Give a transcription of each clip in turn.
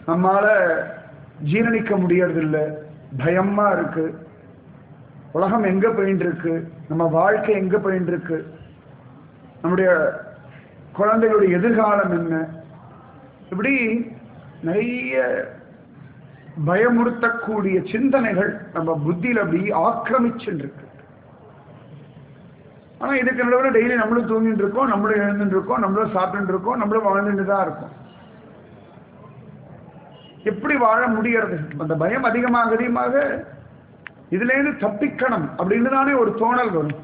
நம்மால ஜீரணிக்க முடியறதில்லை பயமா இருக்கு உலகம் எங்க போயின்னு இருக்கு நம்ம வாழ்க்கை எங்க போயின்னு இருக்கு நம்முடைய குழந்தைகளுடைய எதிர்காலம் என்ன இப்படி நிறைய பயமுறுத்தக்கூடிய சிந்தனைகள் நம்ம புத்தியில அப்படி ஆக்கிரமிச்சுட்டு இருக்கு ஆனா இதுக்கு நடுவில் டெய்லி நம்மளும் தூங்கிட்டு இருக்கோம் நம்மளும் எழுந்துட்டு இருக்கோம் நம்மளும் சாப்பிட்டு இருக்கோம் நம்மளும் வாழ்ந்துட்டு தான் இருக்கோம் எப்படி வாழ முடியறது அந்த பயம் அதிகமாக அதிகமாக இதுல இருந்து தப்பிக்கணும் அப்படின்னு தானே ஒரு தோணல் வரும்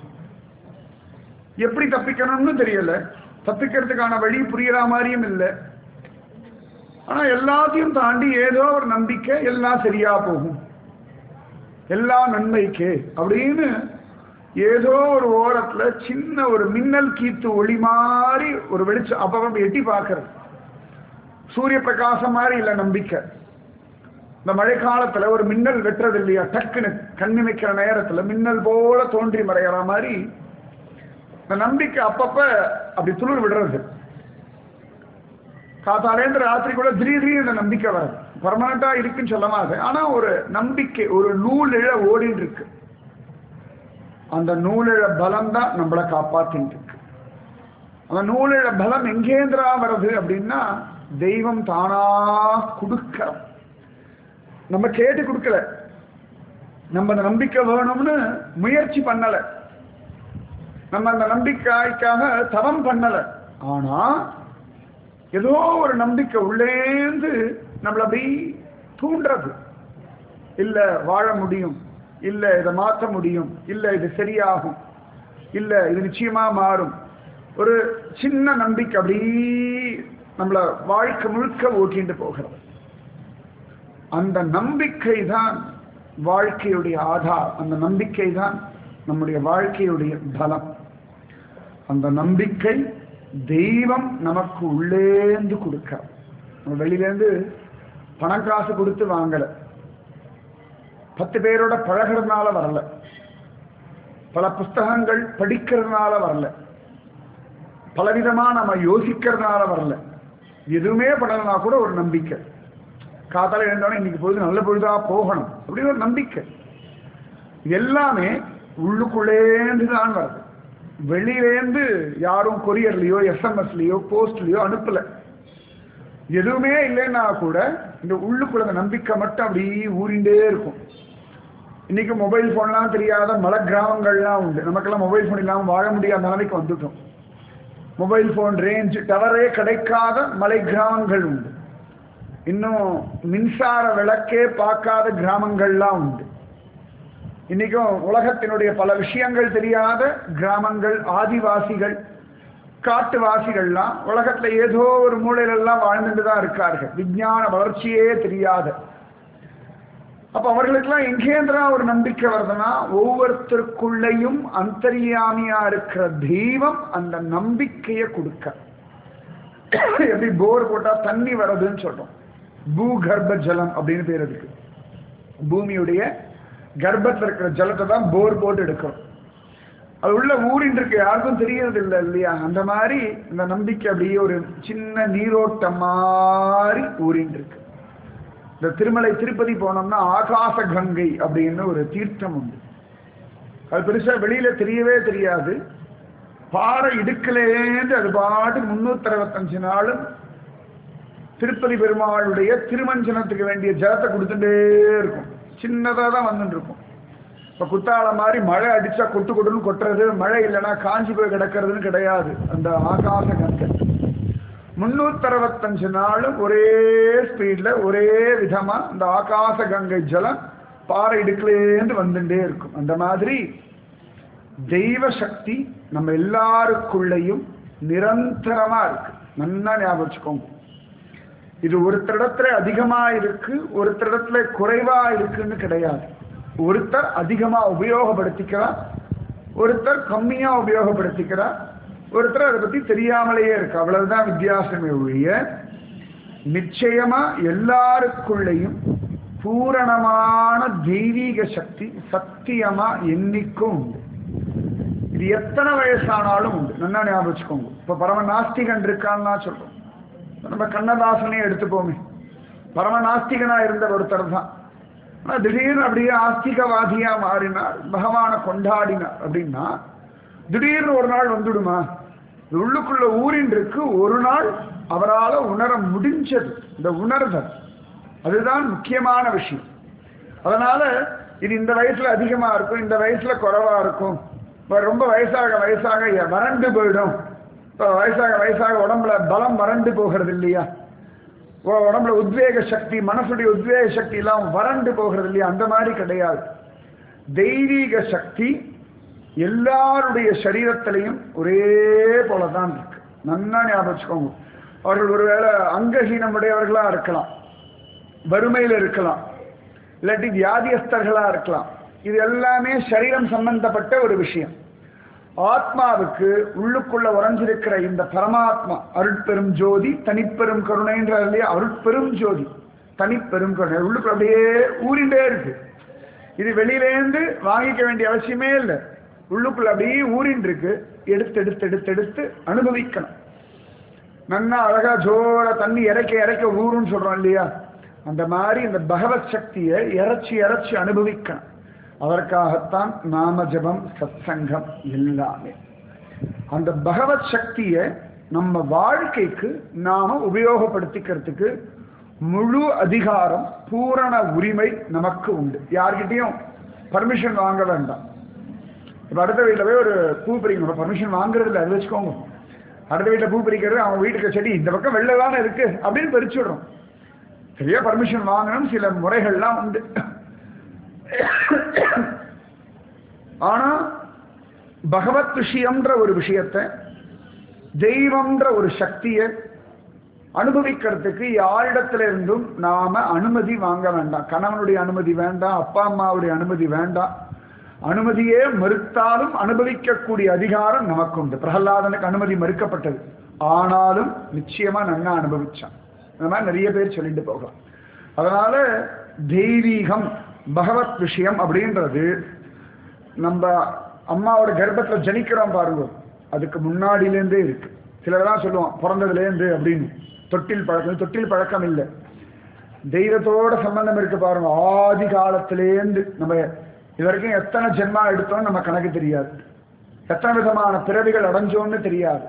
எப்படி தப்பிக்கணும்னு தெரியல தப்பிக்கிறதுக்கான வழி புரியற மாதிரியும் இல்லை ஆனா எல்லாத்தையும் தாண்டி ஏதோ ஒரு நம்பிக்கை எல்லாம் சரியா போகும் எல்லா நன்மைக்கு அப்படின்னு ஏதோ ஒரு ஓரத்துல சின்ன ஒரு மின்னல் கீத்து ஒளி மாதிரி ஒரு வெளிச்சம் அப்பப்ப எட்டி பார்க்கறது சூரிய பிரகாசம் மாதிரி இல்லை நம்பிக்கை இந்த மழை காலத்துல ஒரு மின்னல் வெட்டுறது இல்லையா டக்குன்னு கண்ணிமைக்கிற நேரத்துல மின்னல் போல தோன்றி மறைகிற மாதிரி இந்த நம்பிக்கை அப்பப்ப அப்படி துளிர் விடுறது காத்தாலேந்து ராத்திரி கூட திடீர் திடீர் இந்த நம்பிக்கை வராது பர்மனண்டா இருக்குன்னு சொல்ல மாட்டேன் ஆனா ஒரு நம்பிக்கை ஒரு நூலிழ ஓடின்னு இருக்கு அந்த நூலிழ பலம் தான் நம்மளை காப்பாத்தின்னு இருக்கு அந்த நூலிழ பலம் எங்கேந்திரா வருது அப்படின்னா தெய்வம் தானா கொடுக்கிறோம் நம்ம கேட்டு கொடுக்கல நம்ம அந்த நம்பிக்கை வேணும்னு முயற்சி பண்ணல நம்ம அந்த நம்பிக்கைக்காக தவம் பண்ணல ஆனா ஏதோ ஒரு நம்பிக்கை உள்ளேந்து நம்மள அப்படி தூண்டுறது இல்ல வாழ முடியும் இல்ல இதை மாற்ற முடியும் இல்ல இது சரியாகும் இல்ல இது நிச்சயமா மாறும் ஒரு சின்ன நம்பிக்கை அப்படி நம்மள வாழ்க்கை முழுக்க ஓட்டிட்டு போகிறது அந்த நம்பிக்கை தான் வாழ்க்கையுடைய ஆதார் அந்த நம்பிக்கை தான் நம்முடைய வாழ்க்கையுடைய பலம் அந்த நம்பிக்கை தெய்வம் நமக்கு உள்ளேந்து கொடுக்க நம்ம வெளியிலேருந்து பணம் காசு கொடுத்து வாங்கல பத்து பேரோட பழகிறதுனால வரல பல புஸ்தகங்கள் படிக்கிறதுனால வரல பலவிதமா நம்ம யோசிக்கிறதுனால வரல எதுவுமே பண்ணலனா கூட ஒரு நம்பிக்கை காத்தால எழுந்தோடனே இன்னைக்கு பொழுது நல்ல பொழுதா போகணும் அப்படின்னு ஒரு நம்பிக்கை எல்லாமே உள்ளுக்குள்ளேந்து தான் வருது வெளியிலேந்து யாரும் கொரியர்லயோ எஸ்எம்எஸ்லயோ போஸ்ட்லயோ அனுப்பல எதுவுமே இல்லைன்னா கூட இந்த உள்ளுக்குள்ள அந்த நம்பிக்கை மட்டும் அப்படி ஊறிண்டே இருக்கும் இன்னைக்கு மொபைல் போன்லாம் தெரியாத மலை கிராமங்கள்லாம் உண்டு நமக்கெல்லாம் மொபைல் போன் இல்லாமல் வாழ முடியாத நிலைமைக்கு வந்துட்டோம் மொபைல் போன் ரேஞ்ச் டவரே கிடைக்காத மலை கிராமங்கள் உண்டு இன்னும் மின்சார விளக்கே பார்க்காத கிராமங்கள்லாம் உண்டு இன்னைக்கும் உலகத்தினுடைய பல விஷயங்கள் தெரியாத கிராமங்கள் ஆதிவாசிகள் காட்டுவாசிகள்லாம் உலகத்துல ஏதோ ஒரு மூலையில எல்லாம் வாழ்ந்துட்டு தான் இருக்கார்கள் விஞ்ஞான வளர்ச்சியே தெரியாத அப்ப அவர்களுக்கெல்லாம் எங்கேந்திரா ஒரு நம்பிக்கை வருதுன்னா ஒவ்வொருத்தருக்குள்ளேயும் அந்தரியாமியா இருக்கிற தெய்வம் அந்த நம்பிக்கையை கொடுக்க எப்படி போர் போட்டா தண்ணி வர்றதுன்னு சொல்றோம் பூகர்ப்ப ஜலம் அப்படின்னு பேர் இருக்கு பூமியுடைய கர்ப்பத்தில் இருக்கிற ஜலத்தை தான் போர் போட்டு எடுக்கிறோம் அது உள்ள ஊறின் இருக்கு யாருக்கும் தெரியறது இல்லை இல்லையா அந்த மாதிரி இந்த நம்பிக்கை அப்படியே ஒரு சின்ன நீரோட்டம் மாதிரி ஊறின் இருக்கு இந்த திருமலை திருப்பதி போனோம்னா ஆகாச கங்கை அப்படின்னு ஒரு தீர்த்தம் உண்டு அது பெருசா வெளியில தெரியவே தெரியாது பாறை இடுக்கிலேந்து அது பாட்டு முன்னூத்தி அறுபத்தஞ்சு நாளும் திருப்பதி பெருமாளுடைய திருமஞ்சனத்துக்கு வேண்டிய ஜலத்தை கொடுத்துட்டே இருக்கும் சின்னதாக தான் வந்துட்டு இருக்கும் இப்போ குத்தால மாதிரி மழை அடிச்சா கொட்டு கொட்டுன்னு கொட்டுறது மழை இல்லைன்னா காஞ்சி போய் கிடக்கிறதுன்னு கிடையாது அந்த ஆகாச கங்கை முன்னூத்தி அறுபத்தஞ்சு நாளும் ஒரே ஸ்பீட்ல ஒரே விதமா இந்த ஆகாச கங்கை ஜலம் பாறை இடுக்கிலேருந்து வந்துட்டே இருக்கும் அந்த மாதிரி தெய்வ சக்தி நம்ம எல்லாருக்குள்ளேயும் நிரந்தரமா இருக்கு நல்லா ஞாபகம் வச்சுக்கோங்க இது ஒருத்தரிடத்துல அதிகமா இருக்கு ஒருத்தரிடத்துல குறைவா இருக்குன்னு கிடையாது ஒருத்தர் அதிகமா உபயோகப்படுத்திக்கிறார் ஒருத்தர் கம்மியா உபயோகப்படுத்திக்கிறார் ஒருத்தர் அதை பத்தி தெரியாமலேயே இருக்கு அவ்வளவுதான் வித்தியாசமே ஒழிய நிச்சயமா எல்லாருக்குள்ளேயும் பூரணமான தெய்வீக சக்தி சத்தியமா என்னைக்கும் உண்டு இது எத்தனை வயசானாலும் உண்டு நல்லா ஞாபகம் வச்சுக்கோங்க இப்ப பரம நாஸ்திகன் இருக்கான்னா சொல்றோம் நம்ம கண்ணதாசனே எடுத்துப்போமே பரம நாஸ்திகனா இருந்த ஒருத்தர் தான் ஆனா திடீர்னு அப்படியே ஆஸ்திகவாதியா மாறினார் பகவானை கொண்டாடினார் அப்படின்னா திடீர்னு ஒரு நாள் வந்துடுமா இது உள்ளுக்குள்ள ஊரின் இருக்கு ஒரு நாள் அவரால உணர முடிஞ்சது இந்த உணர்தல் அதுதான் முக்கியமான விஷயம் அதனால இது இந்த வயசுல அதிகமா இருக்கும் இந்த வயசுல குறைவா இருக்கும் இப்ப ரொம்ப வயசாக வயசாக எ- வறண்டு போயிடும் இப்ப வயசாக வயசாக உடம்புல பலம் வறண்டு போகிறது இல்லையா உ- உடம்புல உத்வேக சக்தி மனசுடைய உத்வேக சக்தி எல்லாம் வறண்டு போகிறது இல்லையா அந்த மாதிரி கிடையாது தெய்வீக சக்தி எல்லாருடைய சரீரத்திலையும் ஒரே போலதான் இருக்கு நன்னா ஞாபகம் வச்சுக்கோங்க அவர்கள் ஒருவேளை அங்கஹீனமுடையவர்களா இருக்கலாம் வறுமையில் இருக்கலாம் இல்லாட்டி வியாதியஸ்தர்களா இருக்கலாம் இது எல்லாமே சரீரம் சம்பந்தப்பட்ட ஒரு விஷயம் ஆத்மாவுக்கு உள்ளுக்குள்ள உறைஞ்சிருக்கிற இந்த பரமாத்மா அருட்பெரும் ஜோதி தனிப்பெரும் கருணைன்ற இல்லையா அருட்பெரும் ஜோதி தனிப்பெரும் கருணை உள்ளுக்குள்ள அப்படியே ஊறிண்டே இருக்கு இது வெளியிலேந்து வாங்கிக்க வேண்டிய அவசியமே இல்லை உள்ளுக்குள்ள அப்படியே ஊறின்னு இருக்கு எடுத்து எடுத்து எடுத்து எடுத்து அனுபவிக்கணும் நன்னா அழகா ஜோர தண்ணி இறக்க இறக்க ஊருன்னு சொல்றோம் இல்லையா அந்த மாதிரி இந்த பகவத் சக்தியை இறைச்சி இறைச்சி அனுபவிக்கணும் அதற்காகத்தான் நாம ஜபம் சத்சங்கம் எல்லாமே அந்த பகவத் சக்தியை நம்ம வாழ்க்கைக்கு நாம உபயோகப்படுத்திக்கிறதுக்கு முழு அதிகாரம் பூரண உரிமை நமக்கு உண்டு யார்கிட்டயும் பர்மிஷன் வாங்க வேண்டாம் இப்ப அடுத்த வீட்டில் போய் ஒரு பூ பறிக்கணும் பர்மிஷன் வாங்குறது இல்லை அது வச்சுக்கோங்க அடுத்த வீட்டில் பூ பறிக்கிறது அவங்க வீட்டுக்கு செடி இந்த பக்கம் வெளில தானே இருக்கு அப்படின்னு பறிச்சுடுறோம் சரியா பர்மிஷன் வாங்கணும் சில முறைகள்லாம் உண்டு ஆனா பகவத் விஷயம்ன்ற ஒரு விஷயத்தை தெய்வம்ன்ற ஒரு சக்தியை அனுபவிக்கிறதுக்கு யாரிடத்துல இருந்தும் நாம அனுமதி வாங்க வேண்டாம் கணவனுடைய அனுமதி வேண்டாம் அப்பா அம்மாவுடைய அனுமதி வேண்டாம் அனுமதியே மறுத்தாலும் அனுபவிக்கக்கூடிய அதிகாரம் நமக்கு உண்டு பிரகலாதனுக்கு அனுமதி மறுக்கப்பட்டது ஆனாலும் நிச்சயமா நன்னா அனுபவிச்சான் இந்த மாதிரி நிறைய பேர் சொல்லிட்டு போகலாம் அதனால தெய்வீகம் பகவத் விஷயம் அப்படின்றது நம்ம அம்மாவோட கர்ப்பத்துல ஜனிக்கிறோம் பாருங்க அதுக்கு முன்னாடியிலேருந்தே இருக்கு சிலர்லாம் சொல்லுவோம் பிறந்ததுலேருந்து அப்படின்னு தொட்டில் பழக்கம் தொட்டில் பழக்கம் இல்லை தெய்வத்தோட சம்பந்தம் இருக்கு பாருங்க ஆதி காலத்திலேருந்து நம்ம இது வரைக்கும் எத்தனை ஜென்மா எடுத்தோம்னு நம்ம கணக்கு தெரியாது எத்தனை விதமான பிறவிகள் அடைஞ்சோம்னு தெரியாது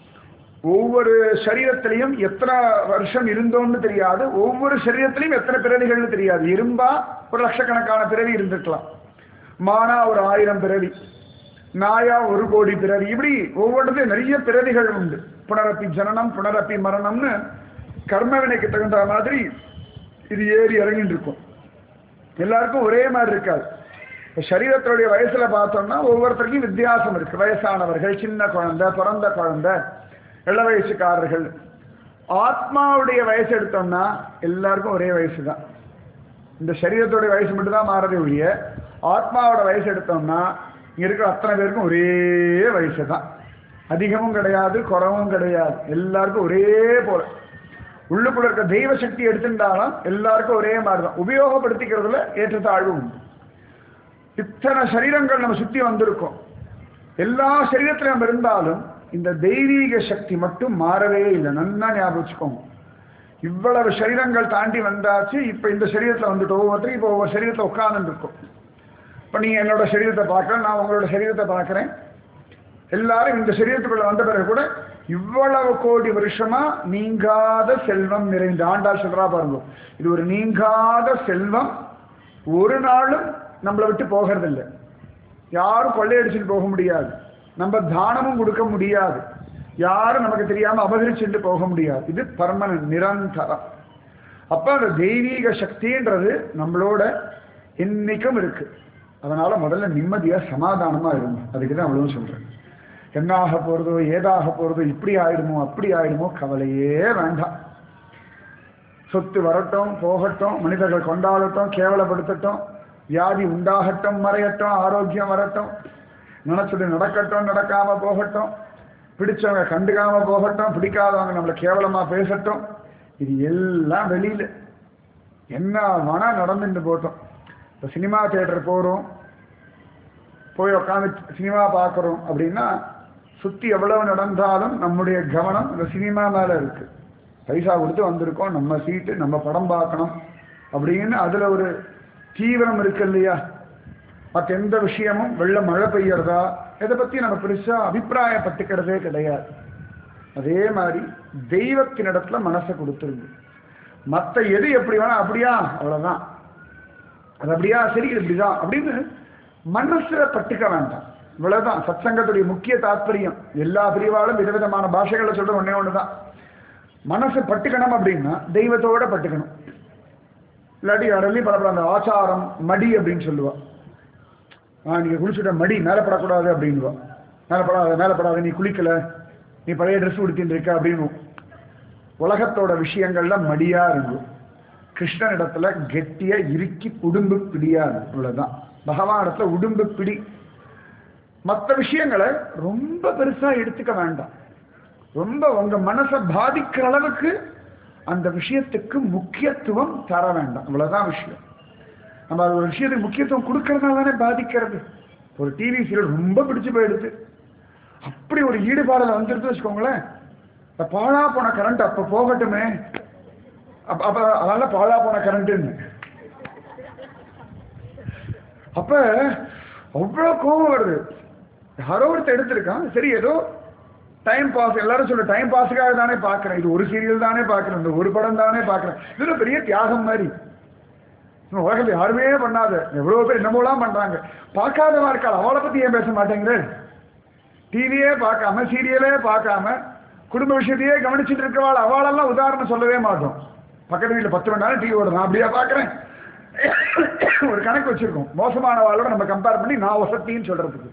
ஒவ்வொரு சரீரத்திலையும் எத்தனை வருஷம் இருந்தோம்னு தெரியாது ஒவ்வொரு சரீரத்திலையும் எத்தனை பிறவிகள்னு தெரியாது இரும்பா ஒரு லட்சக்கணக்கான பிறவி இருந்திருக்கலாம் மானா ஒரு ஆயிரம் பிறவி நாயா ஒரு கோடி பிறவி இப்படி ஒவ்வொன்றுலையும் நிறைய பிறவிகள் உண்டு புனரப்பி ஜனனம் புனரப்பி மரணம்னு கர்ம வினைக்கு தகுந்த மாதிரி இது ஏறி இறங்கிட்டு இருக்கும் எல்லாருக்கும் ஒரே மாதிரி இருக்காது இப்ப சரீரத்தினுடைய வயசுல பார்த்தோம்னா ஒவ்வொருத்தருக்கும் வித்தியாசம் இருக்கு வயசானவர்கள் சின்ன குழந்தை பிறந்த குழந்தை இள வயசுக்காரர்கள் ஆத்மாவுடைய வயசு எடுத்தோம்னா எல்லாருக்கும் ஒரே வயசு தான் இந்த சரீரத்தோடைய வயசு மட்டும் தான் மாறதே ஒழிய ஆத்மாவோட வயசு எடுத்தோம்னா இங்க இருக்கிற அத்தனை பேருக்கும் ஒரே வயசு தான் அதிகமும் கிடையாது குறவும் கிடையாது எல்லாருக்கும் ஒரே போல உள்ளுக்குள்ள இருக்க தெய்வ சக்தி எடுத்துட்டாலும் எல்லாருக்கும் ஒரே மாதிரி தான் உபயோகப்படுத்திக்கிறதுல ஏற்றத்தாழ்வு உண்டு இத்தனை சரீரங்கள் நம்ம சுத்தி வந்திருக்கோம் எல்லா சரீரத்திலும் நம்ம இருந்தாலும் இந்த தெய்வீக சக்தி மட்டும் மாறவே இல்லை நன்னா ஞாபகம் வச்சுக்கோங்க இவ்வளவு சரீரங்கள் தாண்டி வந்தாச்சு இப்ப இந்த சரீரத்துல வந்துட்டு ஒவ்வொருத்தரும் இப்போ ஒவ்வொரு சரீரத்துல உட்கார்ந்து இருக்கோம் இப்ப நீங்க என்னோட சரீரத்தை பார்க்கறேன் நான் உங்களோட சரீரத்தை பார்க்கறேன் எல்லாரும் இந்த சரீரத்துக்குள்ள வந்த பிறகு கூட இவ்வளவு கோடி வருஷமா நீங்காத செல்வம் நிறைந்த ஆண்டாள் சொல்றா பாருங்க இது ஒரு நீங்காத செல்வம் ஒரு நாளும் நம்மளை விட்டு போகிறதில்லை யாரும் கொள்ளையடிச்சுட்டு போக முடியாது நம்ம தானமும் கொடுக்க முடியாது யாரும் நமக்கு தெரியாம அபகரிச்சுட்டு போக முடியாது இது பர்மனன்ட் நிரந்தரம் அப்ப அந்த தெய்வீக சக்தின்றது நம்மளோட இன்னைக்கும் இருக்கு அதனால முதல்ல நிம்மதியா சமாதானமா இருங்க அதுக்கு தான் அவ்வளவு சொல்றேன் என்ன ஆக போறதோ ஏதாக போறதோ இப்படி ஆயிடுமோ அப்படி ஆயிடுமோ கவலையே வேண்டாம் சொத்து வரட்டும் போகட்டும் மனிதர்கள் கொண்டாடட்டும் கேவலப்படுத்தட்டும் வியாதி உண்டாகட்டும் மறையட்டும் ஆரோக்கியம் வரட்டும் நினைச்சது நடக்கட்டும் நடக்காம போகட்டும் பிடிச்சவங்க கண்டுக்காம போகட்டும் பிடிக்காதவங்க நம்மளை கேவலமா பேசட்டும் இது எல்லாம் வெளியில என்ன வேணா நடந்துட்டு போட்டோம் இப்போ சினிமா தியேட்டர் போகிறோம் போய் உட்காந்து சினிமா பார்க்குறோம் அப்படின்னா சுற்றி எவ்வளவு நடந்தாலும் நம்முடைய கவனம் இந்த சினிமா மேலே இருக்கு பைசா கொடுத்து வந்திருக்கோம் நம்ம சீட்டு நம்ம படம் பார்க்கணும் அப்படின்னு அதுல ஒரு தீவிரம் இருக்கு இல்லையா மற்ற எந்த விஷயமும் வெள்ள மழை பெய்யறதா இதை பத்தி நம்ம பெருசா அபிப்பிராயப்பட்டுக்கிறதே கிடையாது அதே மாதிரி தெய்வத்தினிடத்துல மனசை கொடுத்துருங்க மற்ற எது எப்படி வேணா அப்படியா அவ்வளவுதான் அது அப்படியா சரி இது இப்படிதான் அப்படின்னு மனசுல பட்டுக்க வேண்டாம் இவ்வளவுதான் சத்சங்கத்துடைய முக்கிய தாற்பயம் எல்லா பிரிவாலும் விதவிதமான பாஷைகளை சொல்ற ஒண்ணே ஒண்ணுதான் மனசு பட்டுக்கணும் அப்படின்னா தெய்வத்தோட பட்டுக்கணும் இல்லாட்டி யாரெல்லாம் பரப்பட அந்த ஆச்சாரம் மடி அப்படின்னு சொல்லுவா ஆ நீங்க குளிச்சுட்ட மடி மேலே படக்கூடாது அப்படின்வா மேலே படாத மேலே படாத நீ குளிக்கல நீ பழைய ட்ரெஸ் உடுத்தின்னு இருக்க அப்படின்னு உலகத்தோட விஷயங்கள்ல மடியா இருக்கும் கிருஷ்ணன் இடத்துல கெட்டியா இறுக்கி உடும்பு பிடியா இருக்கும் இவ்வளவுதான் பகவான் இடத்துல உடும்பு பிடி மற்ற விஷயங்களை ரொம்ப பெருசா எடுத்துக்க வேண்டாம் ரொம்ப உங்க மனசை பாதிக்கிற அளவுக்கு அந்த விஷயத்துக்கு முக்கியத்துவம் தர வேண்டாம் இவ்வளவுதான் விஷயம் நம்ம அது ஒரு விஷயத்துக்கு முக்கியத்துவம் கொடுக்கறதுனால தானே பாதிக்கிறது ஒரு டிவி சீரியல் ரொம்ப பிடிச்சு போயிடுது அப்படி ஒரு ஈடுபாடுல வந்துருது வச்சுக்கோங்களேன் இந்த பாழா போன கரண்ட் அப்ப போகட்டுமே அப்ப அப்ப அதனால பாழா போன கரண்ட்னு அப்ப அவ்வளவு கோபம் வருது யாரோ ஒருத்தர் எடுத்திருக்கான் சரி ஏதோ டைம் பாஸ் எல்லாரும் சொல்ல டைம் பாஸுக்காக தானே பார்க்கறேன் இது ஒரு சீரியல் தானே பார்க்கறேன் இந்த ஒரு படம் தானே பார்க்கறேன் இது ஒரு பெரிய தியாகம் மாதிரி இன்னும் உலகத்தில் யாருமே பண்ணாத எவ்வளவு பேர் என்னமோலாம் பண்றாங்க பார்க்காதவா இருக்காள் அவளை பத்தி ஏன் பேச மாட்டேங்கிற டிவியே பார்க்காம சீரியலே பார்க்காம குடும்ப விஷயத்தையே கவனிச்சுட்டு இருக்கவாள் அவளெல்லாம் உதாரணம் சொல்லவே மாட்டோம் பக்கத்து வீட்டில் பத்து மணி நேரம் டிவி ஓடுது நான் அப்படியா பார்க்கறேன் ஒரு கணக்கு வச்சிருக்கோம் மோசமானவாளோட நம்ம கம்பேர் பண்ணி நான் வசத்தின்னு சொல்றதுக்கு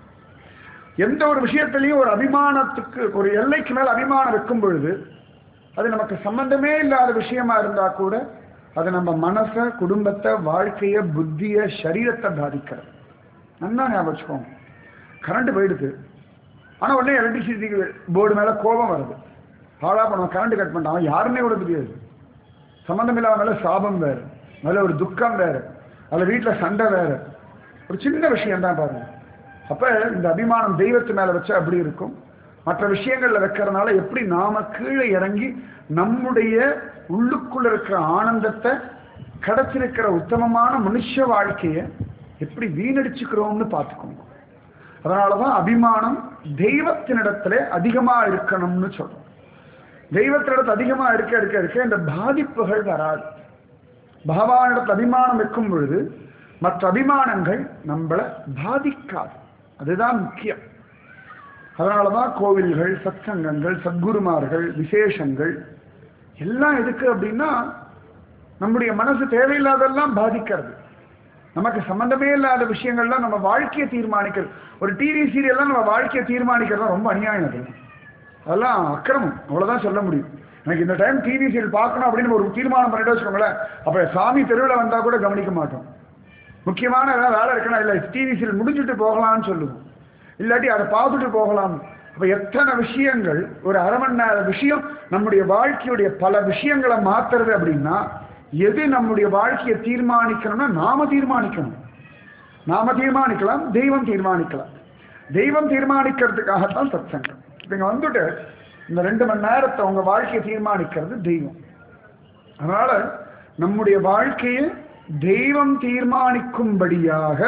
எந்த ஒரு விஷயத்திலையும் ஒரு அபிமானத்துக்கு ஒரு எல்லைக்கு மேல் அபிமானம் வைக்கும் பொழுது அது நமக்கு சம்பந்தமே இல்லாத விஷயமா இருந்தா கூட அது நம்ம மனசை குடும்பத்தை வாழ்க்கைய புத்திய சரீரத்தை பாதிக்கிறது நல்லா ஞாபகம் வச்சுக்கோங்க கரண்ட் போயிடுது ஆனா உடனே எலக்ட்ரிசிட்டி போர்டு மேல கோபம் வருது பாழா பண்ணுவோம் கரண்ட் கட் பண்ணிட்டான் யாருன்னே கூட தெரியாது சம்பந்தம் இல்லாத மேல சாபம் வேறு மேல ஒரு துக்கம் வேறு அதுல வீட்டுல சண்டை வேறு ஒரு சின்ன விஷயம் தான் பாருங்க அப்ப இந்த அபிமானம் தெய்வத்து மேல வச்சா அப்படி இருக்கும் மற்ற விஷயங்கள்ல வைக்கிறதுனால எப்படி நாம கீழே இறங்கி நம்முடைய உள்ளுக்குள்ள இருக்கிற ஆனந்தத்தை கிடைச்சிருக்கிற உத்தமமான மனுஷ வாழ்க்கைய எப்படி வீணடிச்சுக்கிறோம்னு பார்த்துக்கோங்க அதனாலதான் அபிமானம் தெய்வத்தினிடத்துல அதிகமா இருக்கணும்னு சொல்றோம் தெய்வத்தினிடத்துல அதிகமா இருக்க இருக்க இருக்க இந்த பாதிப்புகள் வராது பகவானிடத்துல அபிமானம் வைக்கும் பொழுது மற்ற அபிமானங்கள் நம்மளை பாதிக்காது அதுதான் முக்கியம் அதனாலதான் கோவில்கள் சத்சங்கங்கள் சத்குருமார்கள் விசேஷங்கள் எல்லாம் எதுக்கு அப்படின்னா நம்முடைய மனசு தேவையில்லாதெல்லாம் பாதிக்கிறது நமக்கு சம்பந்தமே இல்லாத விஷயங்கள்லாம் நம்ம வாழ்க்கையை தீர்மானிக்கிறது ஒரு டிவி சீரியல்லாம் நம்ம வாழ்க்கையை தீர்மானிக்கிறது ரொம்ப அநியாயம் அது அதெல்லாம் அக்கிரமம் அவ்வளவுதான் சொல்ல முடியும் எனக்கு இந்த டைம் டிவி சீரியல் பார்க்கணும் அப்படின்னு ஒரு தீர்மானம் பண்ணிட்டு வச்சுக்கோங்களேன் அப்ப சாமி தெருவில் வந்தா கூட கவனிக்க மாட்டோம் முக்கியமான ஏதாவது வேலை இருக்குன்னா இல்லை டிவி சீரியல் முடிஞ்சுட்டு போகலாம்னு சொல்லுவோம் இல்லாட்டி அதை பார்த்துட்டு போகலாம் அப்ப எத்தனை விஷயங்கள் ஒரு அரை மணி நேர விஷயம் நம்முடைய வாழ்க்கையுடைய பல விஷயங்களை மாத்துறது அப்படின்னா எது நம்முடைய வாழ்க்கையை தீர்மானிக்கணும்னா நாம தீர்மானிக்கணும் நாம தீர்மானிக்கலாம் தெய்வம் தீர்மானிக்கலாம் தெய்வம் தீர்மானிக்கிறதுக்காகத்தான் சத்சங்கம் இப்ப இங்க வந்துட்டு இந்த ரெண்டு மணி நேரத்தை உங்க வாழ்க்கையை தீர்மானிக்கிறது தெய்வம் அதனால நம்முடைய வாழ்க்கையை தெய்வம் தீர்மானிக்கும்படியாக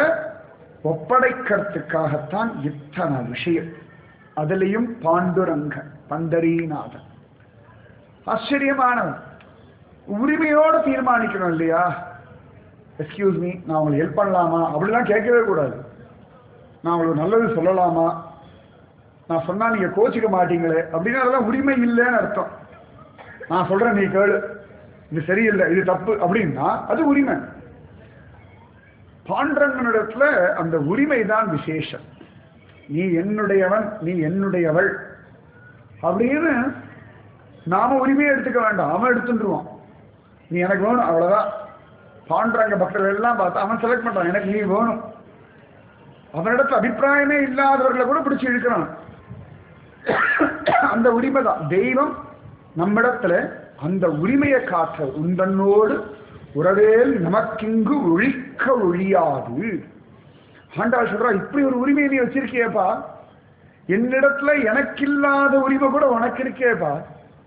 ஒப்படைக்கிறதுக்காகத்தான் இத்தனை விஷயம் அதுலேயும் பாண்டுரங்க பந்தரீநாதன் ஆச்சரியமானவன் உரிமையோட தீர்மானிக்கணும் இல்லையா எக்ஸ்கியூஸ் மீ நான் உங்களுக்கு ஹெல்ப் பண்ணலாமா அப்படிலாம் கேட்கவே கூடாது நான் உங்களுக்கு நல்லது சொல்லலாமா நான் சொன்னா நீங்க கோச்சிக்க மாட்டீங்களே அப்படின்னு அதெல்லாம் உரிமை இல்லைன்னு அர்த்தம் நான் சொல்றேன் நீ கேளு இது சரியில்லை இது தப்பு அப்படின்னா அது உரிமை பாண்டரங்கனிடத்துல அந்த உரிமை தான் விசேஷம் நீ என்னுடையவன் நீ என்னுடையவள் அப்படின்னு நாம உரிமையை எடுத்துக்க வேண்டாம் அவன் எடுத்துட்டுருவான் நீ எனக்கு வேணும் அவ்வளவுதான் பாண்டரங்க பக்தர்கள் எல்லாம் பார்த்தா அவன் செலக்ட் பண்றான் எனக்கு நீ வேணும் அவனிடத்துல அபிப்பிராயமே இல்லாதவர்களை கூட பிடிச்சு இழுக்கிறான் அந்த உரிமை தான் தெய்வம் நம்மிடத்துல அந்த உரிமையை காற்ற உந்தன்னோடு உறவேல் நமக்கிங்கு ஒழிக்க ஒழியாது ஆண்டாள் சொல்றா இப்படி ஒரு உரிமையை நீ வச்சிருக்கியேப்பா என்னிடத்துல எனக்கில்லாத உரிமை கூட உனக்கு இருக்கேப்பா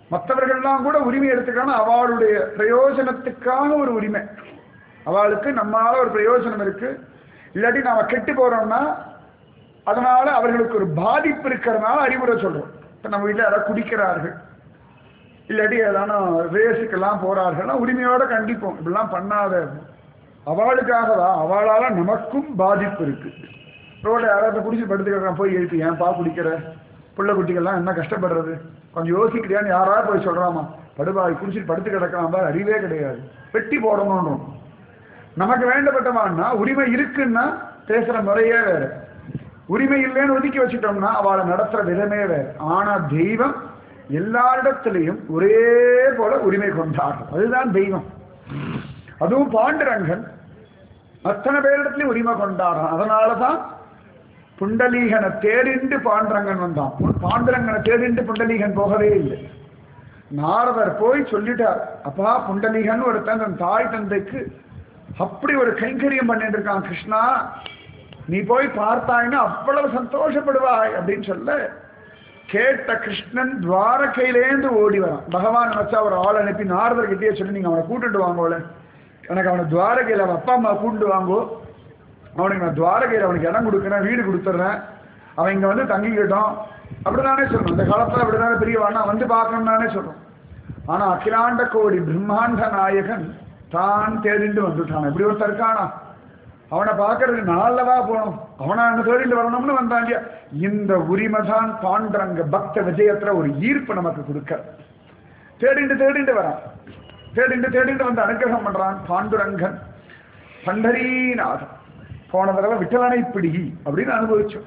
மற்றவர்கள்லாம் கூட உரிமை எடுத்துக்கான அவளுடைய பிரயோஜனத்துக்கான ஒரு உரிமை அவளுக்கு நம்மால ஒரு பிரயோஜனம் இருக்கு இல்லாட்டி நாம கெட்டு போறோம்னா அதனால அவர்களுக்கு ஒரு பாதிப்பு இருக்கிறதுனால அறிவுரை சொல்றோம் இப்ப நம்ம வீட்டில் யாராவது குடிக்கிறார்கள் இல்லாட்டி ஏதான ரேஸுக்கெல்லாம் போறார்கள்னா உரிமையோட கண்டிப்போம் இப்படிலாம் பண்ணாத அவளுக்காக தான் அவளால நமக்கும் பாதிப்பு இருக்கு ரோட யாராவது குடிச்சு படுத்துக்கிறான் போய் எழுப்பி ஏன்பா குடிக்கிற புள்ள குட்டிகள்லாம் என்ன கஷ்டப்படுறது கொஞ்சம் யோசிக்கிறியான்னு யாராவது போய் சொல்றாமா படுபாய் குடிச்சிட்டு படுத்து கிடக்கலாம் பாரு அறிவே கிடையாது வெட்டி போடணும்ன்றோம் நமக்கு வேண்டப்பட்டவான்னா உரிமை இருக்குன்னா பேசுற முறையே வேற உரிமை இல்லைன்னு ஒதுக்கி வச்சுட்டோம்னா அவளை நடத்துற விதமே வேற ஆனா தெய்வம் எல்லாரிடத்திலையும் ஒரே போல உரிமை கொண்டாடும் அதுதான் தெய்வம் அதுவும் பாண்டுரங்கன் அத்தனை பேரிடத்திலையும் உரிமை கொண்டாடுறான் அதனாலதான் புண்டலீகனை தேடிண்டு பாண்டுரங்கன் வந்தான் பாண்டுரங்கனை தேடிண்டு புண்டலீகன் போகவே இல்லை நாரதர் போய் சொல்லிட்டார் அப்பா புண்டலீகன் ஒருத்தன் தன் தாய் தந்தைக்கு அப்படி ஒரு கைங்கரியம் பண்ணிட்டு இருக்கான் கிருஷ்ணா நீ போய் பார்த்தாய்னா அவ்வளவு சந்தோஷப்படுவாய் அப்படின்னு சொல்ல கேட்ட கிருஷ்ணன் துவாரகையிலேந்து ஓடி வரான் பகவான் நினைச்சா ஒரு ஆள் அனுப்பி நாரதர் கிட்டே சொல்லி நீங்க அவனை கூட்டிட்டு வாங்கோல எனக்கு அவனை துவாரகையில் அவன் அப்பா அம்மா கூட்டிட்டு வாங்கோ அவனுக்கு நான் துவாரகையில் அவனுக்கு இடம் கொடுக்குறேன் வீடு கொடுத்துட்றேன் அவன் இங்க வந்து தங்கிக்கிட்டோம் அப்படிதானே சொல்லணும் இந்த காலத்துல அப்படிதானே பெரியவானா வந்து பார்க்கணும் தானே சொல்றோம் ஆனா அகிலாண்ட கோடி பிரம்மாண்ட நாயகன் தான் தேடிண்டு வந்துட்டான் இப்படி ஒருத்தர் இருக்கானா அவனை பார்க்கறதுக்கு நாளவா போகணும் அவனை அங்க தேடிட்டு வரணும்னு வந்தாங்க இந்த உரிமை தான் பாண்டரங்க பக்த விஜயத்துல ஒரு ஈர்ப்பு நமக்கு கொடுக்க தேடிண்டு தேடிண்டு வரான் தேடிண்டு தேடிண்டு வந்து அனுகிரகம் பண்றான் பாண்டுரங்கன் பண்டரீநாதன் போன தடவை விட்டலனை பிடி அப்படின்னு அனுபவிச்சோம்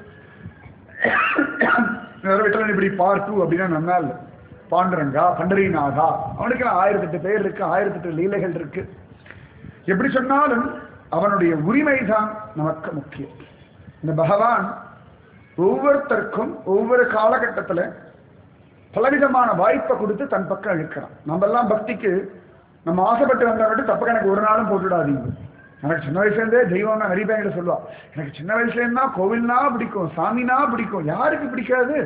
இந்த தடவை விட்டலனை பிடி பார்ட் டூ அப்படின்னா நல்லா இல்லை பாண்டுரங்கா பண்டரீநாதா அவனுக்கு ஆயிரத்தெட்டு பேர் இருக்கு ஆயிரத்தெட்டு லீலைகள் இருக்கு எப்படி சொன்னாலும் அவனுடைய உரிமை தான் நமக்கு முக்கியம் இந்த பகவான் ஒவ்வொருத்தருக்கும் ஒவ்வொரு காலகட்டத்துல பலவிதமான வாய்ப்பை கொடுத்து தன் பக்கம் இழுக்கிறான் நம்ம எல்லாம் பக்திக்கு நம்ம ஆசைப்பட்டு வந்தா மட்டும் தப்பு கணக்கு ஒரு நாளும் போட்டுடாதீங்க எனக்கு சின்ன வயசுலேருந்தே தெய்வம்னா நிறைய பேர் சொல்லுவா எனக்கு சின்ன வயசுலேருந்தா கோவில்னா பிடிக்கும் சாமினா பிடிக்கும் யாருக்கு பிடிக்காது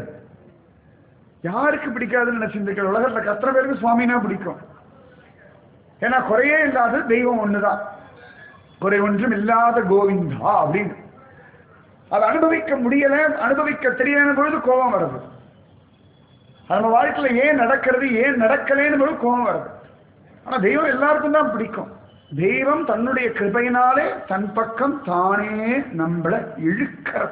யாருக்கு பிடிக்காதுன்னு நினைச்சிருந்திருக்கிற உலகத்துல கத்திர பேருக்கு சுவாமினா பிடிக்கும் ஏன்னா குறையே இல்லாத தெய்வம் ஒண்ணுதான் குறை ஒன்றும் இல்லாத கோவிந்தா அப்படின்னு அதை அனுபவிக்க முடியல அனுபவிக்க தெரியல பொழுது கோபம் வருது அது நம்ம வாழ்க்கையில ஏன் நடக்கிறது ஏன் நடக்கலேன்னு பொழுது கோபம் வருது ஆனா தெய்வம் எல்லாருக்கும் தான் பிடிக்கும் தெய்வம் தன்னுடைய கிருபையினாலே தன் பக்கம் தானே நம்மளை இழுக்கிறது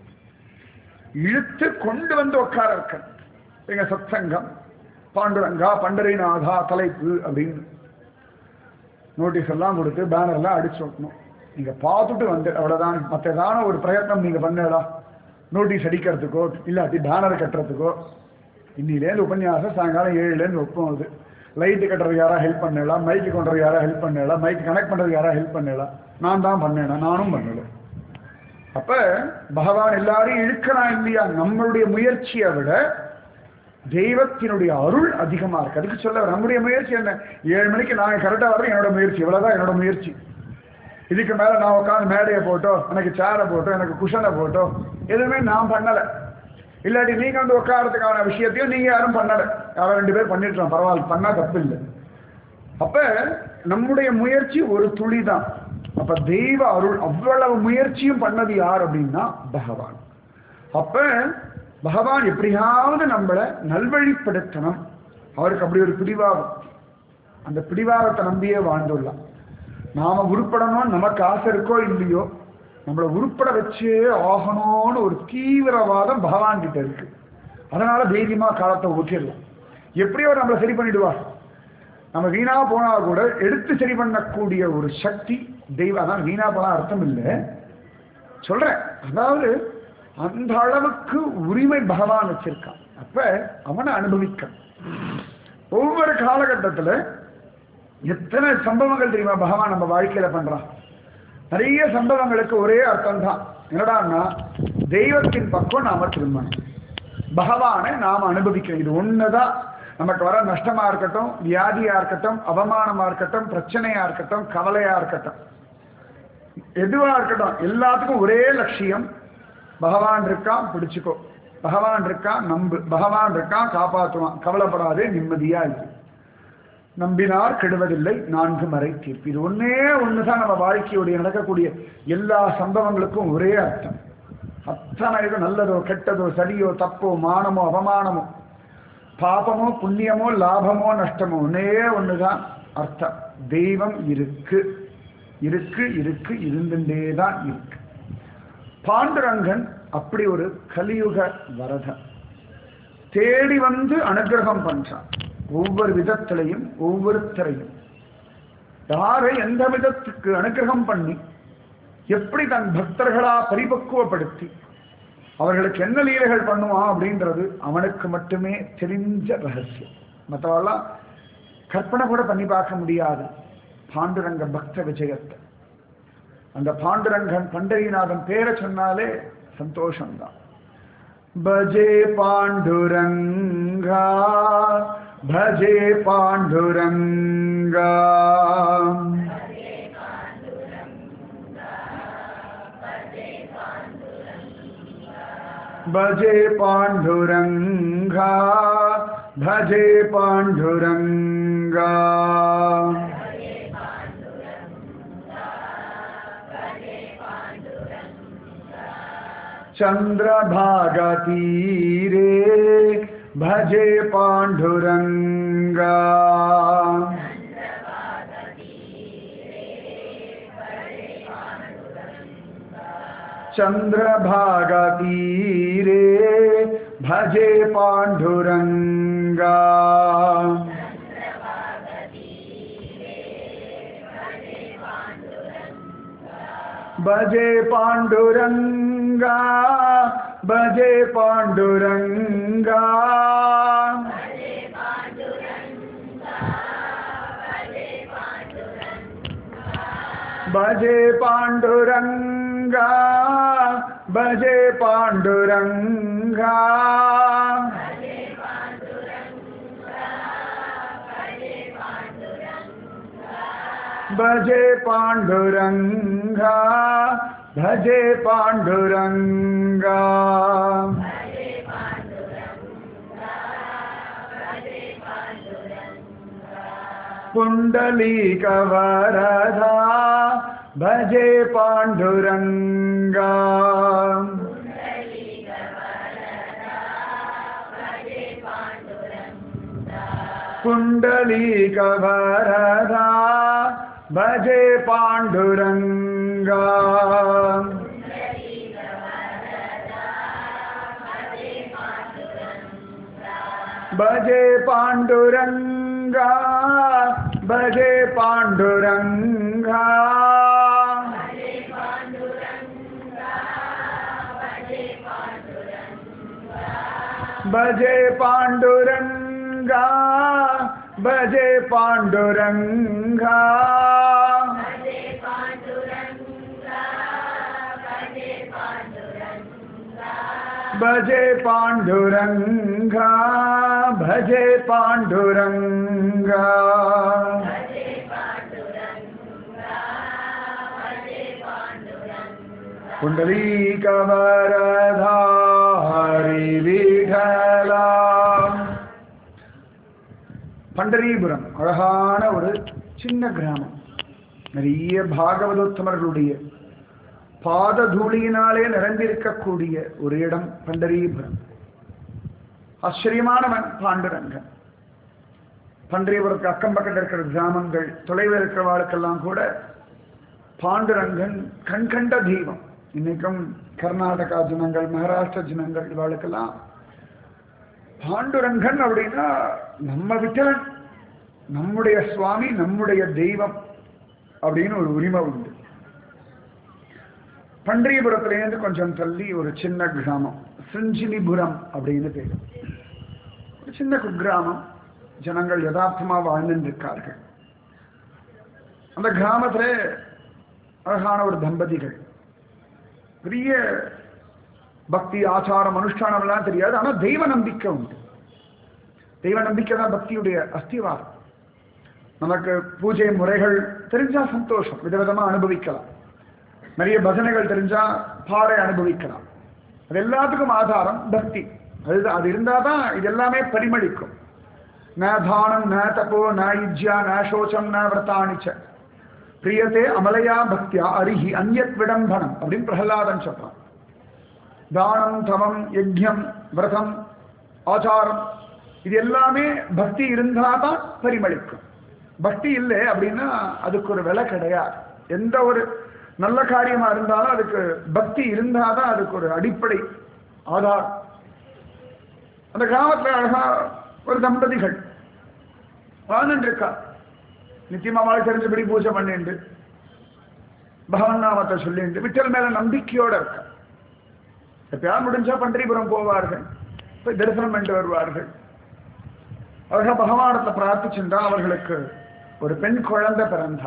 இழுத்து கொண்டு வந்து உட்கார இருக்க எங்க சத்சங்கம் பாண்டுரங்கா பண்டரிநாதா தலைப்பு அப்படின்னு நோட்டீஸ் எல்லாம் கொடுத்து பேனர் எல்லாம் அடிச்சு வைக்கணும் நீங்க பார்த்துட்டு வந்து அவ்வளவுதான் மற்ற ஏதான ஒரு பிரயத்னம் நீங்க பண்ணலா நோட்டீஸ் அடிக்கிறதுக்கோ இல்லாட்டி பேனர் கட்டுறதுக்கோ இன்னிலேருந்து உபன்யாசம் சாயங்காலம் ஏழுலேருந்து வைப்போம் அது லைட்டு கட்டுறது யாரா ஹெல்ப் பண்ணலாம் மைக்கு கொண்டுறது யாரா ஹெல்ப் பண்ணலாம் மைக் கனெக்ட் பண்றது யாரா ஹெல்ப் பண்ணலாம் நான் தான் பண்ணேன் நானும் பண்ணல அப்ப பகவான் எல்லாரையும் இழுக்கிறான் இல்லையா நம்மளுடைய முயற்சியை விட தெய்வத்தினுடைய அருள் அதிகமா இருக்கு அதுக்கு சொல்ல நம்முடைய முயற்சி என்ன ஏழு மணிக்கு நாங்க கரெக்டா வர்றோம் என்னோட முயற்சி இவ்வளவுதான் என்னோட முயற்சி இதுக்கு மேல நான் உட்காந்து மேடையை போட்டோ எனக்கு சேரை போட்டோ எனக்கு குஷனை போட்டோ எதுவுமே நான் பண்ணல இல்லாட்டி நீங்க வந்து உட்காரத்துக்கான விஷயத்தையும் நீங்க யாரும் பண்ணல யாரோ ரெண்டு பேர் பண்ணிட்டுறோம் பரவாயில்ல பண்ணா தப்பு இல்லை அப்ப நம்முடைய முயற்சி ஒரு துளி தான் அப்ப தெய்வ அருள் அவ்வளவு முயற்சியும் பண்ணது யார் அப்படின்னா பகவான் அப்ப பகவான் எப்படியாவது நம்மளை நல்வழிப்படுத்தணும் அவருக்கு அப்படி ஒரு பிடிவாதம் அந்த பிடிவாதத்தை நம்பியே வாழ்ந்துடலாம் நாம உருப்படணும்னு நமக்கு ஆசை இருக்கோ இல்லையோ நம்மளை உருப்பட வச்சே ஆகணும்னு ஒரு தீவிரவாதம் பகவான் கிட்ட இருக்கு அதனால தைரியமா காலத்தை ஓட்டிடலாம் எப்படியோ நம்மளை சரி பண்ணிடுவார் நம்ம வீணா போனா கூட எடுத்து சரி பண்ணக்கூடிய ஒரு சக்தி தெய்வம் அதான் வீணா போனா அர்த்தம் இல்லை சொல்றேன் அதாவது அந்த அளவுக்கு உரிமை பகவான் வச்சிருக்கான் அப்ப அவனை அனுபவிக்க ஒவ்வொரு காலகட்டத்துல எத்தனை சம்பவங்கள் தெரியுமா பகவான் நம்ம வாழ்க்கையில பண்றான் நிறைய சம்பவங்களுக்கு ஒரே அர்த்தம் தான் என்னடான்னா தெய்வத்தின் பக்கம் நாம திரும்பணும் பகவானை நாம அனுபவிக்கணும் இது ஒண்ணுதான் நமக்கு வர நஷ்டமா இருக்கட்டும் வியாதியா இருக்கட்டும் அவமானமா இருக்கட்டும் பிரச்சனையா இருக்கட்டும் கவலையா இருக்கட்டும் எதுவா இருக்கட்டும் எல்லாத்துக்கும் ஒரே லட்சியம் பகவான் இருக்கான் பிடிச்சுக்கோ பகவான் இருக்கா நம்பு பகவான் இருக்கா காப்பாற்றுவான் கவலைப்படாதே நிம்மதியா இருக்கு நம்பினார் கெடுவதில்லை நான்கு மறை தீர்ப்பு இது ஒன்னே ஒண்ணுதான் நம்ம வாழ்க்கையுடைய நடக்கக்கூடிய எல்லா சம்பவங்களுக்கும் ஒரே அர்த்தம் அத்தனை இது நல்லதோ கெட்டதோ சரியோ தப்போ மானமோ அவமானமோ பாபமோ புண்ணியமோ லாபமோ நஷ்டமோ ஒன்னே ஒண்ணுதான் அர்த்தம் தெய்வம் இருக்கு இருக்கு இருக்கு இருந்துட்டே தான் இருக்கு பாண்டுரங்கன் அப்படி ஒரு கலியுக வரதன் தேடி வந்து அனுகிரகம் பண்றான் ஒவ்வொரு விதத்திலையும் ஒவ்வொருத்தரையும் யாரை எந்த விதத்துக்கு அனுகிரகம் பண்ணி எப்படி தன் பக்தர்களா பரிபக்குவப்படுத்தி அவர்களுக்கு என்ன லீலைகள் பண்ணுவான் அப்படின்றது அவனுக்கு மட்டுமே தெரிஞ்ச ரகசியம் மற்றவெல்லாம் கற்பனை கூட பண்ணி பார்க்க முடியாது பாண்டுரங்க பக்த விஜயத்தை அந்த பாண்டுரங்கன் பண்டரிநாதன் பேரை சொன்னாலே சந்தோஷம்தான் பஜே பாண்டுரங்கா பஜே பாண்டுரங்கா भजे पाण्डुरङ्गा भजे पाण्डुरङ्गा चन्द्रभागतीरे भजे पाण्डुरङ्गा चन्द्रभागतीरे भजे पाण्डुरङ्गा भजे पाण्डुरङ्गा भजे पाण्डुरङ्गा भजे पाण्डुरङ्गा भजे पाण्डुरङ्गा भजे पाण्डुरङ्गा भजे पाण्डुरङ्गा पुण्डलीकवरधा भजे पाण्डुरङ्गा पुण्डलीकवरधा भजे पाण्डुरङ्गा भजे पाण्डुरङ्गा भजे पाण्डुरङ्गा भजे पाण्डुरङ्गा भजे पाण्डुरङ्गा भजे पाण्डुरङ्गा भजे पाण्डुरङ्गा पुण्डरीकवरधारि विठला பண்டரிபுரம் அழகான ஒரு சின்ன கிராமம் நிறைய பாகவதோத்தமர்களுடைய பாத தூளியினாலே நிரம்பியிருக்கக்கூடிய ஒரு இடம் பண்டரிபுரம் ஆச்சரியமானவன் பாண்டுரங்கன் பண்டரிபுரத்துக்கு அக்கம் பக்கத்தில் இருக்கிற கிராமங்கள் தொலைவில் இருக்கிறவாளுக்கெல்லாம் கூட பாண்டுரங்கன் கண்கண்ட தெய்வம் இன்னைக்கும் கர்நாடகா ஜனங்கள் மகாராஷ்டிர ஜனங்கள் இவாளுக்கெல்லாம் பாண்டுரங்கன் அப்படின்னா நம்ம விட்டலன் நம்முடைய சுவாமி நம்முடைய தெய்வம் அப்படின்னு ஒரு உரிமை உண்டு பண்டரிபுரத்திலேருந்து கொஞ்சம் தள்ளி ஒரு சின்ன கிராமம் சிஞ்சினிபுரம் அப்படின்னு பேர் ஒரு சின்ன குக்கிராமம் ஜனங்கள் யதார்த்தமா வாழ்ந்துட்டு இருக்கார்கள் அந்த கிராமத்துல அழகான ஒரு தம்பதிகள் பெரிய பக்தி ஆச்சாரம் அனுஷ்டானம் எல்லாம் தெரியாது ஆனா தெய்வ நம்பிக்கை உண்டு தெய்வ நம்பிக்கை தான் பக்தியுடைய அஸ்திவாரம் நமக்கு பூஜை முறைகள் தெரிஞ்சா சந்தோஷம் விதவிதமா அனுபவிக்கலாம் நிறைய பஜனைகள் தெரிஞ்சா பாறை அனுபவிக்கலாம் அது எல்லாத்துக்கும் ஆதாரம் பக்தி அதுதான் அது இருந்தால் தான் இது எல்லாமே பரிமளிக்கும் ந தானம் ந தபோ ந யுஜ்யா ந சோச்சம் ந விரதானிச்ச பிரியத்தே அமலையா பக்தியா அரிஹி அந்யத் விடம்பனம் அப்படின்னு பிரகலாதன் சொல்றான் தானம் தவம் யஜ்யம் விரதம் ஆச்சாரம் இது எல்லாமே பக்தி இருந்தால் தான் பரிமளிக்கும் பக்தி இல்லை அப்படின்னா அதுக்கு ஒரு விலை கிடையாது எந்த ஒரு நல்ல காரியமா இருந்தாலும் அதுக்கு பக்தி இருந்தால் தான் அதுக்கு ஒரு அடிப்படை ஆதாரம் அந்த கிராமத்தில் அழகா ஒரு தம்பதிகள் வாழ்ந்துட்டு இருக்கா நித்தியமா வாழ் தெரிஞ்சபடி பூஜை பண்ணிண்டு பகவன் நாமத்தை சொல்லிண்டு விட்டல் மேல நம்பிக்கையோட இருக்கா எப்பயார் முடிஞ்சா பன்றிபுரம் போவார்கள் போய் தரிசனம் பண்ணிட்டு வருவார்கள் அவர்கள் பகவானத்தை பிரார்த்திச்சுட்டா அவர்களுக்கு ஒரு பெண் குழந்தை பிறந்தா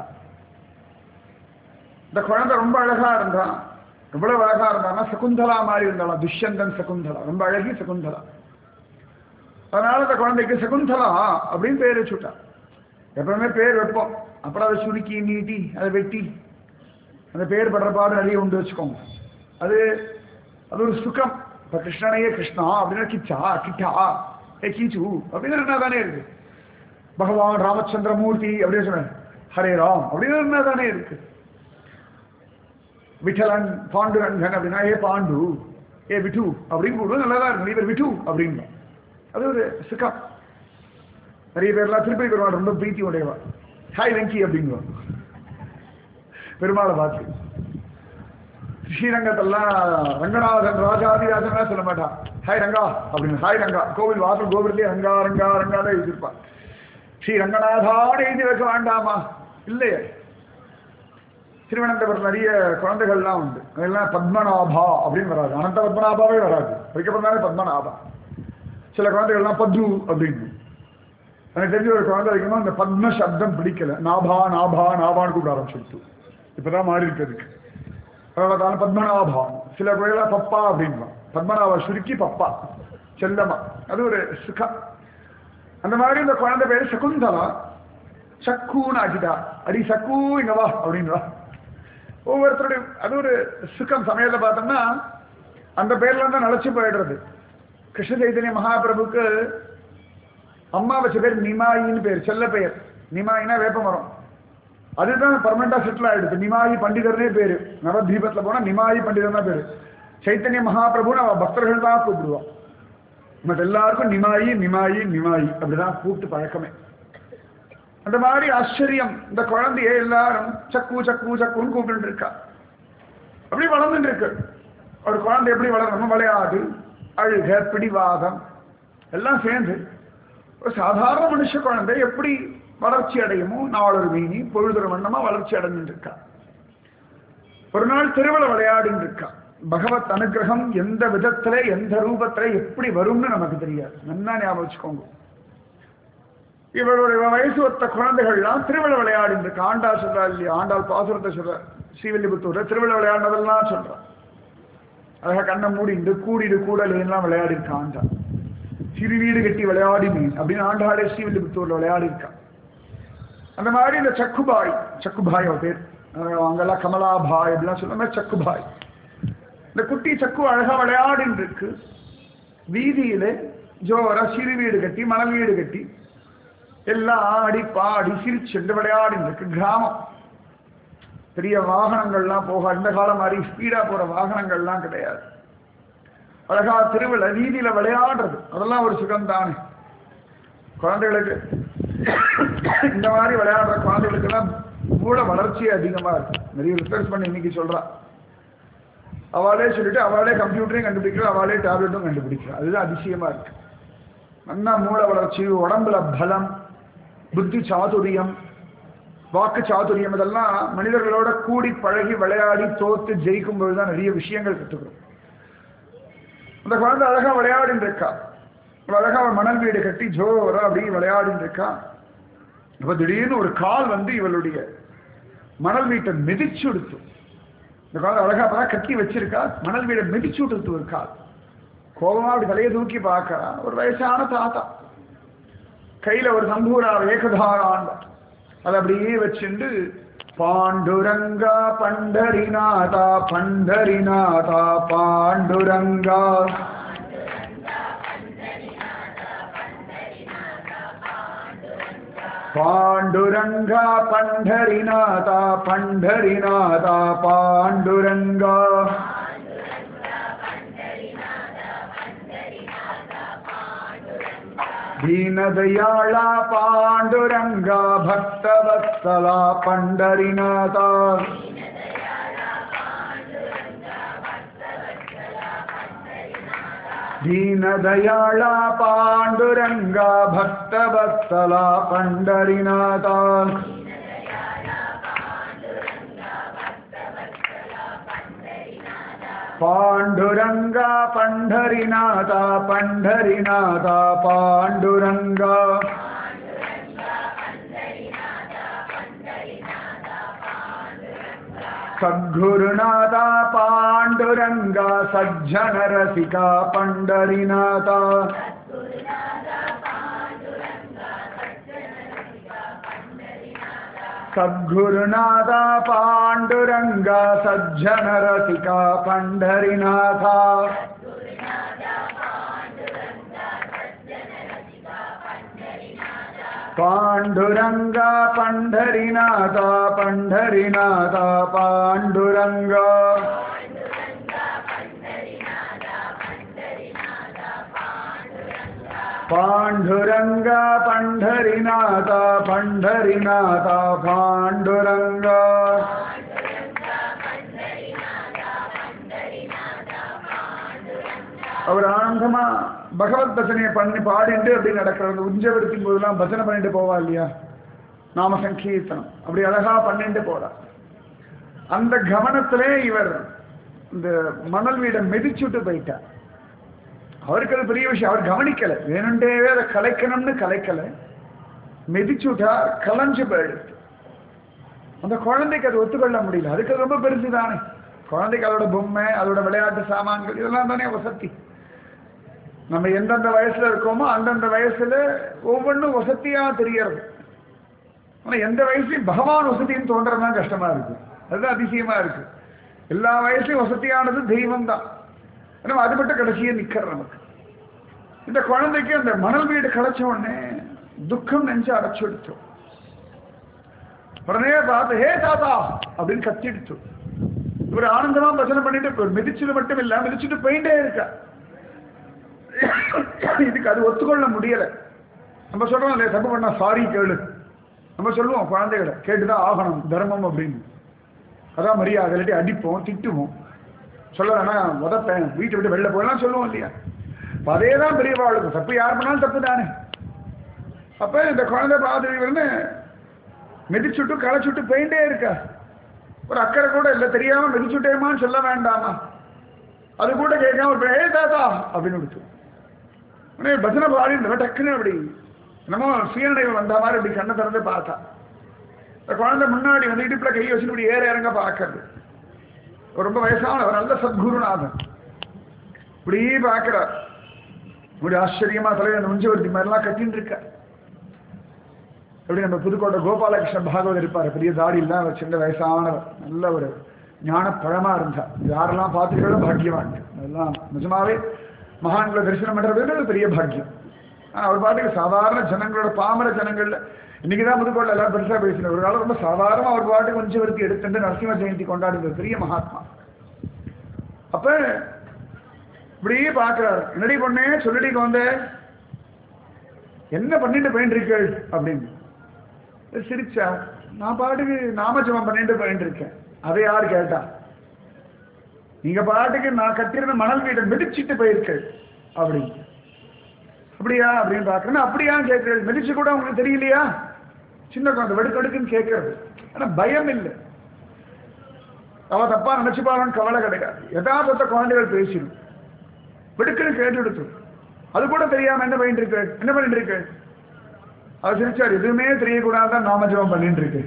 இந்த குழந்தை ரொம்ப அழகா இருந்தா எவ்வளவு அழகா இருந்தான்னா சகுந்தலா மாதிரி இருந்தாலும் துஷ்யந்தன் சகுந்தலா ரொம்ப அழகி சகுந்தலா அதனால அந்த குழந்தைக்கு சகுந்தலா அப்படின்னு பேர் வச்சுட்டா எப்பவுமே பேர் வைப்போம் அப்புறம் அதை சுருக்கி நீட்டி அதை வெட்டி அந்த பேர் படுற பாடு நிறைய உண்டு வச்சுக்கோங்க அது அது ஒரு சுகம் இப்ப கிருஷ்ணனையே கிருஷ்ணா அப்படின்னா கிச்சா கிட்டா ஏ கீச்சு அப்படின்னு இருந்தா தானே இருக்கு பகவான் ராமச்சந்திரமூர்த்தி அப்படின்னு சொன்ன ஹரே ராம் அப்படின்னு இருந்தா தானே இருக்கு விட்டலன் பாண்டுரங்கன் அப்படின்னா ஏ பாண்டு ஏ விட்டு அப்படின்னு கூடுவோம் நல்லா தான் இருக்கு இவர் விட்டு அப்படின்னு அது ஒரு சுகம் நிறைய பேர்லாம் திருப்பதி பெருமாள் ரொம்ப பிரீத்தி உடையவா ஹாய் வெங்கி அப்படிங்குவோம் பெருமாளை பார்த்து ஸ்ரீரங்கத்தெல்லாம் ரங்கநாதன் ராஜாதிராஜன் சொல்ல மாட்டான் ஹாய் ரங்கா அப்படின்னு ஹாய் ரங்கா கோவில் வாசல் கோவிலே ரங்கா ரங்கா ரங்கா தான் எழுதியிருப்பான் ஸ்ரீ ரங்கநாதான்னு எழுதி வைக்க வேண்டாமா இல்லையே திருவனந்தபுரம் நிறைய குழந்தைகள்லாம் உண்டு அதெல்லாம் பத்மநாபா அப்படின்னு வராது அனந்த பத்மநாபாவே வராது அதுக்கப்புறம் பத்மநாபா சில குழந்தைகள்லாம் பத்து அப்படின்னு எனக்கு தெரிஞ்ச ஒரு குழந்தை வைக்கணும் அந்த பத்ம சப்தம் பிடிக்கல நாபா நாபா நாபான்னு கூப்பிட ஆரம்பிச்சிருச்சு இப்பதான் மாறி இருக்கிறதுக்கு அதனால தான் பத்மநாபா சில குழந்தைகளா பப்பா அப்படின்வான் பத்மநாபா சுருக்கி பப்பா செல்லமா அது ஒரு சுகம் அந்த மாதிரி இந்த குழந்தை பேரு சகுந்தலா சக்குன்னு ஆக்கிட்டா அடி சக்கு இங்க வா அப்படின்வா ஒவ்வொருத்தருடைய அது ஒரு சுகம் சமயத்தை பார்த்தோம்னா அந்த பேர்ல தான் நினைச்சு போயிடுறது கிருஷ்ண சைதன்ய மகாபிரபுக்கு அம்மா வச்ச பேர் நிமாயின்னு பேர் செல்ல பெயர் நிமாயினா வேப்ப மரம் அதுதான் பர்மனண்டா செட்டில் ஆயிடுது நிமாயி பண்டிதர்னே பேரு நவதீபத்துல போனா நிமாயி பண்டிதர் தான் பேரு சைத்தன்ய மகாபிரபுன்னு அவ பக்தர்கள் தான் கூப்பிடுவான் மற்ற எல்லாருக்கும் நிமாயி நிமாயி நிமாயி அப்படிதான் கூப்பிட்டு பழக்கமே அந்த மாதிரி ஆச்சரியம் இந்த குழந்தைய எல்லாரும் சக்கு சக்கு சக்குன்னு கூப்பிட்டு இருக்கா அப்படி வளர்ந்துட்டு இருக்கு ஒரு குழந்தை எப்படி வளரணும் விளையாடு அழுக பிடிவாதம் எல்லாம் சேர்ந்து ஒரு சாதாரண மனுஷ குழந்தை எப்படி வளர்ச்சி அடையுமோ நாளொரு மீனி பொழுதொரு வண்ணமா வளர்ச்சி அடைஞ்சுட்டு இருக்கா ஒரு நாள் திருவிழா விளையாடின்னு இருக்கா பகவத் அனுகிரகம் எந்த விதத்துல எந்த ரூபத்துல எப்படி வரும்னு நமக்கு தெரியாது நல்லா ஞாபகம் வச்சுக்கோங்க இவளுடைய வயசு ஒத்த குழந்தைகள்லாம் திருவிழா விளையாடின்னு இருக்கு ஆண்டாள் சொல்றா இல்லையா ஆண்டாள் பாசுரத்தை சொல்ற ஸ்ரீவில்லிபுத்தூர்ல திருவிழா விளையாடினதெல்லாம் சொல்றா அழகா கண்ணை மூடிண்டு கூடிடு கூடல் எல்லாம் விளையாடி இருக்கா ஆண்டாள் சிறு வீடு கட்டி விளையாடி மீன் அப்படின்னு ஆண்டாளே ஸ்ரீவில்லிபுத்தூர்ல விளையாடி இருக்கா அந்த மாதிரி இந்த சக்குபாய் சக்குபாய் அவ பேர் அஹ் அங்கெல்லாம் கமலாபாய் அப்படிலாம் சொல்லுவாங்க சக்குபாய் இந்த குட்டி சக்கு அழகா விளையாடின்னு இருக்கு வீதியில ஜோரா சிறு வீடு கட்டி மணல் வீடு கட்டி எல்லாம் ஆடி பாடி சிரிச்சுண்டு விளையாடின்னு இருக்கு கிராமம் பெரிய வாகனங்கள்லாம் போக இந்த காலம் மாதிரி ஸ்பீடா போற வாகனங்கள்லாம் கிடையாது அழகா திருவிழா வீதியில விளையாடுறது அதெல்லாம் ஒரு சுகம் தானே குழந்தைகளுக்கு இந்த மாதிரி விளையாடுற குழந்தைகளுக்கெல்லாம் மூளை வளர்ச்சி அதிகமா இருக்கு நிறைய ரிசர்ச் பண்ணி இன்னைக்கு சொல்றா அவளே சொல்லிட்டு அவளே கம்ப்யூட்டரையும் கண்டுபிடிக்கிறா அவளே டேப்லெட்டும் கண்டுபிடிக்கிறா அதுதான் அதிசயமா இருக்கு நல்லா மூளை வளர்ச்சி உடம்புல பலம் புத்தி சாதுரியம் வாக்கு சாதுரியம் இதெல்லாம் மனிதர்களோட கூடி பழகி விளையாடி தோத்து ஜெயிக்கும் பொழுதுதான் நிறைய விஷயங்கள் கற்றுக்கிறோம் அந்த குழந்தை அழகா விளையாடின்னு இருக்கா அவ அழகா அவள் மணல் வீடு கட்டி ஜோரா அப்படி விளையாடின்னு இருக்கா அப்ப திடீர்னு ஒரு கால் வந்து இவளுடைய மணல் வீட்டை மிதிச்சு விடுத்து இந்த குழந்தை அழகா அப்பதான் கட்டி வச்சிருக்கா மணல் வீடை மிதிச்சு விடுத்து ஒரு கால் கோபமா அப்படி தலையை தூக்கி பார்க்கறா ஒரு வயசான தாத்தா கையில ஒரு சம்பூரா ஏகதாரான் அதை அப்படியே வச்சுண்டு पाण्डुरङ्गा पण्ढरिनाथा पण्ढरिनाथा पाण्डुरङ्गा पाण्डुरङ्गा पण्ढरिनाथा पण्ढरिनाथा पाण्डुरङ्गा दीनदयाळा पाण्डुरङ्गा भक्तवत्सला पण्डरिनाथा दीनदयाळा पाण्डुरङ्गा भक्तवत्सला पण्डरिनाथा पाण्डुरङ्गा पण्ढरिनाथा पण्ढरिनाथा पाण्डुरङ्गा सद्गुरुनाथा पाण्डुरङ्गा सज्जनरसिका पण्डरिनाथा सद्गुरुनाथा पाण्डुरङ्गा सज्जनरसिका पण्ढरिनाथा पाण्डुरङ्गा पण्ढरिनाथा पण्ढरिनाथा पाण्डुरङ्गा पाण्डुरङ्गा पण्ढरिनाथा पण्ढरिनाथा पाण्डुरङ्गा அவர் ஆனந்தமா பகவத் பஜனையை பண்ணி பாடிண்டு அப்படி நடக்கிறது உஞ்சவருத்தின் போதெல்லாம் பஜனை பண்ணிட்டு போவா இல்லையா நாம சங்கீர்த்தனம் அப்படி அழகா பண்ணிட்டு போறா அந்த கவனத்திலே இவர் இந்த மணல் வீடை மிதிச்சுட்டு போயிட்டார் அவருக்கு அது பெரிய விஷயம் அவர் கவனிக்கல வேணுண்டேவே அதை கலைக்கணும்னு கலைக்கல மிதிச்சுட்டா கலைஞ்சு போயிடுது அந்த குழந்தைக்கு அது ஒத்துக்கொள்ள முடியல அதுக்கு அது ரொம்ப பெருசு தானே குழந்தைக்கு அதோட பொம்மை அதோட விளையாட்டு சாமான்கள் இதெல்லாம் தானே வசதி நம்ம எந்தெந்த வயசுல இருக்கோமோ அந்தந்த வயசுல ஒவ்வொன்றும் வசதியா தெரியறது ஆனா எந்த வயசுலையும் பகவான் வசதின்னு தோன்றதுதான் கஷ்டமா இருக்கு அதுதான் அதிசயமா இருக்கு எல்லா வயசுலையும் வசதியானது தெய்வம் தான் நம்ம அது மட்டும் கடைசியே நிக்கிற நமக்கு இந்த குழந்தைக்கு அந்த மணல் வீடு கிடைச்ச உடனே துக்கம் நெஞ்சு அடைச்சு எடுத்தோம் உடனே பார்த்து ஹே தாத்தா அப்படின்னு கத்திடுச்சு இவர் ஆனந்தமா பஜனை பண்ணிட்டு இப்ப மிதிச்சது மட்டும் இல்ல மிதிச்சுட்டு போயிட்டே இருக்கா இதுக்கு அது ஒத்துக்கொள்ள முடியல நம்ம சொல்றோம் இல்லையா தப்பு பண்ணா சாரி கேளு நம்ம சொல்லுவோம் குழந்தைகளை கேட்டுதான் ஆகணும் தர்மம் அப்படின்னு அதான் மரியாதை இல்லாட்டி அடிப்போம் திட்டுவோம் சொல்ல வேணா உதப்பேன் வீட்டை விட்டு வெளில போயெல்லாம் சொல்லுவோம் இல்லையா அப்ப அதே தான் பெரியவாளுக்கு தப்பு யார் பண்ணாலும் தப்பு தானே அப்ப இந்த குழந்தை பாதிரி வந்து மிதிச்சுட்டு களைச்சுட்டு போயிட்டே இருக்கா ஒரு அக்கறை கூட இல்லை தெரியாம மிதிச்சுட்டேமான்னு சொல்ல வேண்டாமா அது கூட கேட்காம ஒரு ஏ தாத்தா அப்படின்னு கொடுத்து உடனே பஜனை பாடிட்டு டக்குன்னு அப்படி என்னமோ சீரடைவு வந்த மாதிரி இப்படி கண்ணை திறந்து பார்த்தா இந்த குழந்தை முன்னாடி வந்து இடுப்புல கை வச்சு இப்படி ஏற இறங்க பார்க்கறது ரொம்ப வயசானவர் நல்ல சத்குருநாதன் இப்படி பார்க்கிறார் இப்படி ஆச்சரியமா தலைவர் அந்த முஞ்சவர்த்தி மாதிரிலாம் கட்டின்னு இருக்க எப்படி நம்ம புதுக்கோட்டை கோபாலகிருஷ்ண பாகவதர் இருப்பார் பெரிய தாடி இல்லாம சின்ன வயசானவர் நல்ல ஒரு ஞான பழமா இருந்தார் யாரெல்லாம் பார்த்துக்கிறதோ பாக்கியவான் அதெல்லாம் நிஜமாவே மகான்களை தரிசனம் பண்றது ஒரு பெரிய பாக்கியம் ஆனா அவர் பாட்டுக்கு சாதாரண ஜனங்களோட பாமர ஜனங்கள்ல இன்னைக்குதான் புதுக்கோட்டை எல்லாம் பெருசா பேசின ஒரு காலம் ரொம்ப சாதாரணமா அவர் பாட்டுக்கு கொஞ்சம் வருத்தி எடுத்துட்டு நரசிம்ம ஜெயந்தி கொண்டாடுற பெரிய மகாத்மா அப்ப இப்படியே பாக்குறாரு என்னடி பொண்ணே சொல்லிடி வந்த என்ன பண்ணிட்டு போயிட்டு இருக்கள் அப்படின்னு சிரிச்சா நான் பாட்டுக்கு நாமஜபம் பண்ணிட்டு போயிட்டு இருக்கேன் அதை யார் கேட்டா நீங்க பாட்டுக்கு நான் கட்டிருந்த மணல் வீட்டை மிதிச்சிட்டு போயிருக்கள் அப்படின்னு அப்படியா அப்படின்னு பாக்குறேன் அப்படியா கேட்கிறேன் மிதிச்சு கூட உங்களுக்கு தெரியலையா சின்ன குழந்தை வெடுக்கடுக்குன்னு கேட்கறது ஆனா பயம் இல்லை அவ தப்பா நினைச்சுப்பாளன்னு கவலை கிடையாது யதார்த்தத்தை குழந்தைகள் பேசிடும் வெடுக்குன்னு கேட்டு எடுத்து அது கூட தெரியாம என்ன பண்ணிட்டு இருக்கு என்ன பண்ணிட்டு இருக்கு அவர் சிரிச்சார் எதுவுமே தெரியக்கூடாதான் நாமஜபம் பண்ணிட்டு இருக்கு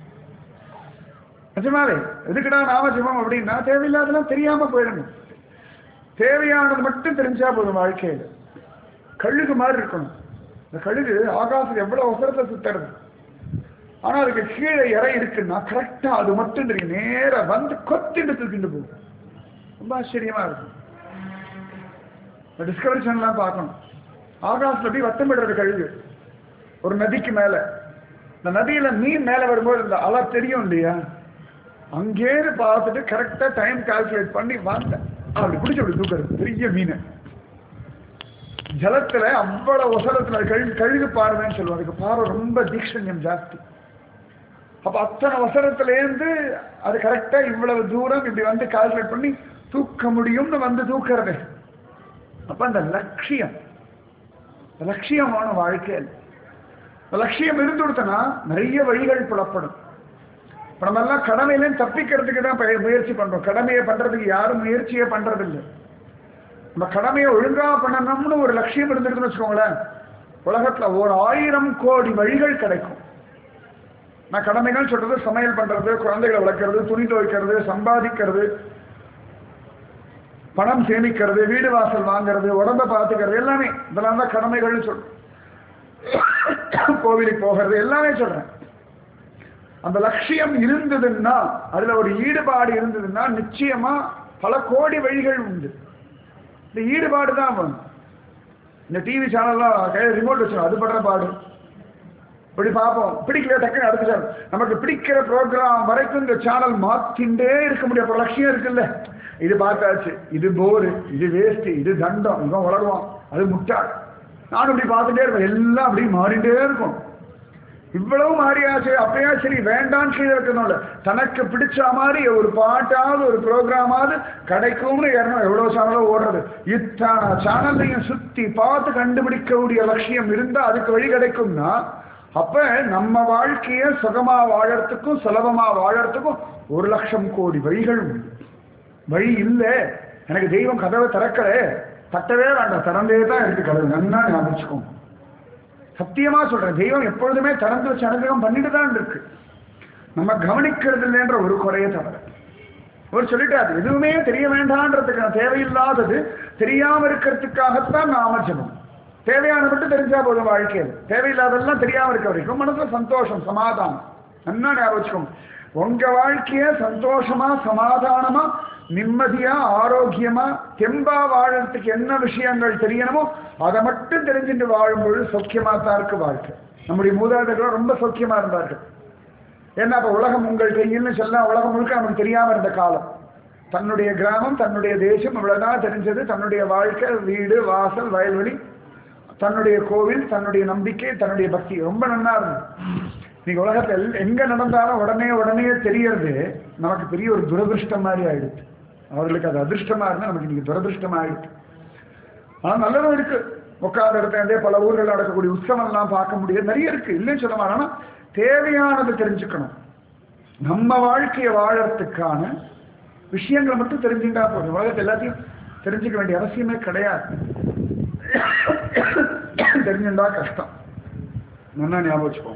நிஜமாவே எதுக்குடா நாமஜபம் அப்படின்னா தேவையில்லாதெல்லாம் தெரியாம போயிடணும் தேவையானது மட்டும் தெரிஞ்சா போதும் வாழ்க்கையில கழுகு மாதிரி இருக்கணும் இந்த கழுகு ஆகாசத்துக்கு எவ்வளவு அவசரத்தை சுத்துறது ஆனா அதுக்கு கீழே இறை இருக்குன்னா கரெக்டா அது மட்டும் தெரியும் நேரா வந்து கொத்திட்டு தூக்கிட்டு போகும் ரொம்ப ஆச்சரியமா இருக்கும் டிஸ்கவரி சேனல்லாம் பார்க்கணும் ஆகாசத்துல போய் வட்டம் விடுறது கழுகு ஒரு நதிக்கு மேல இந்த நதியில மீன் மேல வரும்போது இந்த அலை தெரியும் இல்லையா அங்கேருந்து பார்த்துட்டு கரெக்டா டைம் கால்குலேட் பண்ணி வாங்க அப்படி பிடிச்சி அப்படி தூக்குறது பெரிய மீன் ஜலத்துல அவ்வளவு ஒசரத்துல கழுகு கழுகு பார்வைன்னு சொல்லுவோம் அதுக்கு பார்வை ரொம்ப தீக்ஷண்யம் ஜாஸ்தி அப்ப அத்தனை வசனத்திலேருந்து அது கரெக்டா இவ்வளவு தூரம் இப்படி வந்து கால்குலேட் பண்ணி தூக்க முடியும்னு வந்து தூக்குறது அப்ப அந்த லட்சியம் இந்த லட்சியமான வாழ்க்கையில் இந்த லட்சியம் இருந்து கொடுத்தனா நிறைய வழிகள் புலப்படும் இப்ப நம்ம எல்லாம் கடமையிலேருந்து தப்பிக்கிறதுக்கு தான் பய- முயற்சி பண்றோம் கடமையை பண்றதுக்கு யாரும் முயற்சியே பண்றது இல்லை நம்ம கடமையை ஒழுங்கா பண்ணணும்னு ஒரு லட்சியம் இருந்துருக்குன்னு வச்சுக்கோங்களேன் உலகத்துல ஒரு ஆயிரம் கோடி வழிகள் கிடைக்கும் நான் கடமைகள் சொல்றது சமையல் பண்றது குழந்தைகளை வளர்க்கறது துணி துவைக்கிறது சம்பாதிக்கிறது பணம் சேமிக்கிறது வீடு வாசல் வாங்குறது உடம்ப பார்த்துக்கிறது எல்லாமே இதெல்லாம் தான் கடமைகள்னு சொல்றேன் கோவிலுக்கு போகிறது எல்லாமே சொல்றேன் அந்த லட்சியம் இருந்ததுன்னா அதுல ஒரு ஈடுபாடு இருந்ததுன்னா நிச்சயமா பல கோடி வழிகள் உண்டு இந்த ஈடுபாடு தான் வேணும் இந்த டிவி சேனல்லாம் கையில் ரிமோட் வச்சிடும் அது படுற பாடு இப்படி பார்ப்போம் பிடிக்கல டக்குன்னு அடுத்த சேனல் நமக்கு பிடிக்கிற ப்ரோக்ராம் வரைக்கும் இந்த சேனல் மாத்திண்டே இருக்க முடியும் அப்போ லட்சியம் இருக்குல்ல இது பார்த்தாச்சு இது போரு இது வேஸ்ட் இது தண்டம் இவன் வளருவான் அது முட்டாள் நானும் இப்படி பார்த்துட்டே இருப்பேன் எல்லாம் அப்படி மாறிண்டே இருக்கும் இவ்வளவு மாறியாச்சு அப்பயா சரி வேண்டான்னு கீழே இருக்கணும்ல தனக்கு பிடிச்ச மாதிரி ஒரு பாட்டாவது ஒரு ப்ரோக்ராமாவது கிடைக்கும்னு ஏறணும் எவ்வளவு சேனலும் ஓடுறது இத்தனை சேனல்லையும் சுத்தி பார்த்து கண்டுபிடிக்கக்கூடிய லட்சியம் இருந்தா அதுக்கு வழி கிடைக்கும்னா அப்ப நம்ம வாழ்க்கைய சுகமா வாழறதுக்கும் சுலபமா வாழறதுக்கும் ஒரு லட்சம் கோடி வழிகள் உண்டு வழி இல்லை எனக்கு தெய்வம் கதவை திறக்கலே தட்டவே வேண்டாம் திறந்தே தான் இருக்கு கதவு நன்னா ஞாபகம் சத்தியமா சொல்றேன் தெய்வம் எப்பொழுதுமே திறந்து வச்சு அனுகிரகம் பண்ணிட்டு தான் இருக்கு நம்ம கவனிக்கிறது இல்லைன்ற ஒரு குறைய தவிர அவர் சொல்லிட்டாரு எதுவுமே தெரிய வேண்டான்றதுக்கு தேவையில்லாதது தெரியாம இருக்கிறதுக்காகத்தான் நாம ஜபம் தேவையான மட்டும் தெரிஞ்சா போதும் வாழ்க்கையில் தேவையில்லாதெல்லாம் தெரியாம இருக்க வரைக்கும் மனசுல சந்தோஷம் சமாதானம் நல்லா ஞாபகம் வச்சுக்கோங்க உங்க வாழ்க்கைய சந்தோஷமா சமாதானமா நிம்மதியா ஆரோக்கியமா தெம்பா வாழறதுக்கு என்ன விஷயங்கள் தெரியணுமோ அதை மட்டும் தெரிஞ்சுட்டு வாழும்பொழுது சௌக்கியமா தான் இருக்கு வாழ்க்கை நம்முடைய மூதாதைகள் ரொம்ப சௌக்கியமா இருந்தார்கள் ஏன்னா அப்ப உலகம் உங்கள் கையில்னு சொல்ல உலகம் முழுக்க நமக்கு தெரியாம இருந்த காலம் தன்னுடைய கிராமம் தன்னுடைய தேசம் இவ்வளவுதான் தெரிஞ்சது தன்னுடைய வாழ்க்கை வீடு வாசல் வயல்வெளி தன்னுடைய கோவில் தன்னுடைய நம்பிக்கை தன்னுடைய பக்தி ரொம்ப நன்னா இருந்தது இன்னைக்கு உலகத்தில் எங்க நடந்தாலும் உடனே உடனே தெரியறது நமக்கு பெரிய ஒரு துரதிருஷ்டம் மாதிரி ஆயிடுச்சு அவர்களுக்கு அது அதிர்ஷ்டமா இருந்தா நமக்கு இன்னைக்கு துரதிருஷ்டம் ஆயிடுச்சு ஆனா நல்லதும் இருக்கு உட்கார்ந்த இடத்துல பல ஊர்கள் நடக்கக்கூடிய உற்சவம் எல்லாம் பார்க்க முடியாது நிறைய இருக்கு இல்லைன்னு சொல்ல மாட்டேன் ஆனா தேவையானது தெரிஞ்சுக்கணும் நம்ம வாழ்க்கையை வாழறதுக்கான விஷயங்களை மட்டும் தெரிஞ்சுட்டா போதும் உலகத்தை எல்லாத்தையும் தெரிஞ்சுக்க வேண்டிய அவசியமே கிடையாது தெரிஞ்சுட்டா கஷ்டம் நல்லா ஞாபகம் வச்சுப்போம்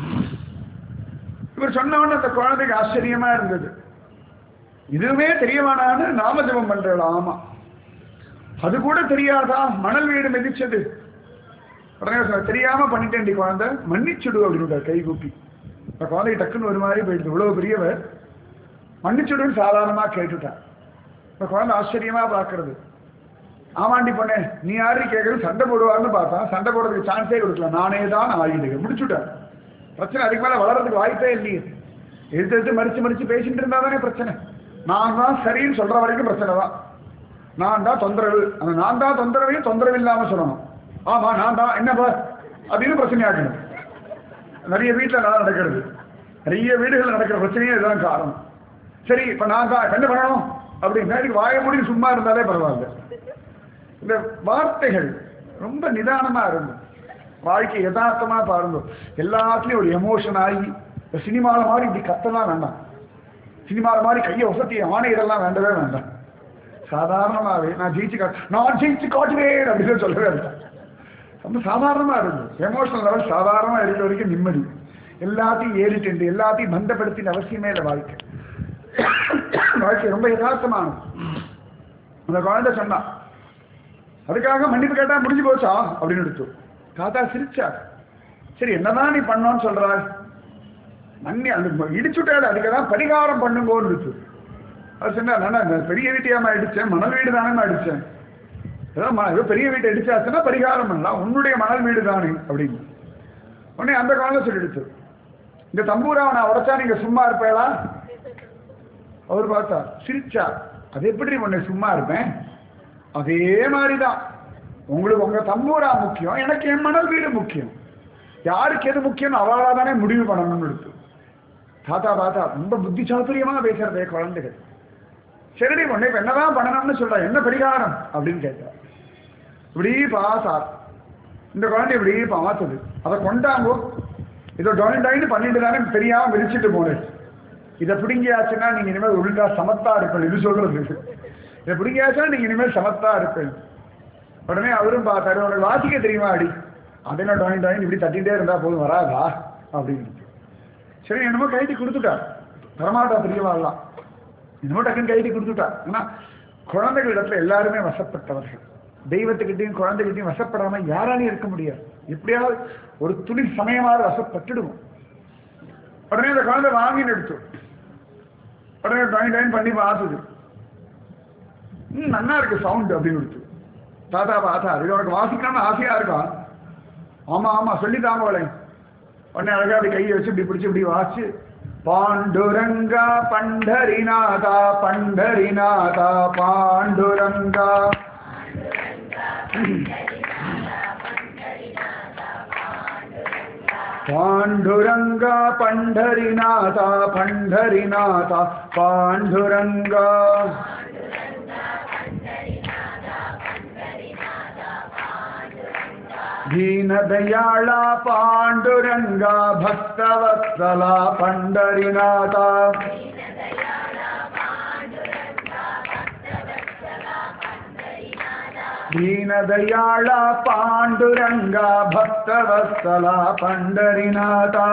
இவர் சொன்ன உடனே அந்த குழந்தைக்கு ஆச்சரியமா இருந்தது இதுவுமே தெரியவானான்னு நாம ஜபம் பண்றா ஆமா அது கூட தெரியாதா மணல் வீடு மிதிச்சது உடனே சொன்னார், தெரியாம பண்ணிட்டேன்டி குழந்தை மன்னிச்சுடு அப்படின்னு கை கூப்பி அந்த குழந்தை டக்குன்னு ஒரு மாதிரி போயிடுது இவ்வளவு பெரியவர் மன்னிச்சுடுன்னு சாதாரணமா கேட்டுட்டார் இந்த குழந்தை ஆச்சரியமா பார்க்கறது ஆமாண்டி பொண்ணே நீ யாரு கேட்கறது சண்டை போடுவார்னு பார்த்தா சண்டை போடுறதுக்கு சான்ஸே கொடுக்கல நானே தான் ஆகிடுங்க முடிச்சுட்டார் பிரச்சனை அதுக்கு மேல வளர்றதுக்கு வாய்ப்பே இல்லையே எடுத்து எடுத்து மறிச்சு மறிச்சு பேசிட்டு இருந்தா தானே பிரச்சனை நான் தான் சரின்னு சொல்ற வரைக்கும் பிரச்சனை தான் நான் தான் தொந்தரவு அந்த நான் தான் தொந்தரவையும் தொந்தரவு இல்லாம சொல்லணும் ஆமா நான் தான் என்னப்பா அப்படின்னு பிரச்சனை ஆகணும் நிறைய வீட்டுல நான் நடக்கிறது நிறைய வீடுகள் நடக்கிற பிரச்சனையே இதுதான் காரணம் சரி இப்ப நான் தான் இப்ப என்ன பண்ணணும் அப்படின்னா இதுக்கு வாய மூடி சும்மா இருந்தாலே பரவாயில்ல இந்த வார்த்தைகள் ரொம்ப நிதானமா இருக்கும் வாழ்க்கை யதார்த்தமா பாருங்க எல்லாத்துலயும் ஒரு எமோஷன் ஆகி இந்த சினிமால மாதிரி இப்படி கத்தலாம் வேண்டாம் சினிமால மாதிரி கையை வசதி ஆணையிடலாம் வேண்டவே வேண்டாம் சாதாரணமாவே நான் ஜெயிச்சு காட்டு நான் ஜெயிச்சு காட்டுவேன் அப்படின்னு சொல்லவே இல்லை ரொம்ப சாதாரணமா இருக்கும் எமோஷனல் லெவல் சாதாரணமா இருக்கிற வரைக்கும் நிம்மதி எல்லாத்தையும் ஏறிட்டு எல்லாத்தையும் பந்தப்படுத்தின அவசியமே இல்லை வாழ்க்கை வாழ்க்கை ரொம்ப யதார்த்தமானது அந்த குழந்தை சொன்னா அதுக்காக மன்னிப்பு கேட்டா முடிஞ்சு போச்சா அப்படின்னு எடுத்து தாத்தா சிரிச்சா சரி என்னதான் நீ பண்ணோன்னு சொல்றாய் மண்ணி அந்த இடிச்சுட்டாரு அதுக்கு தான் பரிகாரம் பண்ணுங்கோன்னு இருக்கு அது சொன்னா நான் நான் பெரிய வீட்டையாம அடிச்சேன் மணல் வீடு தானே அடிச்சேன் ஏதோ ம- ஏதோ பெரிய வீட்டை அடிச்சாச்சுன்னா பரிகாரம் பண்ணலாம் உன்னுடைய மணல் வீடு தானே அப்படின்னு உடனே அந்த காலம் சொல்லிடுச்சு இந்த தம்பூராவை நான் உடைச்சா நீங்க சும்மா இருப்பேளா அவர் பார்த்தா சிரிச்சா அது எப்படி உன்னை சும்மா இருப்பேன் அதே மாதிரிதான் உங்களுக்கு உங்க தம்பூரா முக்கியம் எனக்கு என் மணல் வீடு முக்கியம் யாருக்கு எது முக்கியம் அவளா தானே முடிவு பண்ணணும்னு இருக்கு தாத்தா தாத்தா ரொம்ப புத்தி சாதுரியமா பேசுறதே குழந்தைகள் சரிடி உன்னை இப்ப என்னதான் பண்ணணும்னு சொல்ற என்ன பரிகாரம் அப்படின்னு கேட்டா இப்படி பார்த்தார் இந்த குழந்தை இப்படி பார்த்தது அதை கொண்டாங்கோ இதோ டொயின் டாயின் பண்ணிட்டு தானே தெரியாம விரிச்சிட்டு போனேன் இதை பிடுங்கியாச்சுன்னா நீங்க இனிமேல் ஒழுங்கா சமத்தா இருப்பேன் இது சொல்றது இதை பிடுங்கியாச்சுன்னா நீங்க இனிமேல் சமத்தா இருப்பேன் உடனே அவரும் பார்த்தாரு உனக்கு வாசிக்க தெரியுமா அடி அதெல்லாம் டாயின் டாயின் இப்படி தட்டிகிட்டே இருந்தா போதும் வராதா அப்படின்னு சரி என்னமோ கைட்டி கொடுத்துட்டா வரமாட்டா தெரியவாடலாம் என்னமோ டக்குன்னு கைட்டி கொடுத்துட்டா ஆனா குழந்தைகள் இடத்துல எல்லாருமே வசப்பட்டவர்கள் தெய்வத்துக்கிட்டையும் குழந்தைகிட்டையும் வசப்படாம யாராலையும் இருக்க முடியாது எப்படியாவது ஒரு துளி சமயமாவது வசப்பட்டுடுவோம் உடனே அந்த குழந்தை வாங்கின்னு எடுத்து உடனே டாயின் டாயின் பண்ணி பார்த்தது ம் நல்லா இருக்கு சவுண்ட் அப்படின்னு கொடுத்து தாத்தா பார்த்தா இது உனக்கு வாசிக்கணும்னு ஆசையா இருக்கா ஆமா ஆமா சொல்லித்தாங்க அவளை உடனே அழகா அப்படி கையை வச்சு இப்படி பிடிச்சு இப்படி வாசிச்சு பாண்டுரங்கா பண்டரிநாதா பண்டரிநாதா பாண்டுரங்கா பாண்டுரங்கா பண்டரிநாதா பண்டரிநாதா பாண்டுரங்கா दीनदयाळा पाण्डुरङ्गा भक्तवत्सला पण्डरिनाथा दीनदयाळा पाण्डुरङ्गा भक्तवत्सला पण्डरिनाथा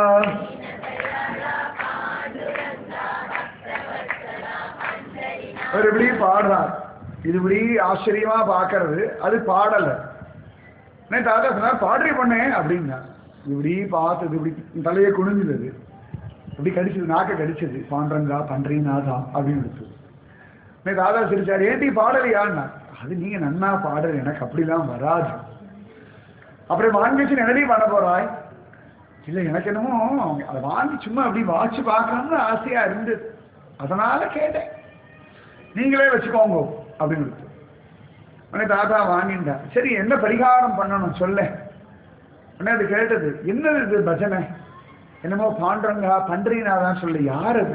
அவர் இப்படி பாடுறார் இது இப்படி ஆச்சரியமா பார்க்கறது அது பாடலை நான் தாத்தா சொன்னார் பாடுறி பண்ணேன் அப்படின்னா இப்படி பார்த்தது இப்படி தலையை குனிஞ்சது இப்படி கடிச்சது நாக்க கடிச்சது பாண்டரங்கா பண்றீனாதா அப்படின்னு இருக்கு நான் தாத்தா சிரிச்சார் ஏன்டி பாடலையான்னா அது நீங்க நன்னா பாடல எனக்கு அப்படிலாம் வராது அப்புறம் வாங்கி வச்சு என்னடி பண்ண போறாய் இல்ல எனக்கு என்னமோ அதை வாங்கி சும்மா அப்படி வாட்சி பார்க்கணும்னு ஆசையா இருந்தது அதனால கேட்டேன் நீங்களே வச்சுக்கோங்க அப்படின்னு இருக்கு உடனே தாத்தா வாங்கிட்டா சரி என்ன பரிகாரம் பண்ணணும் சொல்ல உடனே அது கேட்டது என்னது இது பஜனை என்னமோ பாண்டரங்கா பண்றீனாதான் சொல்லு யார் அது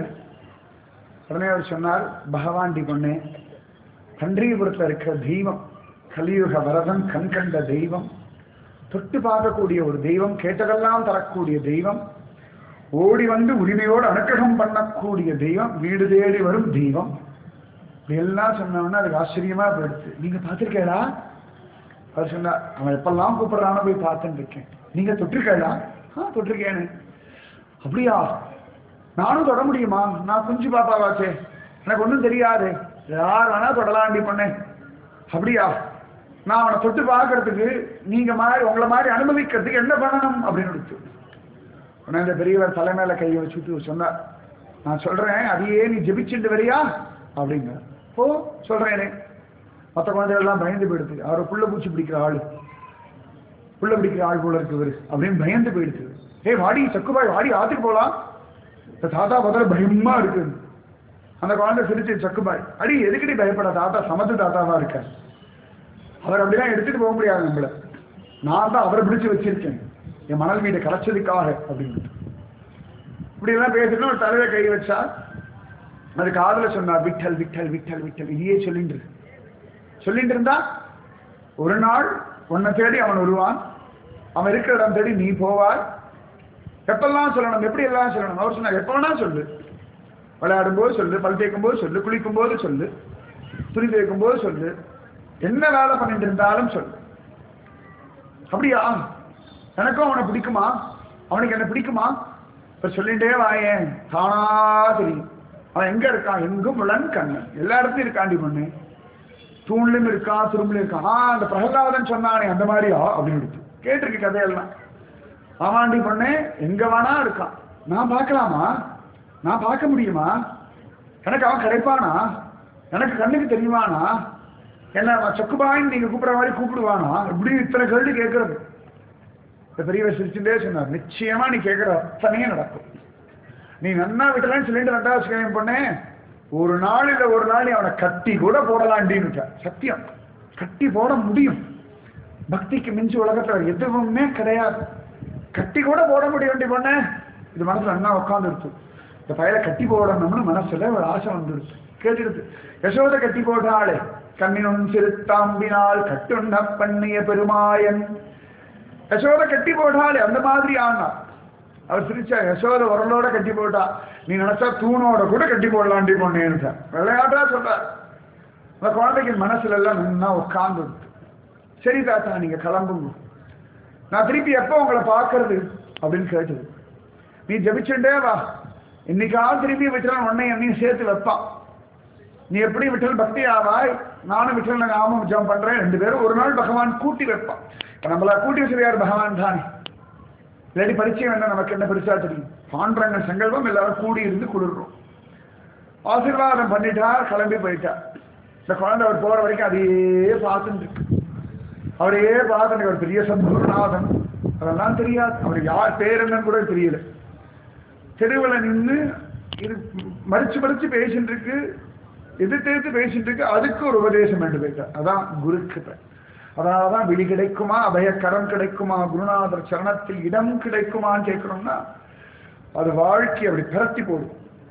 உடனே அவர் சொன்னார் பகவான்டி பொண்ணே பன்றியபுரத்தில் இருக்கிற தெய்வம் கலியுக வரதன் கண் கண்ட தெய்வம் தொட்டு பார்க்கக்கூடிய ஒரு தெய்வம் கேட்டதெல்லாம் தரக்கூடிய தெய்வம் ஓடி வந்து உரிமையோடு அனுக்கிரகம் பண்ணக்கூடிய தெய்வம் வீடு தேடி வரும் தெய்வம் இப்படி எல்லாம் சொன்னோன்னா அதுக்கு ஆச்சரியமா போயிடுச்சு நீங்க பார்த்திருக்கேடா அவர் சொன்னார் அவன் எப்பெல்லாம் கூப்பிடுறானோ போய் பார்த்துட்டு இருக்கேன் நீங்க தொட்டிருக்கேடா ஆ தொட்டிருக்கேன்னு அப்படியா நானும் தொட முடியுமா நான் குஞ்சு பாப்பாவாச்சே எனக்கு ஒன்றும் தெரியாது யார் வேணா தொடலாண்டி பண்ணேன் அப்படியா நான் அவனை தொட்டு பார்க்கறதுக்கு நீங்க மாதிரி உங்களை மாதிரி அனுமதிக்கிறதுக்கு என்ன பண்ணணும் அப்படின்னு கொடுத்து உடனே இந்த பெரியவர் தலைமையில கையை வச்சுட்டு சொன்னார் நான் சொல்றேன் அதையே நீ ஜெபிச்சுட்டு வரியா அப்படிங்க ஓ சொல்றேனே மற்ற குழந்தைகள் எல்லாம் பயந்து போயிடுது அவர் புள்ள பூச்சி பிடிக்கிற ஆளு புள்ள பிடிக்கிற ஆள் போல இருக்கு இவரு அப்படின்னு பயந்து போயிடுது ஏய் வாடி சக்குபாய் வாடி ஆத்துக்கு போலாம் இந்த தாத்தா பதில பயமா இருக்கு அந்த குழந்தை சிரிச்சு சக்குபாய் அடி எதுக்கடி பயப்பட தாத்தா சமத்து தாத்தாவா இருக்க அவர் அப்படிலாம் எடுத்துட்டு போக முடியாது நம்மள நான் தான் அவரை பிடிச்சு வச்சிருக்கேன் என் மணல் வீட்டை கலைச்சதுக்காக அப்படின்னு இப்படி எல்லாம் பேசிட்டு ஒரு தலையில கை வச்சா அது காதுல சொன்னார் விட்டல் விட்டல் விட்டல் விட்டல் இதையே சொல்லிட்டு இரு. சொல்லிட்டு இருந்தா ஒரு நாள் உன்னை தேடி அவன் வருவான் அவன் இருக்கிற இடம் தேடி நீ போவாய் எப்பெல்லாம் சொல்லணும் எப்படி எல்லாம் சொல்லணும் அவர் சொன்னார் எப்ப வேணா சொல்லு விளையாடும் போது சொல்லு பல் தேய்க்கும் போது சொல்லு குளிக்கும் போது சொல்லு துணி தேய்க்கும் போது சொல்லு என்ன வேலை பண்ணிட்டு இருந்தாலும் சொல்லு அப்படியா எனக்கும் அவனை பிடிக்குமா அவனுக்கு என்ன பிடிக்குமா இப்ப சொல்லிட்டே வாயேன் தானா தெரியும் அவன் எங்க இருக்கான் எங்கும் விளன் கண்ணன் எல்லா இடத்துலயும் இருக்காண்டி பொண்ணு தூண்லயும் இருக்கான் துரும்புலயும் இருக்கான் ஆ அந்த பிரகலாதன் சொன்னானே அந்த மாதிரியா அப்படின்னு எடுத்து கேட்டிருக்கு கதையெல்லாம் ஆமாண்டி பொண்ணு எங்க வேணா இருக்கான் நான் பார்க்கலாமா நான் பார்க்க முடியுமா எனக்கு அவன் கிடைப்பானா எனக்கு கண்ணுக்கு தெரியுமானா என்ன அவன் சொக்குபாயின்னு நீங்க கூப்பிடுற மாதிரி கூப்பிடுவானா இப்படி இத்தனை கேள்வி கேட்கறது இந்த பெரியவர் சிரிச்சுட்டே சொன்னார் நிச்சயமா நீ கேட்கற அத்தனையே நடக்கும் நீ நன்னா விட்டலான்னு சொல்லிட்டு ரெண்டாவது கேள்வி பண்ணேன் ஒரு நாள் இல்ல ஒரு நாள் நீ அவனை கட்டி கூட போடலாண்டின்னு சத்தியம் கட்டி போட முடியும் பக்திக்கு மிஞ்சி உலகத்துல எதுவுமே கிடையாது கட்டி கூட போட முடியும் பண்ண இது மனசுல அண்ணா உட்கார்ந்து இருக்கு இந்த பயலை கட்டி போடணும்னு மனசுல ஒரு ஆசை வந்துடுச்சு கேட்டுடுது யசோத கட்டி போட்டாளே கண்ணினும் சிறுத்தாம்பினால் கட்டுண்ண பண்ணிய பெருமாயன் யசோத கட்டி போட்டாளே அந்த மாதிரி ஆனா அவர் சிரிச்சா யசோத உரலோட கட்டி போட்டா நீ நினைச்சா தூணோட கூட கட்டி போடலாண்டி பொண்ணேன்னு விளையாட்டா சொல்ற அந்த குழந்தைக்கு மனசுல எல்லாம் நின்னா உட்கார்ந்து சரி தாத்தா நீங்க கிளம்புங்க நான் திருப்பி எப்போ உங்களை பார்க்கறது அப்படின்னு கேட்டது நீ ஜபிச்சுட்டே வா இன்னைக்காவது திருப்பி விட்டலன் உன்னை என்னையும் சேர்த்து வைப்பான் நீ எப்படி விட்டல் பக்தி ஆவாய் நானும் விட்டல் நாமம் ஜம் பண்றேன் ரெண்டு பேரும் ஒரு நாள் பகவான் கூட்டி வைப்பான் இப்ப நம்மள கூட்டி வச்சிருக்காரு பகவான் தானே இல்லாட்டி பரிச்சயம் என்ன நமக்கு என்ன பெருசா தெரியும் பாண்டரங்க சங்கல்பம் எல்லாரும் கூடி இருந்து குளிர்றோம் ஆசீர்வாதம் பண்ணிட்டார் கிளம்பி போயிட்டார் இந்த குழந்தை அவர் போற வரைக்கும் அதையே பார்த்துட்டு இருக்கு அவரையே பார்த்துட்டு அவர் பெரிய சத்குருநாதன் அதெல்லாம் தெரியாது அவர் யார் பேர் என்னன்னு கூட தெரியல தெருவில் நின்று இது மறிச்சு மறிச்சு பேசிட்டு இருக்கு எதிர்த்து எதிர்த்து பேசிட்டு இருக்கு அதுக்கு ஒரு உபதேசம் வேண்டு போயிட்டார் அதான் குரு கிருப்பை அதனாலதான் விழி கிடைக்குமா அபயக்கரம் கிடைக்குமா குருநாதர் சரணத்தில் இடம் கிடைக்குமான்னு கேட்கணும்னா அது வாழ்க்கை அப்படி பிரத்தி போடும்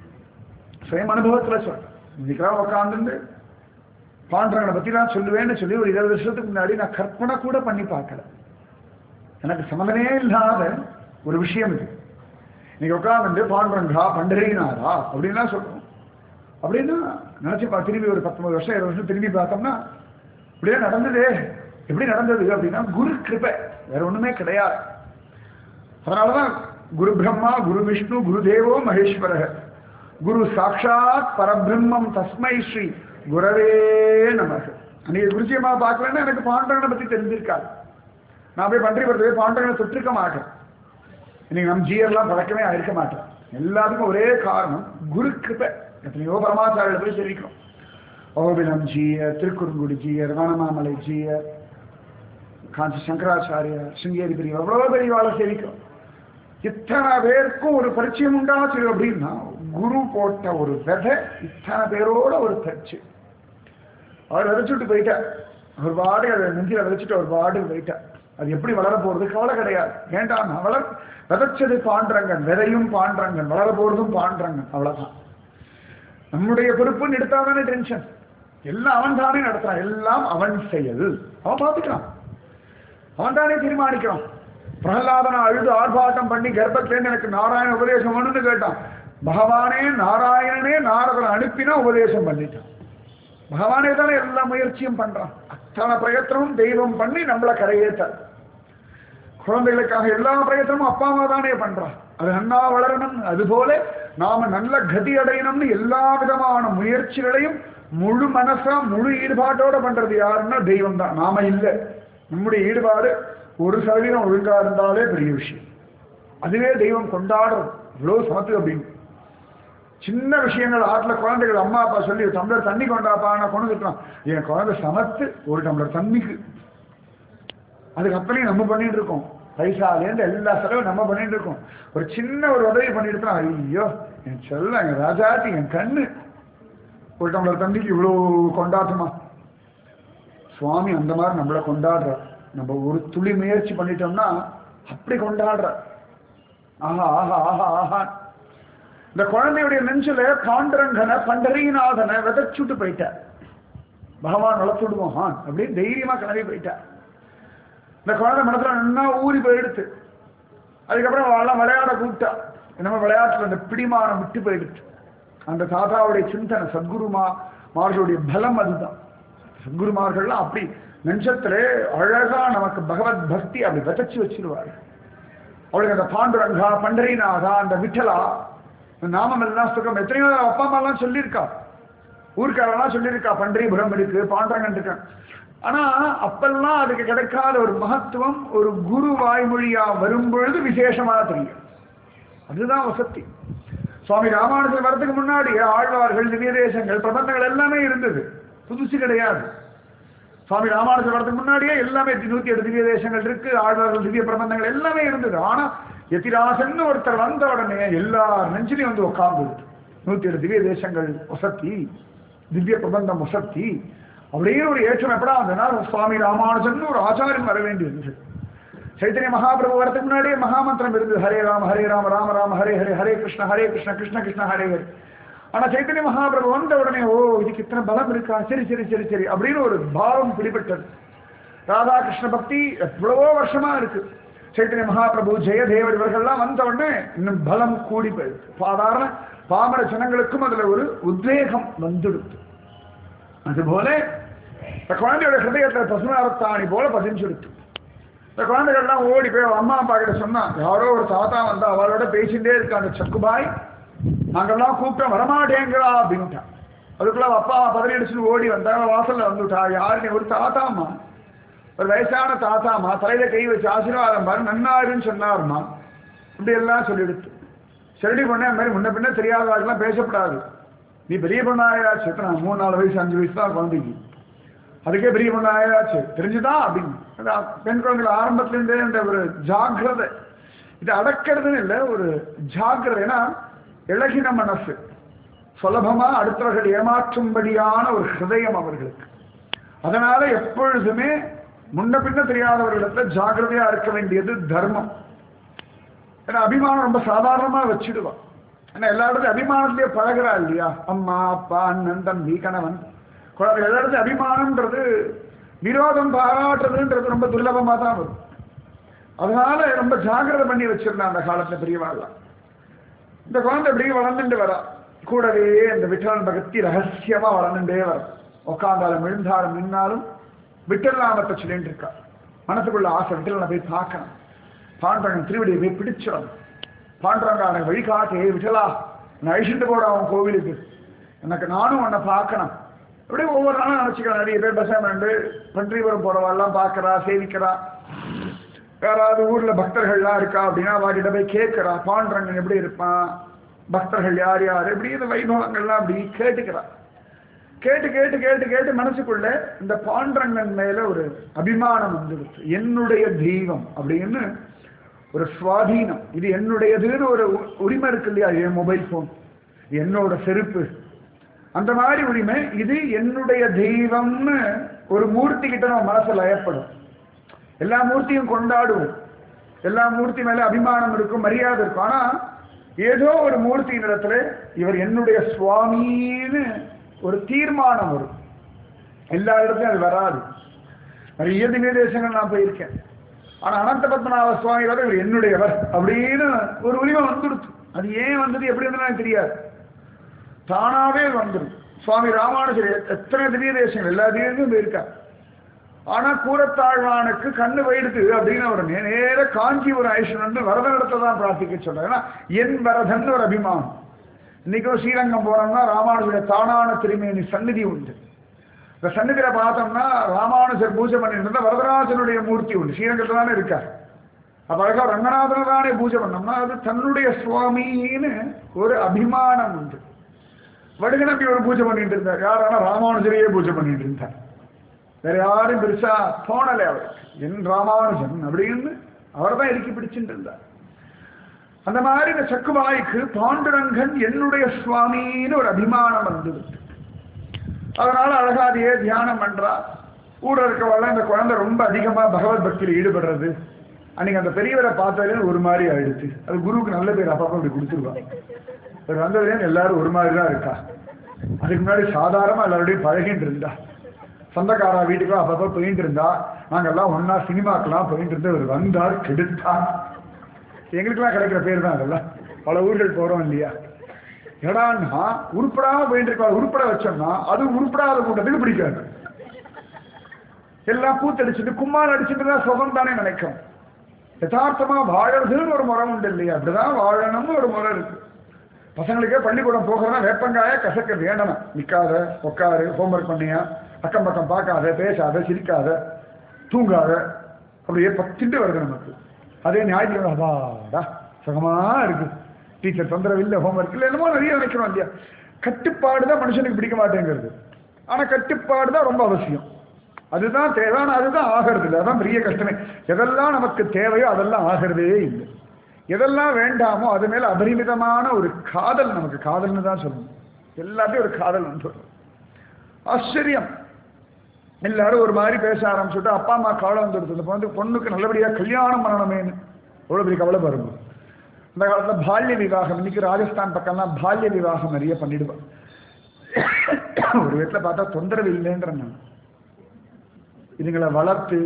சுயம் அனுபவத்துல சொல்றேன் இன்னைக்கெல்லாம் உட்காந்துட்டு பாண்டவங்களை பத்தி நான் சொல்லுவேன்னு சொல்லி ஒரு இருபது வருஷத்துக்கு முன்னாடி நான் கற்பனை கூட பண்ணி பார்க்கல எனக்கு சம்மதமே இல்லாத ஒரு விஷயம் இது இன்னைக்கு உட்காந்துட்டு பாண்டவங்கா பண்டரினாரா அப்படின்லாம் சொல்றோம் அப்படின்னா நினைச்சு பா திரும்பி ஒரு பத்தொன்பது வருஷம் இருபது வருஷம் திரும்பி பார்த்தோம்னா இப்படியே நடந்ததே எப்படி நடந்தது அப்படின்னா குரு கிருபை வேற ஒண்ணுமே கிடையாது அதனாலதான் குரு பிரம்மா குரு விஷ்ணு குரு தேவோ மகேஸ்வரக குரு சாட்சாத் பரபிரம்மம் தஸ்மை ஸ்ரீ குரவே நமக்கு அன்னைக்கு குருஜியமா பார்க்கலன்னா எனக்கு பாண்டவனை பத்தி தெரிஞ்சிருக்காது நான் போய் பன்றிபுரத்து போய் பாண்டவனை தொட்டிருக்க மாட்டேன் இன்னைக்கு நம் ஜீயர்லாம் பழக்கமே ஆயிருக்க மாட்டேன் எல்லாத்துக்கும் ஒரே காரணம் குரு கிருபை எத்தனையோ பரமாச்சாரியில் போய் தெரிவிக்கிறோம் ஓபிலம் ஜீயர் திருக்குறுங்குடி ஜீயர் வனமாமலை ஜீயர் காஞ்சி சங்கராச்சாரியார் சிங்கேரி பெரிய எவ்வளோ பெரியவாளை சேவிக்கிறோம் இத்தனை பேருக்கும் ஒரு பரிச்சயம் உண்டாச்சு அப்படின்னா குரு போட்ட ஒரு விதை இத்தனை பேரோட ஒரு தச்சு அவர் விதைச்சுட்டு போயிட்டார் அவர் பாடு அதை நெஞ்சில விதைச்சிட்டு அவர் பாடு போயிட்டார் அது எப்படி வளர போறது கவலை கிடையாது வேண்டாம் வளர் விதைச்சது பாண்டரங்கன் விதையும் பாண்டரங்கன் வளர போறதும் பாண்டரங்கன் அவ்வளவுதான் நம்முடைய பொறுப்புன்னு எடுத்தாதானே டென்ஷன் எல்லாம் அவன் தானே நடத்துறான் எல்லாம் அவன் செயல் அவன் பார்த்துக்கிறான் அவன் தானே தீர்மானிக்கிறான் பிரகலாதனை அழுது ஆர்ப்பாட்டம் பண்ணி கர்ப்பத்திலேருந்து எனக்கு நாராயண உபதேசம் பண்ணுன்னு கேட்டான் பகவானே நாராயணனே நாரதனை அனுப்பினா உபதேசம் பண்ணிட்டான் பகவானே தானே எல்லா முயற்சியும் பண்றான் அத்தனை பிரயத்தனமும் தெய்வம் பண்ணி நம்மளை கரையேற்ற குழந்தைகளுக்காக எல்லா பிரயத்தனமும் அப்பா அம்மா தானே பண்றான் அது நன்னா வளரணும் அதுபோல நாம நல்ல கதி அடையணும்னு எல்லா விதமான முயற்சிகளையும் முழு மனசா முழு ஈடுபாட்டோட பண்றது யாருன்னா தெய்வம் தான் நாம இல்லை நம்முடைய ஈடுபாடு ஒரு சதவீதம் ஒழுங்கா இருந்தாலே பெரிய விஷயம் அதுவே தெய்வம் கொண்டாடுறது இவ்வளவு சமத்து அப்படின்னு சின்ன விஷயங்கள் ஆற்றுல குழந்தைகள் அம்மா அப்பா சொல்லி ஒரு டம்ளர் தண்ணி கொண்டாப்பா நான் கொண்டு வந்துட்டான் என் குழந்தை சமத்து ஒரு டம்ளர் தண்ணிக்கு அதுக்கு அத்தனையும் நம்ம பண்ணிட்டு இருக்கோம் பைசாலேருந்து எல்லா செலவும் நம்ம பண்ணிட்டு இருக்கோம் ஒரு சின்ன ஒரு உதவி பண்ணிட்டு ஐயோ என் செல்லம் என் ராஜாத்தி என் கண்ணு ஒரு டம்ளர் தண்ணிக்கு இவ்வளோ கொண்டாட்டமா சுவாமி அந்த மாதிரி நம்மளை கொண்டாடுற நம்ம ஒரு துளி முயற்சி பண்ணிட்டோம்னா அப்படி கொண்டாடுற ஆஹா ஆஹா ஆஹா ஆஹா இந்த குழந்தையுடைய நெஞ்சில பாண்டரங்கனை பண்டரீநாதனை விதைச்சுட்டு போயிட்டார் பகவான் வளர்த்துடுவோம் அப்படின்னு தைரியமா கிளம்பி போயிட்டார் இந்த குழந்தை மனசுல நல்லா ஊறி போயிடுத்து அதுக்கப்புறம் அவெல்லாம் விளையாட கூப்பிட்டா நம்ம விளையாட்டுல அந்த பிடிமானம் விட்டு போயிடுச்சு அந்த தாத்தாவுடைய சிந்தனை சத்குருமா மார்களுடைய பலம் அதுதான் சத்குருமார்கள்லாம் அப்படி நெஞ்சத்திலே அழகா நமக்கு பகவத் பக்தி அப்படி விதைச்சு வச்சிருவாரு அவளுக்கு அந்த பாண்டுரங்கா பண்டரிநாதா அந்த விட்டலா இந்த நாமம் எல்லாம் சுகம் எத்தனையோ அப்பா அம்மா எல்லாம் சொல்லியிருக்கா ஊர்க்காரெல்லாம் சொல்லியிருக்கா பண்டரிபுரம் இருக்கு பாண்டரங்கன் இருக்கான் ஆனா அப்பெல்லாம் அதுக்கு கிடைக்காத ஒரு மகத்துவம் ஒரு குரு வாய்மொழியா வரும்பொழுது விசேஷமா தெரியும் அதுதான் வசதி சுவாமி ராமானுஜர் வரதுக்கு முன்னாடி ஆழ்வார்கள் திவ்ய தேசங்கள் பிரபந்தங்கள் எல்லாமே இருந்தது புதுசு கிடையாது சுவாமி ராமானுஜர் வரதுக்கு முன்னாடியே எல்லாமே நூத்தி எட்டு திவ்ய தேசங்கள் இருக்கு ஆழ்வார்கள் திவ்ய பிரபந்தங்கள் எல்லாமே இருந்தது ஆனா எத்திராசன் ஒருத்தர் வந்த உடனே எல்லார் நெஞ்சிலையும் வந்து உட்கார்ந்து நூத்தி எட்டு திவ்ய தேசங்கள் வசத்தி திவ்ய பிரபந்தம் வசத்தி அப்படியே ஒரு ஏற்றம் எப்படா வந்ததுன்னா சுவாமி ராமானுஜன் ஒரு ஆச்சாரியன் வர வேண்டியது சைத்தன்ய மகாபிரபு வரதுக்கு முன்னாடியே மகாமந்திரம் இருந்தது ஹரே ராம ஹரே ராம ராம ராம ஹரே ஹரே ஹரே கிருஷ்ண ஹரே கிருஷ்ண கிருஷ்ண கிருஷ்ண ஹரே ஹரே ஆனா சைத்தன்ய மகாபிரபு வந்த உடனே ஓ இதுக்கு இத்தனை பலம் இருக்கா சரி சரி சரி சரி அப்படின்னு ஒரு பாவம் பிடிபட்டது ராதாகிருஷ்ண பக்தி எவ்வளவோ வருஷமா இருக்கு சைத்தன்ய மகாபிரபு ஜெயதேவர் இவர்கள்லாம் வந்த உடனே இன்னும் பலம் கூடி போயிருக்கு சாதாரண பாமர ஜனங்களுக்கும் அதுல ஒரு உத்வேகம் வந்துடுது அதுபோல இந்த குழந்தையோட ஹிருதயத்துல பசுமாரத்தாணி போல பதிஞ்சுடுத்து இந்த குழந்தைகள்லாம் ஓடி போய் அவ அம்மா அப்பா கிட்ட சொன்னா யாரோ ஒரு தாத்தா வந்தா அவளோட பேசிட்டே இருக்கா அந்த சக்குபாய் நாங்கெல்லாம் கூப்பிட்டோம் வரமாட்டேங்கிறா அப்படின்ட்டான் அதுக்குள்ள அவ அப்பா பதறி அடிச்சுட்டு ஓடி வந்தா அவ வாசல்ல வந்துட்டா யாருன்னு ஒரு தாத்தாம்மா ஒரு வயசான தாத்தாம்மா தலையில கை வச்சு ஆசீர்வாதம் பாரு நன்னாருன்னு சொன்னாருமா இப்படி எல்லாம் சொல்லிடுத்து சரிடி பொண்ணே அந்த மாதிரி முன்ன பின்ன தெரியாதவாக்கெல்லாம் பேசப்படாது நீ பெரிய பொண்ணாயாச்சு எத்தனை மூணு நாலு வயசு அஞ்சு வயசு தான் குழந்தைக்கு அதுக்கே பெரிய பொண்ணாயாச்சு தெரிஞ்சுதான் அப்படின்னு அதான் பெண் குழந்தைகள் ஆரம்பத்திலேருந்தே இந்த ஒரு ஜாக்கிரதை இது அடக்கிறதுன்னு இல்லை ஒரு ஜாக்கிரதை ஏன்னா இழகின மனசு சுலபமா அடுத்தவர்கள் ஏமாற்றும்படியான ஒரு ஹிருதயம் அவர்களுக்கு அதனால எப்பொழுதுமே முன்ன பின்ன தெரியாதவர்களிடத்துல ஜாக்கிரதையா இருக்க வேண்டியது தர்மம் ஏன்னா அபிமானம் ரொம்ப சாதாரணமா வச்சிடுவான் ஏன்னா எல்லா இடத்துலையும் அபிமானத்திலேயே பழகிறா இல்லையா அம்மா அப்பா அண்ணன் தம்பி கணவன் குழந்தை எல்லா இடத்துலையும் அபிமானம்ன்றது விரோதம் பாராட்டுறதுன்றது ரொம்ப துர்லபமா தான் வரும் அதனால ரொம்ப ஜாக்கிரதை பண்ணி வச்சிருந்தேன் அந்த காலத்துல பெரியவாள்லாம் இந்த குழந்தை இப்படி வளர்ந்துட்டு வரா கூடவே இந்த விட்டலன் பக்தி ரகசியமா வளர்ந்துட்டே வரும் உட்காந்தாலும் விழுந்தாலும் நின்னாலும் விட்டல் நாமத்தை சொல்லிட்டு இருக்கா மனசுக்குள்ள ஆசை விட்டலனை போய் பார்க்கணும் பாண்டவன் திருவடியை போய் பிடிச்சிடும் பாண்டவங்க எனக்கு வழிகாட்டு "ஏய் விட்டலா நான் அழிச்சுட்டு போட அவன் கோவிலுக்கு எனக்கு நானும் உன்னை பார்க்கணும் அப்படியே ஒவ்வொரு நாளும் நினச்சிக்கிறேன் நிறைய பேர் பசங்க பன்றிபுரம் போறவாள்லாம் பார்க்கறா சேவிக்கிறா யாராவது ஊர்ல பக்தர்கள்லாம் இருக்கா அப்படின்னா வாட்டிட்ட போய் கேட்கிறா பாண்டரங்கன் எப்படி இருப்பான் பக்தர்கள் யார் யார் இப்படி இந்த வைபவங்கள்லாம் அப்படி கேட்டுக்கிறா கேட்டு கேட்டு கேட்டு கேட்டு மனசுக்குள்ள இந்த பாண்டரங்கன் மேல ஒரு அபிமானம் வந்துடுச்சு என்னுடைய தெய்வம் அப்படின்னு ஒரு சுவாதீனம் இது என்னுடையதுன்னு ஒரு உ- உரிமை இருக்கு இல்லையா என் மொபைல் போன் என்னோட செருப்பு அந்த மாதிரி உரிமை இது என்னுடைய தெய்வம்னு ஒரு மூர்த்தி கிட்ட நம்ம மனசு லயப்படும் எல்லா மூர்த்தியும் கொண்டாடுவோம் எல்லா மூர்த்தி மேல அபிமானம் இருக்கும் மரியாதை இருக்கும் ஆனா ஏதோ ஒரு மூர்த்தியின் இடத்துல இவர் என்னுடைய சுவாமின்னு ஒரு தீர்மானம் வரும் எல்லா இடத்துலயும் அது வராது நிறைய திவ்ய தேசங்கள் நான் போயிருக்கேன் ஆனா அனந்த பத்மநாப சுவாமி வரை இவர் என்னுடையவர் அப்படின்னு ஒரு உரிமை வந்துடுச்சு அது ஏன் வந்தது எப்படி வந்தது எனக்கு தெரியாது தானாவே வந்துடும் சுவாமி ராமானுஜர் எத்தனை திவ்ய தேசங்கள் எல்லா திவ்யத்தையும் போயிருக்கார் ஆனா கூரத்தாழ்வானுக்கு கண்ணு போயிடுது அப்படின்னு அவர் நே- நேர காஞ்சிபுரம் ஐஸ்வரன் வந்து வரதனிடத்தை தான் பிரார்த்திக்க சொல்றாரு ஏன்னா என் வரதன் ஒரு அபிமானம் இன்னைக்கும் ஸ்ரீரங்கம் போனோம்னா ராமானுஜருடைய தானான திருமேனி சந்நிதி உண்டு இந்த சந்நிதியில பார்த்தோம்னா ராமானுஜர் பூஜை பண்ணிட்டு இருந்தா வரதராஜனுடைய மூர்த்தி உண்டு ஸ்ரீரங்கத்துல தானே இருக்கார் அப்ப அழகா ரங்கநாதனை தானே பூஜை பண்ணோம்னா அது தன்னுடைய சுவாமின்னு ஒரு அபிமானம் உண்டு வடுகநம்பி ஒரு பூஜை பண்ணிட்டு இருந்தார் யாரானா ராமானுஜரையே பூஜை பண்ணிட்டு இருந்தார் வேற யாரும் பெருசா தோணலை அவருக்கு என் ராமானுஜன் அப்படின்னு அவர் தான் இறுக்கி பிடிச்சிட்டு இருந்தார் அந்த மாதிரி இந்த சக்குபாய்க்கு பாண்டுரங்கன் என்னுடைய சுவாமின்னு ஒரு அபிமானம் வந்தது அதனால அழகாதியே தியானம் பண்றா கூட இருக்கவெல்லாம் இந்த குழந்தை ரொம்ப அதிகமா பகவத் பக்தியில் ஈடுபடுறது அன்னைக்கு அந்த பெரியவரை பார்த்ததுல ஒரு மாதிரி ஆயிடுச்சு அது குருவுக்கு நல்ல பேர் அப்பப்போ அப்படி கொடுத்துருவா இவர் வந்ததுலேருந்து எல்லாரும் ஒரு மாதிரி தான் இருக்கா அதுக்கு முன்னாடி சாதாரணமா எல்லாரோடையும் பழகிட்டு இருந்தா சொந்தக்காரா வீட்டுக்கும் அப்பப்போ போயிட்டு இருந்தா நாங்கெல்லாம் ஒண்ணா சினிமாக்கெல்லாம் போயிட்டு இருந்து இவர் வந்தார் கெடுத்தார் எங்களுக்கெல்லாம் கிடைக்கிற பேர் தான் அதெல்லாம் பல ஊர்கள் போறோம் இல்லையா எடான்னா உருப்படாம போயிட்டு இருக்கா உருப்பட வச்சோம்னா அது உருப்படாத கூட்டத்துக்கு பிடிக்காது எல்லாம் கூத்தடிச்சுட்டு கும்மால் அடிச்சுட்டு தான் சுகம் தானே நினைக்கும் யதார்த்தமா வாழறதுன்னு ஒரு முறை உண்டு இல்லையா அப்படிதான் வாழணும்னு ஒரு முறை இருக்கு பசங்களுக்கே பள்ளிக்கூடம் போகிறதா வேப்பங்காய கசக்க வேண்டணும் நிக்காத உட்காரு ஹோம்ஒர்க் பண்ணியா அக்கம் பக்கம் பார்க்காத பேசாத சிரிக்காத தூங்காத அப்படியே பத்திட்டு வருது நமக்கு அதே ஞாயிற்றுக்கிழமை அப்பாடா சுகமா இருக்கு டீச்சர் தொந்தரவு இல்லை ஹோம்ஒர்க் இல்லை என்னமோ நிறைய நினைக்கிறோம் இல்லையா கட்டுப்பாடு தான் மனுஷனுக்கு பிடிக்க மாட்டேங்கிறது ஆனா கட்டுப்பாடு தான் ரொம்ப அவசியம் அதுதான் தேவையான அதுதான் ஆகிறது இல்லை அதான் பெரிய கஷ்டமே எதெல்லாம் நமக்கு தேவையோ அதெல்லாம் ஆகிறதே இல்லை எதெல்லாம் வேண்டாமோ அது மேல அபரிமிதமான ஒரு காதல் நமக்கு காதல்னு தான் சொல்லணும் எல்லாத்தையும் ஒரு காதல் வந்து ஆச்சரியம் எல்லாரும் ஒரு மாதிரி பேச ஆரம்பிச்சுட்டு அப்பா அம்மா கவலை வந்துடுது இந்த வந்து பொண்ணுக்கு நல்லபடியா கல்யாணம் பண்ணணுமேன்னு எவ்வளவு பெரிய கவலை பாருங்க இந்த காலத்துல பால்ய விவாகம் இன்னைக்கு ராஜஸ்தான் பக்கம்லாம் பால்ய விவாகம் நிறைய பண்ணிடுவான் ஒரு வீட்டுல பார்த்தா தொந்தரவு இல்லைன்ற நான் இதுங்களை வளர்த்து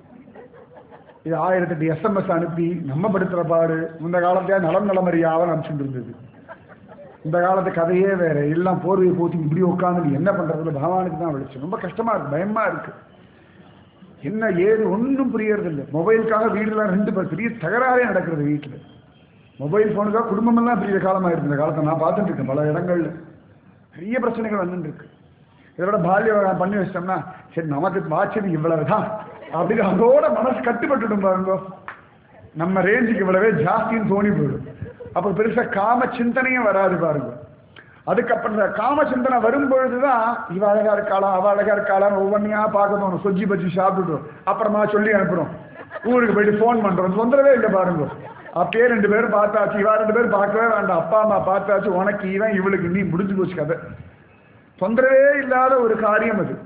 இது ஆயிரத்தெட்டு எஸ்எம்எஸ் அனுப்பி நம்ம படுத்துற பாடு இந்த காலத்தையா நலம் நலமறியாவன் அனுப்பிச்சுட்டு இருந்தது இந்த காலத்து கதையே வேற எல்லாம் போர்வையை போத்தி இப்படி உட்காந்து என்ன பண்றதுல பகவானுக்கு தான் வெளிச்சம் ரொம்ப கஷ்டமா இருக்கு பயமா இருக்கு என்ன ஏது ஒன்றும் புரியறது இல்லை மொபைலுக்காக வீடுலாம் ரெண்டு பேர் பெரிய தகராறே நடக்கிறது வீட்டில் மொபைல் ஃபோனுக்காக குடும்பமெல்லாம் பெரிய காலமாக இருக்கு இந்த காலத்தை நான் பார்த்துட்டு இருக்கேன் பல இடங்கள்ல பெரிய பிரச்சனைகள் வந்துட்டு இருக்கு இதை விட பால்ய விவாகம் பண்ணி வச்சிட்டோம்னா சரி நமக்கு வாட்சது இவ்வளவுதான் அப்படின்னு அதோட மனசு கட்டுப்பட்டுடும் பாருங்க நம்ம ரேஞ்சுக்கு இவ்வளவே ஜாஸ்தின்னு தோணி போயிடும் அப்போ பெருசா காம சிந்தனையும் வராது பாருங்க அதுக்கப்புறம் இந்த காம சிந்தனை வரும்பொழுதுதான் இவ அழகா இருக்காளா அவ அழகா இருக்காளா ஒவ்வொன்றையா பார்க்க தோணும் சொஜ்ஜி பஜ்ஜி சாப்பிட்டுட்டோம் அப்புறமா சொல்லி அனுப்புறோம் ஊருக்கு போயிட்டு ஃபோன் பண்றோம் தொந்தரவே இல்லை பாருங்க அப்பயே ரெண்டு பேரும் பார்த்தாச்சு இவா ரெண்டு பேரும் பார்க்கவே வேண்டாம் அப்பா அம்மா பார்த்தாச்சு உனக்கு இவன் இவளுக்கு நீ முடிஞ்சு போச்சு கதை தொந்தரவே இல்லாத ஒரு காரியம் அது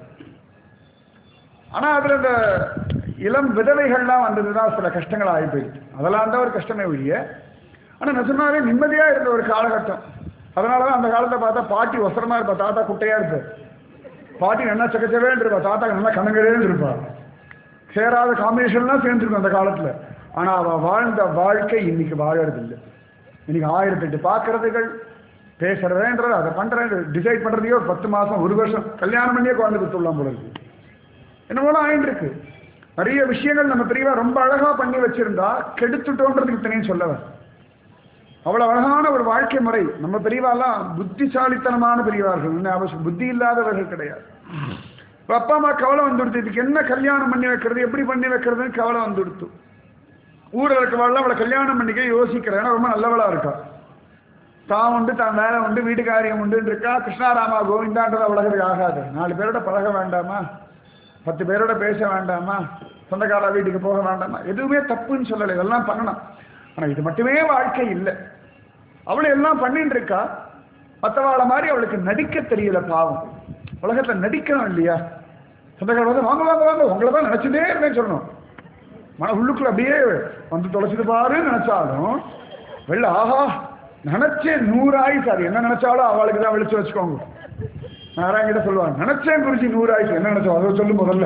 ஆனா அதுல இந்த இளம் விதவைகள்லாம் வந்ததுதான் சில கஷ்டங்கள் ஆகி போயிடுச்சு அதெல்லாம் தான் ஒரு கஷ்டமே ஒழிய ஆனா நிஜமாவே நிம்மதியா இருந்த ஒரு காலகட்டம் அதனாலதான் அந்த காலத்தை பார்த்தா பாட்டி ஒசரமா இருப்பா தாத்தா குட்டையா இருப்பார் பாட்டி நல்லா சக்கச்சவேன்னு இருப்பா தாத்தா நல்லா கணங்கரேன்னு இருப்பா சேராத காம்பினேஷன்லாம் சேர்ந்துருக்கும் அந்த காலத்துல ஆனா அவ வாழ்ந்த வாழ்க்கை இன்னைக்கு வாழறது இல்லை இன்னைக்கு ஆயிரத்தெட்டு பார்க்கறதுகள் பேசுறதுன்றது அதை பண்றது டிசைட் பண்றதையோ ஒரு பத்து மாசம் ஒரு வருஷம் கல்யாணம் பண்ணியே குழந்தை கொடுத்துடலாம் போல இருக்கு என்னமோலாம் ஆயிட்டு இருக்கு நிறைய விஷயங்கள் நம்ம பெரியவா ரொம்ப அழகா பண்ணி வச்சிருந்தா கெடுத்துட்டோன்றதுக்கு இத்தனையும் சொல்லவர் அவ்வளவு அழகான ஒரு வாழ்க்கை முறை நம்ம பெரியவாலாம் புத்திசாலித்தனமான பெரியவார்கள் என்ன அவசியம் புத்தி இல்லாதவர்கள் கிடையாது இப்ப அப்பா அம்மா கவலை வந்துடுத்து இதுக்கு என்ன கல்யாணம் பண்ணி வைக்கிறது எப்படி பண்ணி வைக்கிறதுன்னு கவலை வந்துடுத்து ஊரில் இருக்கவாள் அவளை கல்யாணம் பண்ணிக்க யோசிக்கிறேன் ஏன்னா ரொம்ப நல்லவளா இருக்கா தான் உண்டு தான் வேலை உண்டு வீட்டு காரியம் உண்டுன்னு இருக்கா கிருஷ்ணாராமா கோவிந்தான்றத உலகத்துக்கு ஆகாது நாலு பேரோட பழக வேண்டாமா பத்து பேரோட பேச வேண்டாமா சொந்தக்கார வீட்டுக்கு போக வேண்டாமா எதுவுமே தப்புன்னு சொல்லலை இதெல்லாம் பண்ணணும் ஆனா இது மட்டுமே வாழ்க்கை இல்லை அவளை எல்லாம் பண்ணிட்டு இருக்கா மற்றவாளை மாதிரி அவளுக்கு நடிக்க தெரியல பாவம் உலகத்துல நடிக்கணும் இல்லையா சொந்தக்கார வந்து வாங்க வாங்க வாங்க உங்களை தான் நினைச்சுட்டே இருந்தேன்னு சொல்லணும் மன உள்ளுக்குள்ள அப்படியே வந்து தொலைச்சிட்டு பாருன்னு நினைச்சாலும் வெளில ஆஹா நினைச்சேன் நூறாயுசு அது என்ன நினைச்சாலும் அவளுக்கு தான் வெளிச்சு வச்சுக்கோங்க நாராயணிட்ட சொல்லுவாங்க நினைச்சேன் குறிச்சி நூறாயுசு என்ன நினைச்சோம் அதை சொல்லு முதல்ல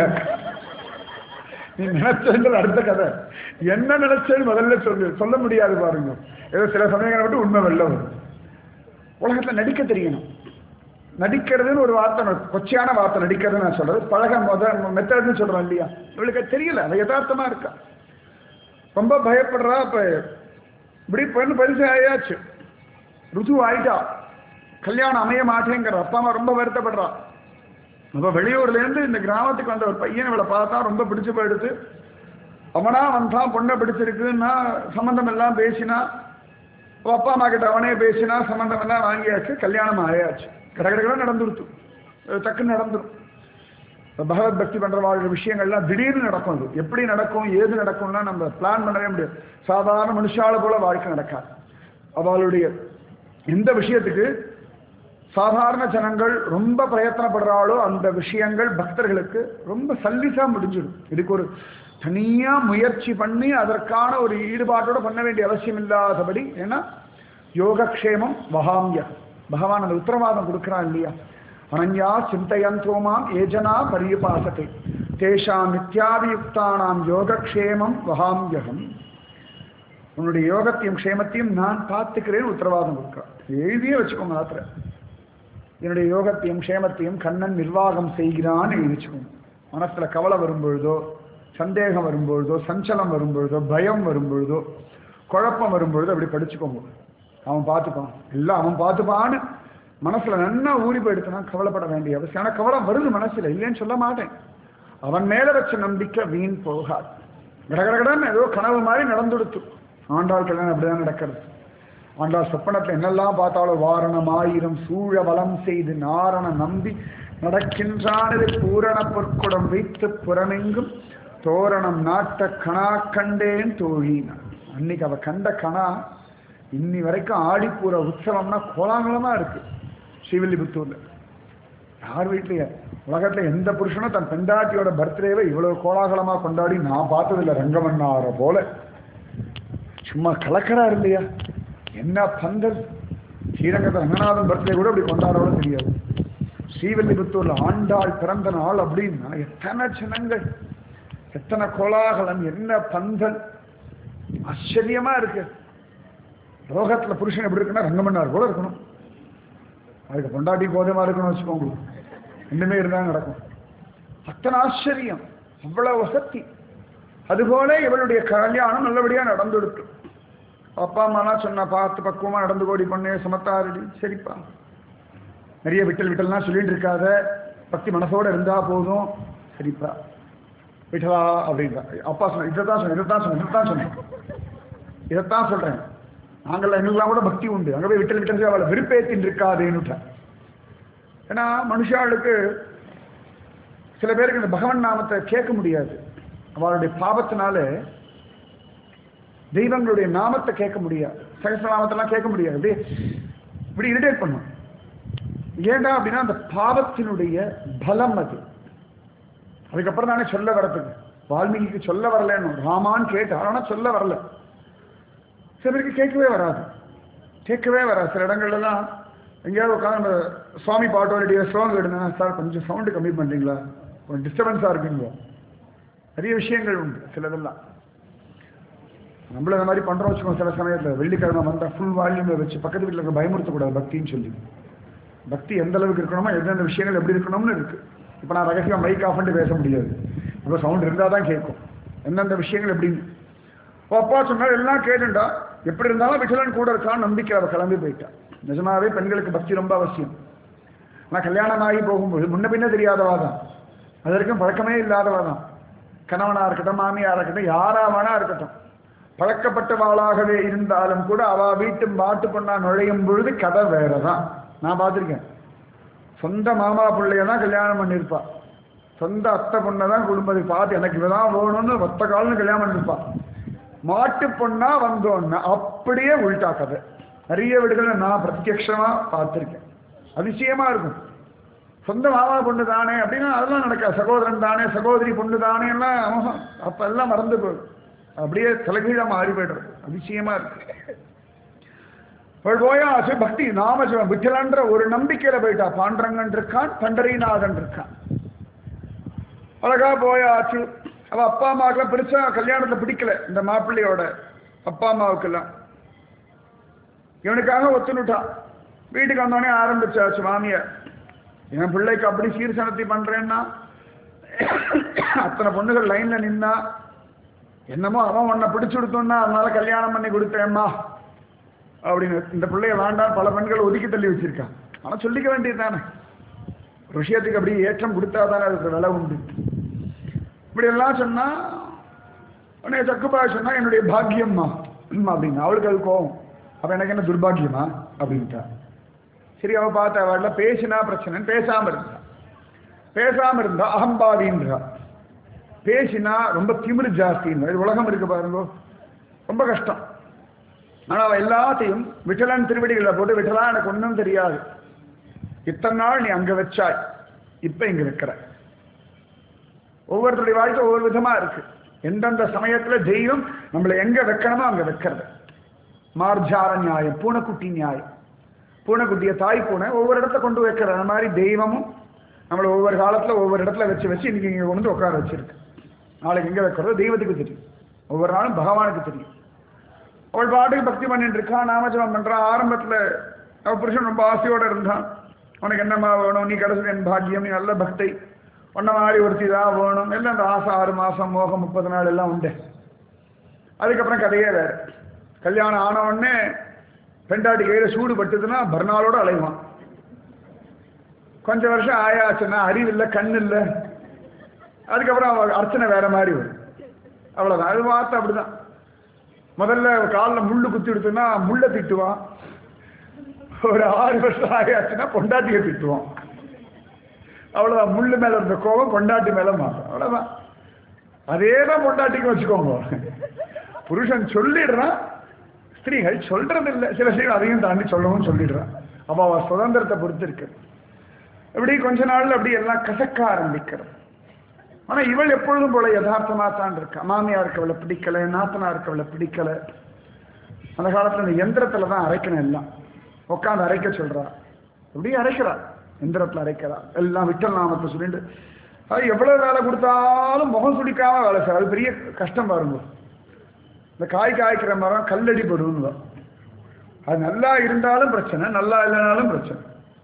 நீ நினைச்சது அடுத்த கதை என்ன நினைச்சேன்னு முதல்ல சொல்லு சொல்ல முடியாது பாருங்க ஏதோ சில சமயங்களை விட்டு உண்மை வெளில வரும் உலகத்துல நடிக்க தெரியணும் நடிக்கிறதுன்னு ஒரு வார்த்தை நான் கொச்சையான வார்த்தை நடிக்கிறது நான் சொல்றது பழக முத மெத்தட்னு சொல்றோம் இல்லையா இவளுக்கு அது தெரியல அது யதார்த்தமா இருக்கா ரொம்ப பயப்படுறா இப்ப இப்படி பெண்ணு பரிசு ஆயாச்சு ருது ஆயிட்டா கல்யாணம் அமைய மாட்டேங்கிற அப்பா அம்மா ரொம்ப வருத்தப்படுறா அப்ப வெளியூர்ல இருந்து இந்த கிராமத்துக்கு வந்த ஒரு பையன் இவளை பார்த்தா ரொம்ப பிடிச்சு போயிடுத்து அவனா வந்தான் பொண்ணை பிடிச்சிருக்குன்னா சம்மந்தம் எல்லாம் பேசினா அவ அப்பா அம்மா கிட்ட அவனே பேசினா சம்மந்தம் எல்லாம் வாங்கியாச்சு கல்யாணம் ஆயாச்சு கடகடகட நடந்துருத்து அது டக்குன்னு நடந்துரும் இப்ப பகவத் பக்தி பண்ற வாழ்ற விஷயங்கள்லாம் திடீர்னு நடக்கும் அது எப்படி நடக்கும் ஏது நடக்கும்னா நம்ம பிளான் பண்ணவே முடியாது சாதாரண மனுஷால போல வாழ்க்கை நடக்காது அவளுடைய எந்த விஷயத்துக்கு சாதாரண ஜனங்கள் ரொம்ப பிரயத்தனப்படுறாளோ அந்த விஷயங்கள் பக்தர்களுக்கு ரொம்ப சல்லிசா முடிஞ்சிடும் இதுக்கு ஒரு தனியா முயற்சி பண்ணி அதற்கான ஒரு ஈடுபாட்டோட பண்ண வேண்டிய அவசியம் இல்லாதபடி ஏன்னா யோகக்ஷேமம் வகாமிய பகவான் அந்த உத்தரவாதம் கொடுக்கிறான் இல்லையா அனன்யா சிந்தையந்தோமாம் ஏஜனா பரியுபாசத்தை தேஷாம் நித்யாபியுக்தானாம் யோகக்ஷேமம் வகாமியகம் உன்னுடைய யோகத்தையும் க்ஷேமத்தையும் நான் பார்த்துக்கிறேன் உத்தரவாதம் கொடுக்கிறான் எழுதியே வச்சுக்கோங்க ஆத்திர என்னுடைய யோகத்தையும் க்ஷேமத்தையும் கண்ணன் நிர்வாகம் செய்கிறான்னு எழுதி வச்சுக்கோங்க மனசுல கவலை வரும்பொழுதோ சந்தேகம் வரும்பொழுதோ சஞ்சலம் வரும்பொழுதோ பயம் வரும்பொழுதோ குழப்பம் வரும்பொழுதோ அப்படி படிச்சுக்கோங்க அவன் பார்த்துப்பான் எல்லாம் அவன் பார்த்துப்பான்னு மனசுல நன்னா ஊறி போயிடுச்சுன்னா கவலைப்பட வேண்டிய அவசியம் ஆனா கவலை வருது மனசுல இல்லைன்னு சொல்ல மாட்டேன் அவன் மேல வச்ச நம்பிக்கை வீண் போகாது கடகடகடன்னு ஏதோ கனவு மாதிரி நடந்துடுத்து ஆண்டாள் கல்யாணம் அப்படிதான் நடக்கிறது ஆண்டாள் சொப்பனத்தில் என்னெல்லாம் பார்த்தாலும் வாரணம் ஆயிரம் சூழ வலம் செய்து நாரண நம்பி நடக்கின்றானது பூரண பொற்குடம் வைத்து புறமெங்கும் தோரணம் நாட்ட கணா கண்டேன் தோழினான் அன்னைக்கு அவ கண்ட கணா இன்னி வரைக்கும் ஆடிப்பூர உற்சவம்னா கோலாகலமா இருக்கு ஸ்ரீவில்லிபுத்தூர்ல யார் வீட்லயே உலகத்துல எந்த புருஷனும் தன் பெண்டாட்டியோட பர்த்டேவை இவ்வளவு கோலாகலமா கொண்டாடி நான் பார்த்ததில்ல ரங்கமன்னார போல சும்மா கலக்கறாரு இல்லையா என்ன பந்தல் ஸ்ரீரங்கத்தில் ரங்கநாதன் பர்த்டே கூட அப்படி கொண்டாடவே தெரியாது ஸ்ரீவில்லிபுத்தூர்ல ஆண்டாள் பிறந்த நாள் அப்படின்னா எத்தனை ஜனங்கள் எத்தனை கோலாகலம் என்ன பந்தல் ஆச்சரியமா இருக்கு லோகத்துல புருஷன் எப்படி இருக்குன்னா ரங்கமன்னார் போல இருக்கணும் அதுக்கு பொண்டாட்டி கோதமா இருக்கணும்னு வச்சுக்கோங்க ரெண்டுமே இருந்தா நடக்கும் அத்தனை ஆச்சரியம் அவ்வளவு வசதி அதுபோல இவளுடைய கல்யாணம் நல்லபடியா நடந்துடுத்து அப்பா அம்மாலாம் சொன்னா பார்த்து பக்குவமா நடந்து கோடி பண்ணு சமத்தாரடி சரிப்பா நிறைய விட்டல் விட்டல்லாம் சொல்லிட்டு இருக்காத பக்தி மனசோட இருந்தா போதும் சரிப்பா விட்டலா அப்படின்றா அப்பா சொன்ன இதைத்தான் சொன்னேன் இதைத்தான் சொன்னேன் இதைத்தான் சொன்னேன் இதைத்தான் சொல்றேன் நாங்கள் எங்களுக்கெல்லாம் கூட பக்தி உண்டு அங்கே போய் விட்டல் விட்டல் அவளை விருப்பேத்தின் இருக்காதுன்னுட்டேன் ஏன்னா மனுஷாளுக்கு சில பேருக்கு இந்த பகவன் நாமத்தை கேட்க முடியாது அவளுடைய பாவத்தினால தெய்வங்களுடைய நாமத்தை கேட்க முடியாது சகசிரநாமத்தெல்லாம் கேட்க முடியாது அப்படியே இப்படி இரிட்டேட் பண்ணும் ஏண்டா அப்படின்னா அந்த பாவத்தினுடைய பலம் அது அதுக்கப்புறம் தானே சொல்ல வரதுக்கு வால்மீகிக்கு சொல்ல வரலன்னு ராமான்னு கேட்டார் ஆனால் சொல்ல வரல சில பேருக்கு கேட்கவே வராது கேட்கவே வராது சில இடங்கள்லாம் எங்கேயாவது உட்காந்து சுவாமி பாட்டோடைய ஸ்லோகம் எடுங்க சார் கொஞ்சம் சவுண்டு கம்மி பண்ணுறீங்களா கொஞ்சம் டிஸ்டர்பன்ஸாக இருக்குங்க நிறைய விஷயங்கள் உண்டு சிலதெல்லாம் நம்மள இந்த மாதிரி பண்ணுறோம் வச்சுக்கோங்க சில சமயத்தில் வெள்ளிக்கிழமை வந்தால் ஃபுல் வால்யூமில் வச்சு பக்கத்து வீட்டில் இருக்க பயமுறுத்தக்கூடாது பக்தின்னு சொல்லி பக்தி எந்த அளவுக்கு இருக்கணுமோ எந்தெந்த விஷயங்கள் எப்படி இருக்கணும்னு இருக்கு இப்போ நான் ரகசியம் மைக் ஆஃப் பண்ணிட்டு பேச முடியாது இப்போ சவுண்ட் இருந்தால் தான் கேட்கும் எந்தெந்த விஷயங்கள் எப்படின்னு ஓ அப்பா சொன்னார் எல்லாம் கேட்டுண்டா எப்படி இருந்தாலும் விட்டலன் கூட இருக்கான்னு நம்பிக்கை அவள் கிளம்பி போயிட்டா நிஜமாவே பெண்களுக்கு பக்தி ரொம்ப அவசியம் ஆனால் கல்யாணம் ஆகி போகும்போது முன்ன பின்ன தெரியாதவா தான் அது வரைக்கும் பழக்கமே இல்லாதவா தான் கணவனா இருக்கட்டும் மாமியாரா இருக்கட்டும் யாரா வேணா இருக்கட்டும் பழக்கப்பட்டவாளாகவே இருந்தாலும் கூட அவ வீட்டு மாட்டு பொண்ணா நுழையும் பொழுது கதை வேறதான் நான் பார்த்துருக்கேன் சொந்த மாமா பிள்ளைய தான் கல்யாணம் பண்ணியிருப்பா சொந்த அத்தை பொண்ணை தான் குடும்பத்தை பார்த்து எனக்கு இவதான் வேணும்னு ஒத்த கால்னு கல்யாணம் பண்ணியிருப்பா மாட்டு பொண்ணா வந்தோன்னா அப்படியே உள்டா கதை நிறைய வீடுகளை நான் பிரத்யக்ஷமா பார்த்துருக்கேன் அதிசயமா இருக்கும் சொந்த மாமா பொண்ணு தானே அப்படின்னா அதெல்லாம் நடக்காது சகோதரன் தானே சகோதரி பொண்ணு தானே எல்லாம் ஆஹா, அப்ப எல்லாம் மறந்து போயிடும் அப்படியே தலைகீழா மாறி போயிடுறது அதிசயமா இருக்கு அவள் போயாச்சு பக்தி நாமசிவம் விட்டலன்ற ஒரு நம்பிக்கையில போயிட்டா பாண்டரங்கன் இருக்கான் பண்டரிநாதன் இருக்கான் அழகா போயாச்சு அவ அப்பா அம்மாவுக்குலாம் பெருசா கல்யாணத்துல பிடிக்கல இந்த மாப்பிள்ளையோட அப்பா அம்மாவுக்கெல்லாம் இவனுக்காக ஒத்துனுட்டான் வீட்டுக்கு வந்தோடனே ஆரம்பிச்சாச்சு மாமியார் என் பிள்ளைக்கு அப்படி சீர்சனத்தி பண்றேன்னா அத்தனை பொண்ணுகள் லைன்ல நின்னா என்னமோ அவன் உன்னை பிடிச்சு கொடுத்தோன்னா அதனால கல்யாணம் பண்ணி கொடுத்தேம்மா அப்படின்னு இந்த பிள்ளைய வேண்டாம் பல பெண்கள் ஒதுக்கி தள்ளி வச்சிருக்கான் ஆனா சொல்லிக்க வேண்டியது தானே ஒரு விஷயத்துக்கு அப்படி ஏற்றம் கொடுத்தா தானே அதுக்கு விலை உண்டு இப்படி எல்லாம் சொன்னா உடனே சக்குபாய் சொன்னா என்னுடைய பாக்கியம்மா ம் அப்படின்னு அவளுக்கு அது கோவம் அப்ப எனக்கு என்ன துர்பாக்கியமா அப்படின்ட்டா சரி அவ பார்த்த அவள்ல பேசினா பிரச்சனைன்னு பேசாம இருந்தா பேசாம இருந்தா அகம்பாவின்றா பேசினா ரொம்ப திமிரு ஜாஸ்தின்னு இது உலகம் இருக்கு பாருங்க ரொம்ப கஷ்டம் ஆனா அவ எல்லாத்தையும் விட்டலன் திருவடிகளை போட்டு விட்டலா எனக்கு ஒன்றும் தெரியாது இத்தனை நாள் நீ அங்க வச்சாய் இப்ப இங்க வைக்கிற ஒவ்வொருத்தருடைய வாழ்க்கை ஒவ்வொரு விதமா இருக்கு எந்தெந்த சமயத்துல தெய்வம் நம்மளை எங்க வைக்கணுமோ அங்க வைக்கிறது மார்ஜார நியாயம் பூனைக்குட்டி நியாயம் பூனைக்குட்டிய தாய் பூனை ஒவ்வொரு இடத்துல கொண்டு வைக்கிற அந்த மாதிரி தெய்வமும் நம்மளை ஒவ்வொரு காலத்துல ஒவ்வொரு இடத்துல வச்சு வச்சு இன்னைக்கு இங்க கொண்டு வந்து உட்கார வச்சிருக்கு நாளைக்கு எங்க வைக்கிறதோ தெய்வத்துக்கு தெரியும் ஒவ்வொரு நாளும் பகவானுக்கு தெரியும் அவள் பாட்டுக்கு பக்தி பண்ணிட்டு இருக்கான் நாமஜபம் பண்றான் ஆரம்பத்துல அவள் புருஷன் ரொம்ப ஆசையோட இருந்தான் உனக்கு என்னம்மா வேணும் நீ கிடைச்சது என் பாக்கியம் நீ நல்ல பக்தை உன்ன மாதிரி ஒருத்தி தான் வேணும் எல்லாம் அந்த ஆசை ஆறு மாசம் மோகம் முப்பது நாள் எல்லாம் உண்டு அதுக்கப்புறம் கதையே வேற கல்யாணம் ஆன உடனே பெண்டாட்டி கையில சூடு பட்டுதுன்னா பர்னாலோட அலைவான் கொஞ்சம் வருஷம் ஆயாச்சுன்னா அறிவு இல்லை கண் இல்லை அதுக்கப்புறம் அவ அர்ச்சனை வேற மாதிரி வரும் அவ்வளவுதான் அது பார்த்து அப்படிதான் முதல்ல காலில் முள்ளு குத்தி எடுத்தோன்னா முள்ளை திட்டுவான் ஒரு ஆறு வருஷம் ஆயாச்சுன்னா பொண்டாட்டியை திட்டுவான் அவ்வளோதான் முள்ளு மேல இருந்த கோபம் பொண்டாட்டி மேல மாறும் அவ்வளோதான் அதே தான் பொண்டாட்டிக்கு வச்சுக்கோங்க புருஷன் சொல்லிடுறான் ஸ்திரீகள் சொல்றது இல்லை சில ஸ்திரீகள் அதையும் தாண்டி சொல்லவும் சொல்லிடுறான் அப்போ அவ சுதந்திரத்தை பொறுத்து இருக்கு இப்படி கொஞ்ச நாள்ல அப்படி எல்லாம் கசக்க ஆரம்பிக்கிறது ஆனா இவள் எப்பொழுதும் போல யதார்த்தமா தான் இருக்கா மாமியாருக்கு அவளை பிடிக்கல நாத்தனாருக்கு அவளை பிடிக்கல அந்த காலத்துல இந்த எந்திரத்துல தான் அரைக்கணும் எல்லாம் உட்காந்து அரைக்க சொல்றா இப்படி அரைக்கிறா எந்திரத்துல அரைக்கிறா எல்லாம் விட்டல் நாமத்தை சொல்லிட்டு அது எவ்வளவு வேலை கொடுத்தாலும் முகம் சுடிக்காம வேலை செய்யற அது பெரிய கஷ்டம் பாருங்க இந்த காய் காய்க்கிற மரம் கல்லடி படுன்னு அது நல்லா இருந்தாலும் பிரச்சனை நல்லா இல்லைனாலும் பிரச்சனை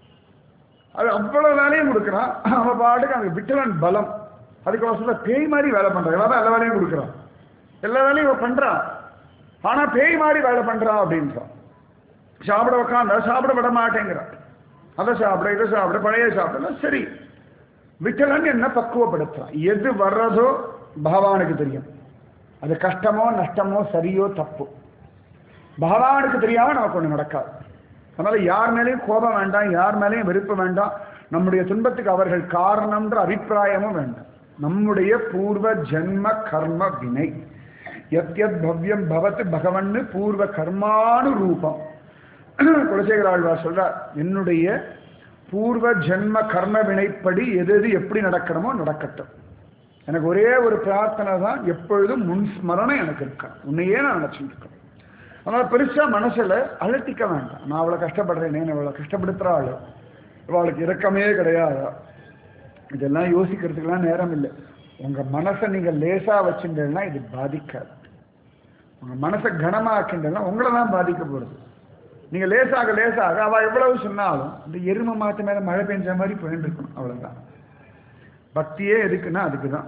அது அவ்வளவு வேலையும் கொடுக்குறான் அவன் பாட்டுக்கு அந்த விட்டலன் பலம் அதுக்கு அவன் சொல்ற பேய் மாதிரி வேலை பண்றான் இவன் தான் எல்லா வேலையும் கொடுக்குறான் எல்லா வேலையும் இவன் பண்றான் ஆனா பேய் மாதிரி வேலை பண்றான் அப்படின்றான் சாப்பிட உட்காந்தா சாப்பிட விட மாட்டேங்கிறான் அதை சாப்பிட இதை சாப்பிட பழைய சாப்பிட சரி விட்டலன் என்ன பக்குவப்படுத்துறான் எது வர்றதோ பகவானுக்கு தெரியும் அது கஷ்டமோ நஷ்டமோ சரியோ தப்பு பகவானுக்கு தெரியாம நமக்கு ஒண்ணு நடக்காது அதனால யார் மேலேயும் கோபம் வேண்டாம் யார் மேலேயும் வெறுப்பு வேண்டாம் நம்முடைய துன்பத்துக்கு அவர்கள் காரணம்ன்ற அபிப்பிராயமும் வேண்டாம் நம்முடைய பூர்வ ஜென்ம கர்ம வினை எத் எத் பவ்யம் பவத்து பகவன்னு பூர்வ கர்மானு ரூபம் குலசேகர ஆழ்வார் சொல்றார் என்னுடைய பூர்வ ஜென்ம கர்ம வினைப்படி எது எது எப்படி நடக்கணுமோ நடக்கட்டும் எனக்கு ஒரே ஒரு பிரார்த்தனை தான் எப்பொழுதும் முன் ஸ்மரணம் எனக்கு இருக்கணும் உன்னையே நான் நினைச்சுட்டு இருக்கேன் அதனால பெருசா மனசுல அழுத்திக்க வேண்டாம் நான் அவளை கஷ்டப்படுறேனே நான் அவளை கஷ்டப்படுத்துறாள் அவளுக்கு இரக்கமே கிடையாது இதெல்லாம் யோசிக்கிறதுக்கெல்லாம் நேரம் இல்லை உங்க மனசை நீங்க லேசா வச்சுட்டேன்னா இது பாதிக்காது உங்க மனசை கனமாக்கின்றேன்னா உங்களை தான் பாதிக்க போறது நீங்க லேசாக லேசாக அவ எவ்வளவு சொன்னாலும் இந்த எருமை மாட்டு மேல மழை பெஞ்ச மாதிரி போயிட்டு இருக்கணும் அவ்வளவுதான் பக்தியே எதுக்குன்னா அதுக்கு தான்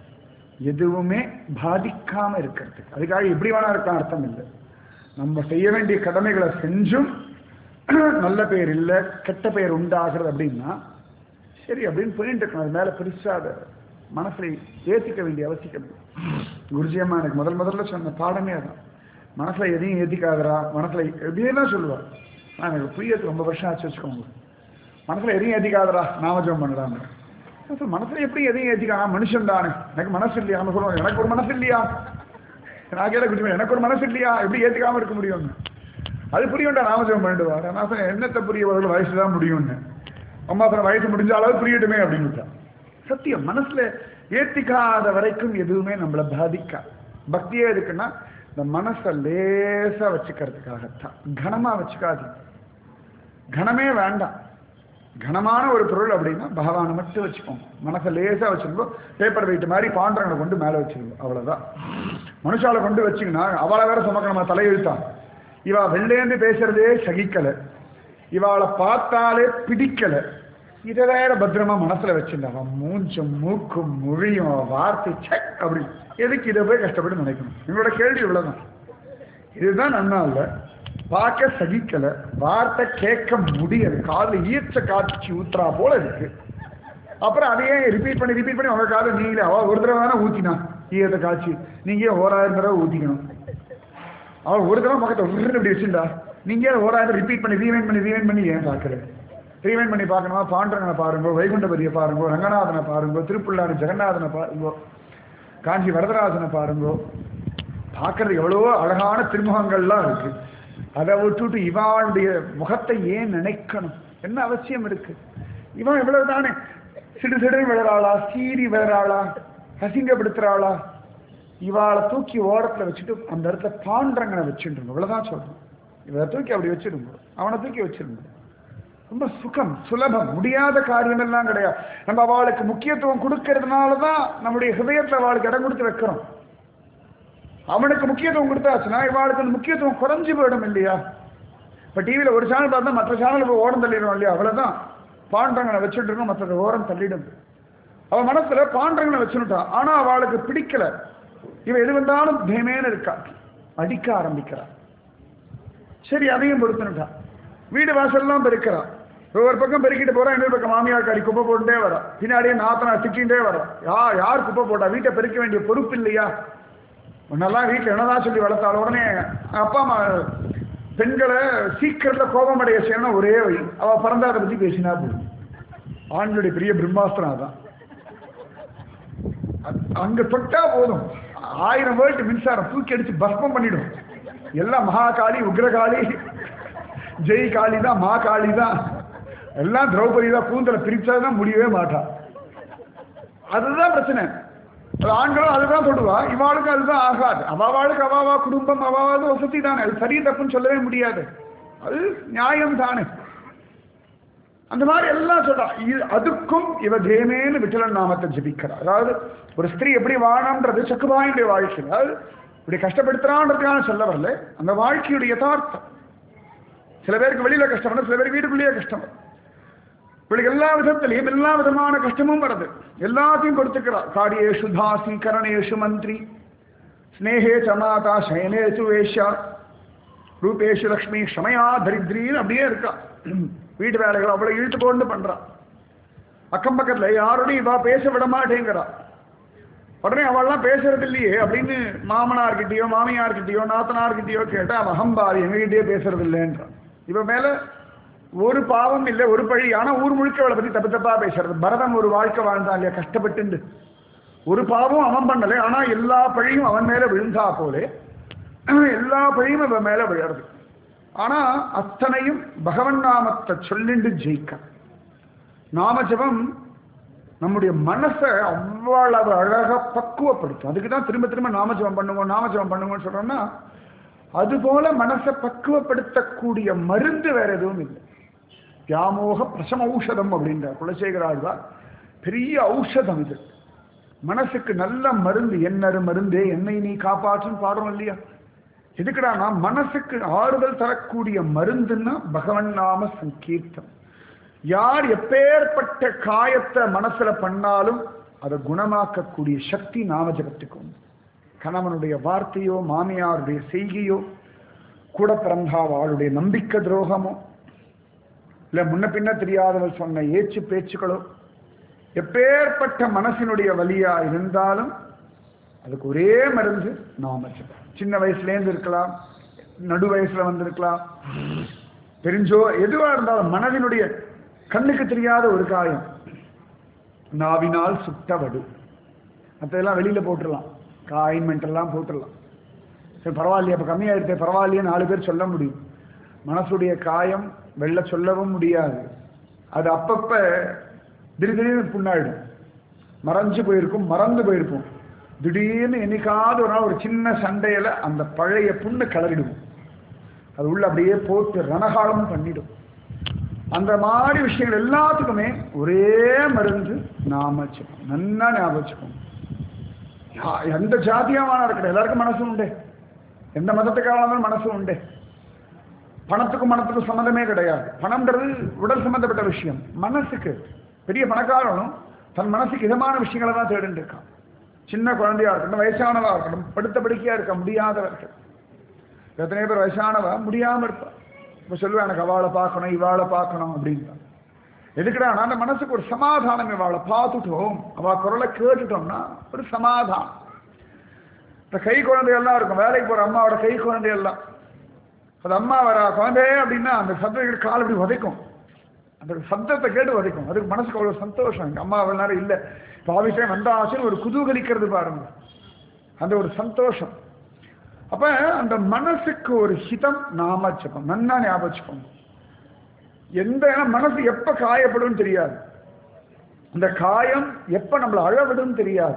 எதுவுமே பாதிக்காம இருக்கிறது அதுக்காக எப்படி வேணா இருக்க அர்த்தம் இல்லை நம்ம செய்ய வேண்டிய கடமைகளை செஞ்சும் நல்ல பெயர் இல்லை கெட்ட பெயர் உண்டாகிறது அப்படின்னா சரி அப்படின்னு போயிட்டு இருக்கணும் அது மேல பெருசா அதை மனசுல ஏத்திக்க வேண்டிய அவசியம் இல்லை. குருஜி அம்மா எனக்கு முதல் முதல்ல சொன்ன பாடமே அதான் மனசுல எதையும் ஏத்திக்காதரா மனசுல எப்படியெல்லாம் சொல்லுவார் ஆனா எனக்கு புரியறது ரொம்ப வருஷம் ஆச்சு வச்சுக்கோங்க மனசுல எதையும் ஏத்திக்காதரா நாமஜபம் பண்ணலாங்க அப்ப மனசுல எப்படி எதையும் ஏத்திக்கா மனுஷன் தானே எனக்கு மனசு இல்லையா நம்ம சொல்லுவோம் எனக்கு ஒரு மனசு இல்லையா நான் கேட்ட குட்டி எனக்கு ஒரு மனசு இல்லையா எப்படி ஏத்துக்காம இருக்க முடியும் அது புரியும்டா நாமஜபம் பண்ணிடுவார் நான் சொன்னேன் என்னத்தை புரியவர்கள் வயசு தான் முடியும்னு அம்மா சொன்ன வயசு முடிஞ்ச அளவு புரியட்டுமே அப்படின்னு சத்தியம் மனசுல ஏத்திக்காத வரைக்கும் எதுவுமே நம்மளை பாதிக்காது பக்தியே எதுக்குன்னா இந்த மனசை லேசா வச்சுக்கிறதுக்காகத்தான் கனமா வச்சுக்காது கனமே வேண்டாம் கனமான ஒரு பொருள் அப்படின்னா பகவானை மட்டும் வச்சுக்கோங்க மனசை லேசா வச்சிருந்தோம் பேப்பர் வெயிட் மாதிரி பாண்டங்களை கொண்டு மேலே வச்சிருந்தோம் அவ்வளவுதான் மனுஷால கொண்டு வச்சிங்கன்னா அவளை வேற சுமக்கணுமா தலையெழுத்தான் இவா வெள்ளேந்து பேசுறதே சகிக்கல இவாளை பார்த்தாலே பிடிக்கல இதை வேற பத்திரமா மனசுல வச்சிருந்தா அவன் மூஞ்சும் மூக்கும் மொழியும் அவ வார்த்தை செக் அப்படி எதுக்கு இதை போய் கஷ்டப்பட்டு நினைக்கணும் எங்களோட கேள்வி இவ்வளவுதான் இதுதான் நன்னா இல்லை பார்க்க சகிக்கல வார்த்தை கேட்க முடியாது காதில் ஈர்ச்ச காட்சி ஊத்துறா போல இருக்கு அப்புறம் அதையே ரிப்பீட் பண்ணி ரிப்பீட் பண்ணி உங்க காதை நீங்களே அவ ஒரு தடவை தானே ஊத்தினா ஈரத்தை காட்சி நீங்க ஏன் ஓராயிரம் தடவை ஊத்திக்கணும் அவள் ஒரு தடவை பக்கத்தை உருன்னு இப்படி வச்சுட்டா நீங்க ஏன் ஓராயிரம் ரிப்பீட் பண்ணி ரீவைண்ட் பண்ணி ரீவைண்ட் பண்ணி ஏன் பார்க்குறேன் ரீவைண்ட் பண்ணி பார்க்கணுமா பாண்டரங்கனை பாருங்க வைகுண்டபதியை பாருங்க ரங்கநாதனை பாருங்க திருப்புள்ளாரி ஜெகநாதனை பாருங்க காஞ்சி வரதராஜனை பாருங்க பார்க்கறது எவ்வளவோ அழகான திருமுகங்கள்லாம் இருக்கு அதை விட்டுட்டு இவாளுடைய முகத்தை ஏன் நினைக்கணும் என்ன அவசியம் இருக்கு இவன் எவ்வளவு தானே சிடு சிடு விழறாளா சீறி விழறாளா அசிங்கப்படுத்துறாளா இவாளை தூக்கி ஓரத்துல வச்சுட்டு அந்த இடத்துல பாண்டரங்கனை வச்சுட்டு இவ்வளவுதான் சொல்றேன் இவரை தூக்கி அப்படி வச்சிருங்க அவனை தூக்கி வச்சிருங்க ரொம்ப சுகம் சுலபம் முடியாத காரியம் எல்லாம் கிடையாது நம்ம அவளுக்கு முக்கியத்துவம் கொடுக்கறதுனால தான் நம்முடைய ஹிருதயத்துல அவளுக்கு இடம் கொடுத்து வைக்கிறோம் அவனுக்கு முக்கியத்துவம் கொடுத்தாச்சுன்னா இவாளுக்கு அந்த முக்கியத்துவம் குறைஞ்சு போயிடும் இல்லையா இப்போ டிவியில் ஒரு சேனல் பார்த்தா மற்ற சேனல் போய் ஓரம் தள்ளிடுவோம் இல்லையா அவ்வளோதான் பாண்டங்களை வச்சுட்டு இருக்கோம் மற்ற ஓரம் தள்ளிடும் அவன் மனசுல பாண்டங்களை வச்சுட்டான் ஆனா அவளுக்கு பிடிக்கல இவ எது வந்தாலும் பேமேன்னு இருக்கா அடிக்க ஆரம்பிக்கிறா சரி அதையும் பொறுத்துனுட்டான் வீடு வாசல்லாம் பெருக்கிறான் ஒவ்வொரு பக்கம் பெருக்கிட்டு போறா இன்னொரு பக்கம் மாமியார் காரி குப்பை போட்டுட்டே வரா பின்னாடியே நாத்தனா திட்டிகிட்டே வரா யா யார் குப்பை போட்டா வீட்டை பெருக்க வேண்டிய பொறுப்பு இல்லையா உன்னெல்லாம் வீட்டில் என்னதான் சொல்லி வளர்த்தாலும் உடனே அப்பா அம்மா பெண்களை சீக்கிரத்துல கோபம் அடைய செய்யணும் ஒரே வழி அவ பிறந்தாத பத்தி பேசினா போதும் ஆண்களுடைய பெரிய பிரம்மாஸ்திரம் அதான் அ- அங்க தொட்டா போதும் ஆயிரம் வேர்ல்ட் மின்சாரம் தூக்கி அடிச்சு பஸ்மம் பண்ணிடும் எல்லாம் மகாகாளி உக்ரகாளி ஜெய் காளி தான் மா காளி தான் எல்லாம் திரௌபதி தான் கூந்தலை பிரிச்சாதான் முடியவே மாட்டா அதுதான் பிரச்சனை அது ஆண்களும் அதுதான் தொடுவா இவாளுக்கு அதுதான் ஆகாது அவாவாளுக்கு அவாவா குடும்பம் அவாவாது வசதி தானே அது சரி தப்புன்னு சொல்லவே முடியாது அது நியாயம் தானே அந்த மாதிரி எல்லாம் சொல்றா இது- அதுக்கும் இவ தேமேன்னு விட்டலன் நாமத்தை ஜபிக்கிறார் அதாவது ஒரு ஸ்திரீ எப்படி வாழணுன்றது சக்குபாயுடைய வாழ்க்கை அதாவது இப்படி கஷ்டப்படுத்துறான்றதுக்கான சொல்ல வரல அந்த வாழ்க்கையுடைய யதார்த்தம் சில பேருக்கு வெளியில கஷ்டம் வரும் சில பேருக்கு வீட்டுக்குள்ளேயே கஷ்டம் வரும் இவளுக்கு எல்லா விதத்திலையும் எல்லா விதமான கஷ்டமும் வருது எல்லாத்தையும் கொடுத்துக்கிறார் காரியேஷு தாசி கரணேஷு மந்திரி ஸ்னேகே சமாதா சயனேஷு வேஷா ரூபேஷு லக்ஷ்மி ஷமயா தரித்ரின்னு அப்படியே இருக்கா வீட்டு வேலைகள் அவ்வளவு இழுத்து கொண்டு பண்றா அக்கம் பக்கத்துல யாரோடையும் இவா பேச விட மாட்டேங்கிறா உடனே அவள்லாம் பேசுறது இல்லையே அப்படின்னு மாமனார்கிட்டயோ மாமியார்கிட்டயோ நாத்தனார்கிட்டயோ கேட்டா அவன் அகம்பாரி எங்ககிட்டயே பேசுறது இல்லைன்றான் இவ மேல ஒரு பாவம் இல்லை ஒரு பழி ஆனா ஊர் முழுக்க அவளை பத்தி தப்பு தப்பா பேசுறது பரதன் ஒரு வாழ்க்கை வாழ்ந்தான் இல்லையா கஷ்டப்பட்டு ஒரு பாவம் அவன் பண்ணல ஆனா எல்லா பழியும் அவன் மேல விழுந்தா போலே எல்லா பழியும் அவன் மேல விழறது ஆனா அத்தனையும் பகவன் நாமத்தை சொல்லிண்டு ஜெயிக்க நாமஜபம் நம்முடைய மனசை அவ்வளவு அழகா பக்குவப்படுத்தும் அதுக்கு தான் திரும்ப திரும்ப நாமஜபம் பண்ணுவோம் நாமஜபம் பண்ணுவோம்னு சொல்றோம்னா அதுபோல மனசை பக்குவப்படுத்தக்கூடிய மருந்து வேற எதுவும் இல்லை வியாமோக பிரசம ஔஷதம் அப்படின்ற குலசேகராழ்வார் பெரிய ஔஷதம் இது மனசுக்கு நல்ல மருந்து என்னரு மருந்தே என்னை நீ காப்பாற்றுன்னு பாடுறோம் இல்லையா எதுக்குடானா மனசுக்கு ஆறுதல் தரக்கூடிய மருந்துன்னா பகவன் நாம சங்கீர்த்தம் யார் எப்பேற்பட்ட காயத்தை மனசுல பண்ணாலும் அதை குணமாக்கக்கூடிய சக்தி நாம ஜபத்துக்கு உண்டு கணவனுடைய வார்த்தையோ மாமியாருடைய செய்கையோ கூட பிறந்தாவாளுடைய நம்பிக்கை துரோகமோ இல்ல முன்ன பின்ன தெரியாதவள் சொன்ன ஏச்சு பேச்சுக்களோ எப்பேற்பட்ட மனசினுடைய வலியா இருந்தாலும் அதுக்கு ஒரே மருந்து நாம ஜபம் சின்ன வயசுலேருந்து இருக்கலாம் நடு வயசுல வந்திருக்கலாம் தெரிஞ்சோ எதுவா இருந்தாலும் மனதினுடைய கண்ணுக்கு தெரியாத ஒரு காயம் நாவினால் சுட்ட வடு மற்றதெல்லாம் வெளியில போட்டுடலாம் காயின்மெண்ட் எல்லாம் போட்டுடலாம் சரி பரவாயில்லையே அப்போ கம்மியாயிருத்தே பரவாயில்லையே நாலு பேர் சொல்ல முடியும் மனசுடைய காயம் வெள்ள சொல்லவும் முடியாது அது அப்பப்ப திடீர் திடீர்னு புண்ணாயிடும் மறைஞ்சு போயிருக்கும் மறந்து போயிருக்கும் திடீர்னு என்னைக்காவது ஒரு நாள் ஒரு சின்ன சண்டையில அந்த பழைய புண்ணு கிளறிடும் அது உள்ள அப்படியே போட்டு ரணகாலம் பண்ணிடும் அந்த மாதிரி விஷயங்கள் எல்லாத்துக்குமே ஒரே மருந்து நாம வச்சுக்கணும் நன்னா ஞாபகம் வச்சுக்கணும் யா- எந்த ஜாதியமான இருக்கட்டும் எல்லாருக்கும் மனசு உண்டு எந்த மதத்துக்காக மனசு உண்டு பணத்துக்கும் மனத்துக்கும் சம்மந்தமே கிடையாது பணம்ன்றது உடல் சம்பந்தப்பட்ட விஷயம் மனசுக்கு பெரிய பணக்காரனும் தன் மனசுக்கு இதமான விஷயங்களை தான் தேடிட்டு இருக்கான் சின்ன குழந்தையா இருக்கட்டும் வயசானவா இருக்கட்டும் படுத்த படுக்கையா இருக்க முடியாதவர்கள் எத்தனை பேர் வயசானவா முடியாம இருப்பா இப்ப சொல்லுவேன் எனக்கு அவளை பார்க்கணும் இவாளை பார்க்கணும் அப்படின்றான் எதுக்குடா அந்த மனசுக்கு ஒரு சமாதானம் இவாளை பார்த்துட்டோம் அவ குரலை கேட்டுட்டோம்னா ஒரு சமாதானம் இந்த கை குழந்தை எல்லாம் இருக்கும் வேலைக்கு போற அம்மாவோட கை குழந்தை எல்லாம் அது அம்மா வர குழந்தை அப்படின்னா அந்த சத்தம் கால் அப்படி உதைக்கும் அந்த சத்தத்தை கேட்டு உதைக்கும் அதுக்கு மனசுக்கு அவ்வளவு சந்தோஷம் எங்க அம்மா அவ்வளவு நேரம் இல்லை இப்போ ஆஃபீஸே வந்தாச்சுன்னு ஒரு குதூகலிக்கிறது பாருங்க அந்த ஒரு சந்தோஷம் அப்ப அந்த மனசுக்கு ஒரு ஹிதம் நாம ஜபம் நன்னா ஞாபகம் வச்சுக்கோங்க எந்த ஏன்னா மனசு எப்ப காயப்படும் தெரியாது அந்த காயம் எப்ப நம்மளை அழவிடும் தெரியாது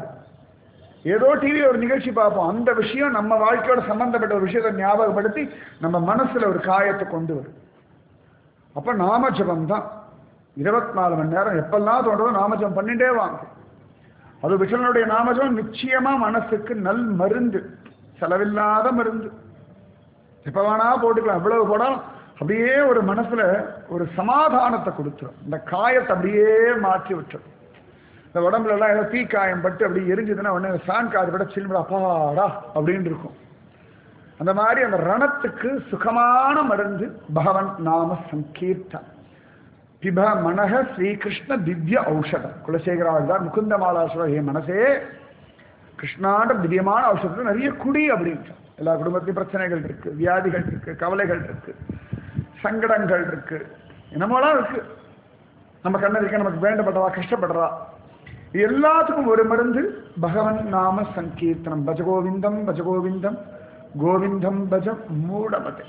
ஏதோ டிவி ஒரு நிகழ்ச்சி பார்ப்போம் அந்த விஷயம் நம்ம வாழ்க்கையோட சம்பந்தப்பட்ட ஒரு விஷயத்தை ஞாபகப்படுத்தி நம்ம மனசுல ஒரு காயத்தை கொண்டு வரும் அப்ப நாம ஜபம் தான் இருபத்தி நாலு மணி நேரம் எப்பெல்லாம் தோன்றதோ நாமஜபம் பண்ணிட்டே வாங்க அது விஷ்ணனுடைய நாமஜபம் நிச்சயமா மனசுக்கு நல் மருந்து செலவில்லாத மருந்து எப்ப வேணா போட்டுக்கலாம் எவ்வளவு போடாலும் அப்படியே ஒரு மனசுல ஒரு சமாதானத்தை கொடுத்துரும் இந்த காயத்தை அப்படியே மாற்றி விட்டுரும் இந்த உடம்புல எல்லாம் ஏதோ தீக்காயம் பட்டு அப்படி எரிஞ்சுதுன்னா உடனே ஃபேன் காது விட சில்லுடா அப்பாடா அப்படின்னு இருக்கும் அந்த மாதிரி அந்த ரணத்துக்கு சுகமான மருந்து பகவன் நாம சங்கீர்த்தம் பிப மனக ஸ்ரீகிருஷ்ண திவ்ய ஔஷதம் குலசேகராழ்வார் முகுந்த மாலாசுர ஹே மனசே கிருஷ்ணாண்ட திவ்யமான ஔஷதத்தில் நிறைய குடி அப்படின்ட்டு எல்லா குடும்பத்திலும் பிரச்சனைகள் இருக்கு வியாதிகள் இருக்கு கவலைகள் இருக்கு சங்கடங்கள் இருக்கு என்னமோலாம் இருக்கு நம்ம கண்ணதிக்க நமக்கு வேண்டப்பட்டவா கஷ்டப்படுறா இது எல்லாத்துக்கும் ஒரு மருந்து பகவன் நாம சங்கீர்த்தனம் பஜகோவிந்தம் பஜகோவிந்தம் கோவிந்தம் பஜ மூடமதே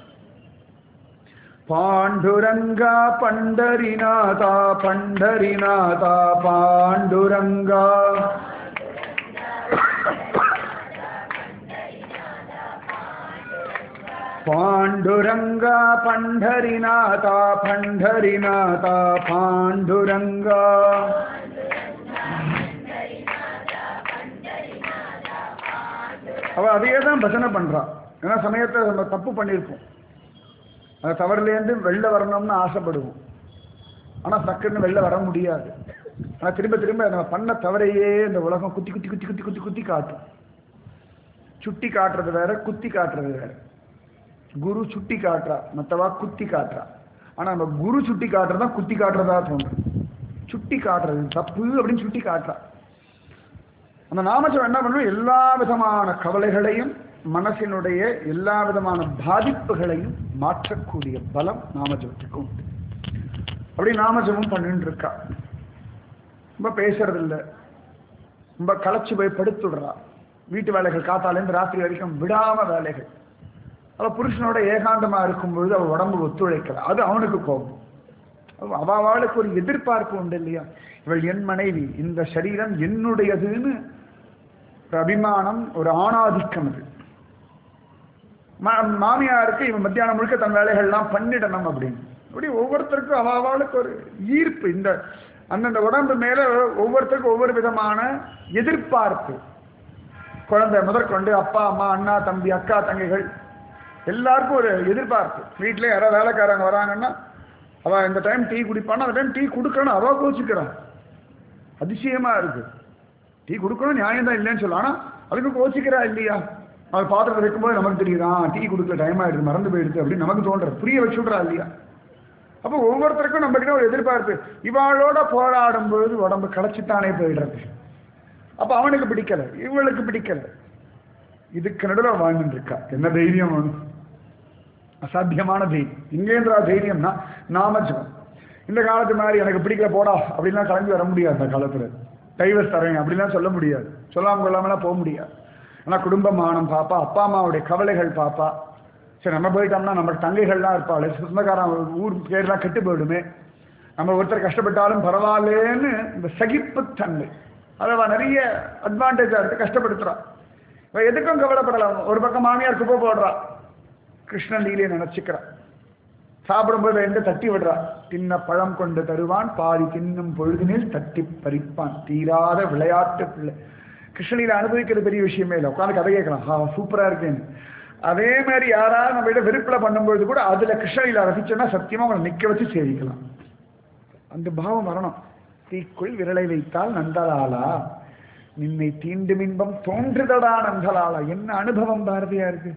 பாண்டுரங்கா பண்டரிநாதா பண்டரிநாதா பாண்டுரங்கா பாண்டுரங்கா பண்டரிநாதா பண்டரிநாதா பாண்டுரங்கா அவ அதையே தான் பஜனை பண்றா ஏன்னா சமயத்தை நம்ம தப்பு பண்ணியிருப்போம் அந்த தவறுலேருந்து வெளில வரணும்னு ஆசைப்படுவோம் ஆனா டக்குன்னு வெளில வர முடியாது ஆனா திரும்ப திரும்ப நம்ம பண்ண தவறையே இந்த உலகம் குத்தி குத்தி குத்தி குத்தி குத்தி குத்தி காட்டும் சுட்டி காட்டுறது வேற குத்தி காட்டுறது வேற குரு சுட்டி காட்டுறா மற்றவா குத்தி காட்டுறா ஆனா நம்ம குரு சுட்டி காட்டுறதா குத்தி காட்டுறதா தோணும் சுட்டி காட்டுறது தப்பு அப்படின்னு சுட்டி காட்டுறா அந்த நாமஜம் என்ன பண்ணும் எல்லா விதமான கவலைகளையும் மனசினுடைய எல்லா விதமான பாதிப்புகளையும் மாற்றக்கூடிய பலம் நாமஜபத்துக்கு உண்டு அப்படி நாமஜபம் பண்ணிட்டு இருக்கா ரொம்ப பேசுறது இல்லை ரொம்ப களைச்சு போய் படுத்துடுறா வீட்டு வேலைகள் காத்தாலேருந்து ராத்திரி வரைக்கும் விடாம வேலைகள் அவ புருஷனோட ஏகாந்தமா இருக்கும்பொழுது அவ உடம்பு ஒத்துழைக்கல அது அவனுக்கு கோபம் அவ- அவ அவளுக்கு ஒரு எதிர்பார்ப்பு உண்டு இல்லையா இவள் என் மனைவி இந்த சரீரம் என்னுடையதுன்னு ஒரு அபிமானம் ஒரு ஆணாதிக்கம் அது மா- மாமியாருக்கு இவன் மத்தியானம் முழுக்க தன் வேலைகள்லாம் பண்ணிடணும் அப்படின்னு அப்படி ஒவ்வொருத்தருக்கும் அவ அவளுக்கு ஒரு ஈர்ப்பு இந்த அந்தந்த உடம்பு மேல ஒவ்வொருத்தருக்கும் ஒவ்வொரு விதமான எதிர்பார்ப்பு குழந்தை முதற்கொண்டு அப்பா அம்மா அண்ணா தம்பி அக்கா தங்கைகள் எல்லாருக்கும் ஒரு எதிர்பார்ப்பு வீட்டில் யாராவது வேலைக்காரங்க வராங்கன்னா அவ இந்த டைம் டீ குடிப்பான்னா அந்த டைம் டீ கொடுக்கணும் அவ கோச்சிக்கிறான் அதிசயமா இருக்கு டீ கொடுக்கணும் நியாயம் தான் இல்லைன்னு சொல்லலாம் ஆனா அதுக்கு கோச்சிக்கிறா இல்லையா அவர் பாத்திரத்தை வைக்கும்போது நமக்கு தெரியுதா டீ கொடுக்கல டைம் ஆயிடுது மறந்து போயிடுது அப்படின்னு நமக்கு தோன்றது புரிய வச்சு விட்றா இல்லையா அப்போ ஒவ்வொருத்தருக்கும் நம்ம கிட்ட ஒரு எதிர்பார்ப்பு இவாளோட போராடும் பொழுது உடம்பு களைச்சித்தானே போயிடுறது அப்ப அவனுக்கு பிடிக்கல இவளுக்கு பிடிக்கல இதுக்கு நடுவில் வாழ்ந்துட்டு இருக்கா என்ன தைரியம் வேணும் அசாத்தியமான தைரியம் இங்கேந்திரா தைரியம்னா நாமஜபம் இந்த காலத்து மாதிரி எனக்கு பிடிக்கல போடா அப்படின்லாம் கிளம்பி வர முடியாது அந்த காலத்துல டைவர்ஸ் தரேன் அப்படிலாம் சொல்ல முடியாது சொல்லாம கொள்ளாமலாம் போக முடியாது ஆனா குடும்ப மானம் பாப்பா அப்பா அம்மாவுடைய கவலைகள் பாப்பா சரி நம்ம போயிட்டோம்னா நம்ம தங்கைகள்லாம் இருப்பாள் சொந்தக்காரன் ஊர் பேர்லாம் கெட்டு போயிடுமே நம்ம ஒருத்தர் கஷ்டப்பட்டாலும் பரவாயில்லைன்னு இந்த சகிப்புத்தன்மை அதை நிறைய அட்வான்டேஜா இருக்கு கஷ்டப்படுத்துறா இவ எதுக்கும் கவலைப்படலாம் ஒரு பக்கம் மாமியார் குப்பை போடுறா கிருஷ்ணன் லீலையை நினைச்சுக்கிறா சாப்பிடும்போது எந்த தட்டி விடுறா தின்ன பழம் கொண்டு தருவான் பாதி தின்னும் பொழுதினில் தட்டி பறிப்பான் தீராத விளையாட்டு பிள்ளை கிருஷ்ணலீலை அனுபவிக்கிறது பெரிய விஷயமே இல்லை உட்காந்து கதை கேட்கலாம் ஆ சூப்பரா இருக்கேன்னு அதே மாதிரி யாராவது நம்ம கிட்ட வெறுப்புல பண்ணும்பொழுது கூட அதுல கிருஷ்ணலீலை ரசிச்சோன்னா சத்தியமா அவங்களை நிக்க வச்சு சேவிக்கலாம் அந்த பாவம் வரணும் தீக்குள் விரலை வைத்தால் நந்தலாலா நின்னை தீண்டும் இன்பம் தோன்றுதடா நந்தலாலா என்ன அனுபவம் பாரதியா இருக்கு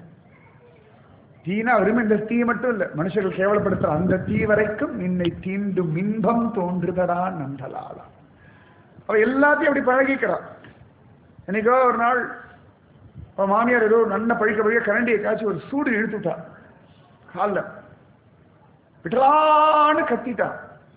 தீனா வெறும் இந்த தீ மட்டும் இல்ல மனுஷர்கள் கேவலப்படுத்துற அந்த தீ வரைக்கும் நின்னை தீண்டும் இன்பம் தோன்றுதடா நந்தலாலா அவ எல்லாத்தையும் அப்படி பழகிக்கிறான் என்னைக்கோ ஒரு நாள் அவ மாமியார் ஏதோ நல்ல பழிக்க பழிக்க கரண்டியை காய்ச்சி ஒரு சூடு இழுத்துட்டா காலில் விட்டலான்னு கத்திட்டா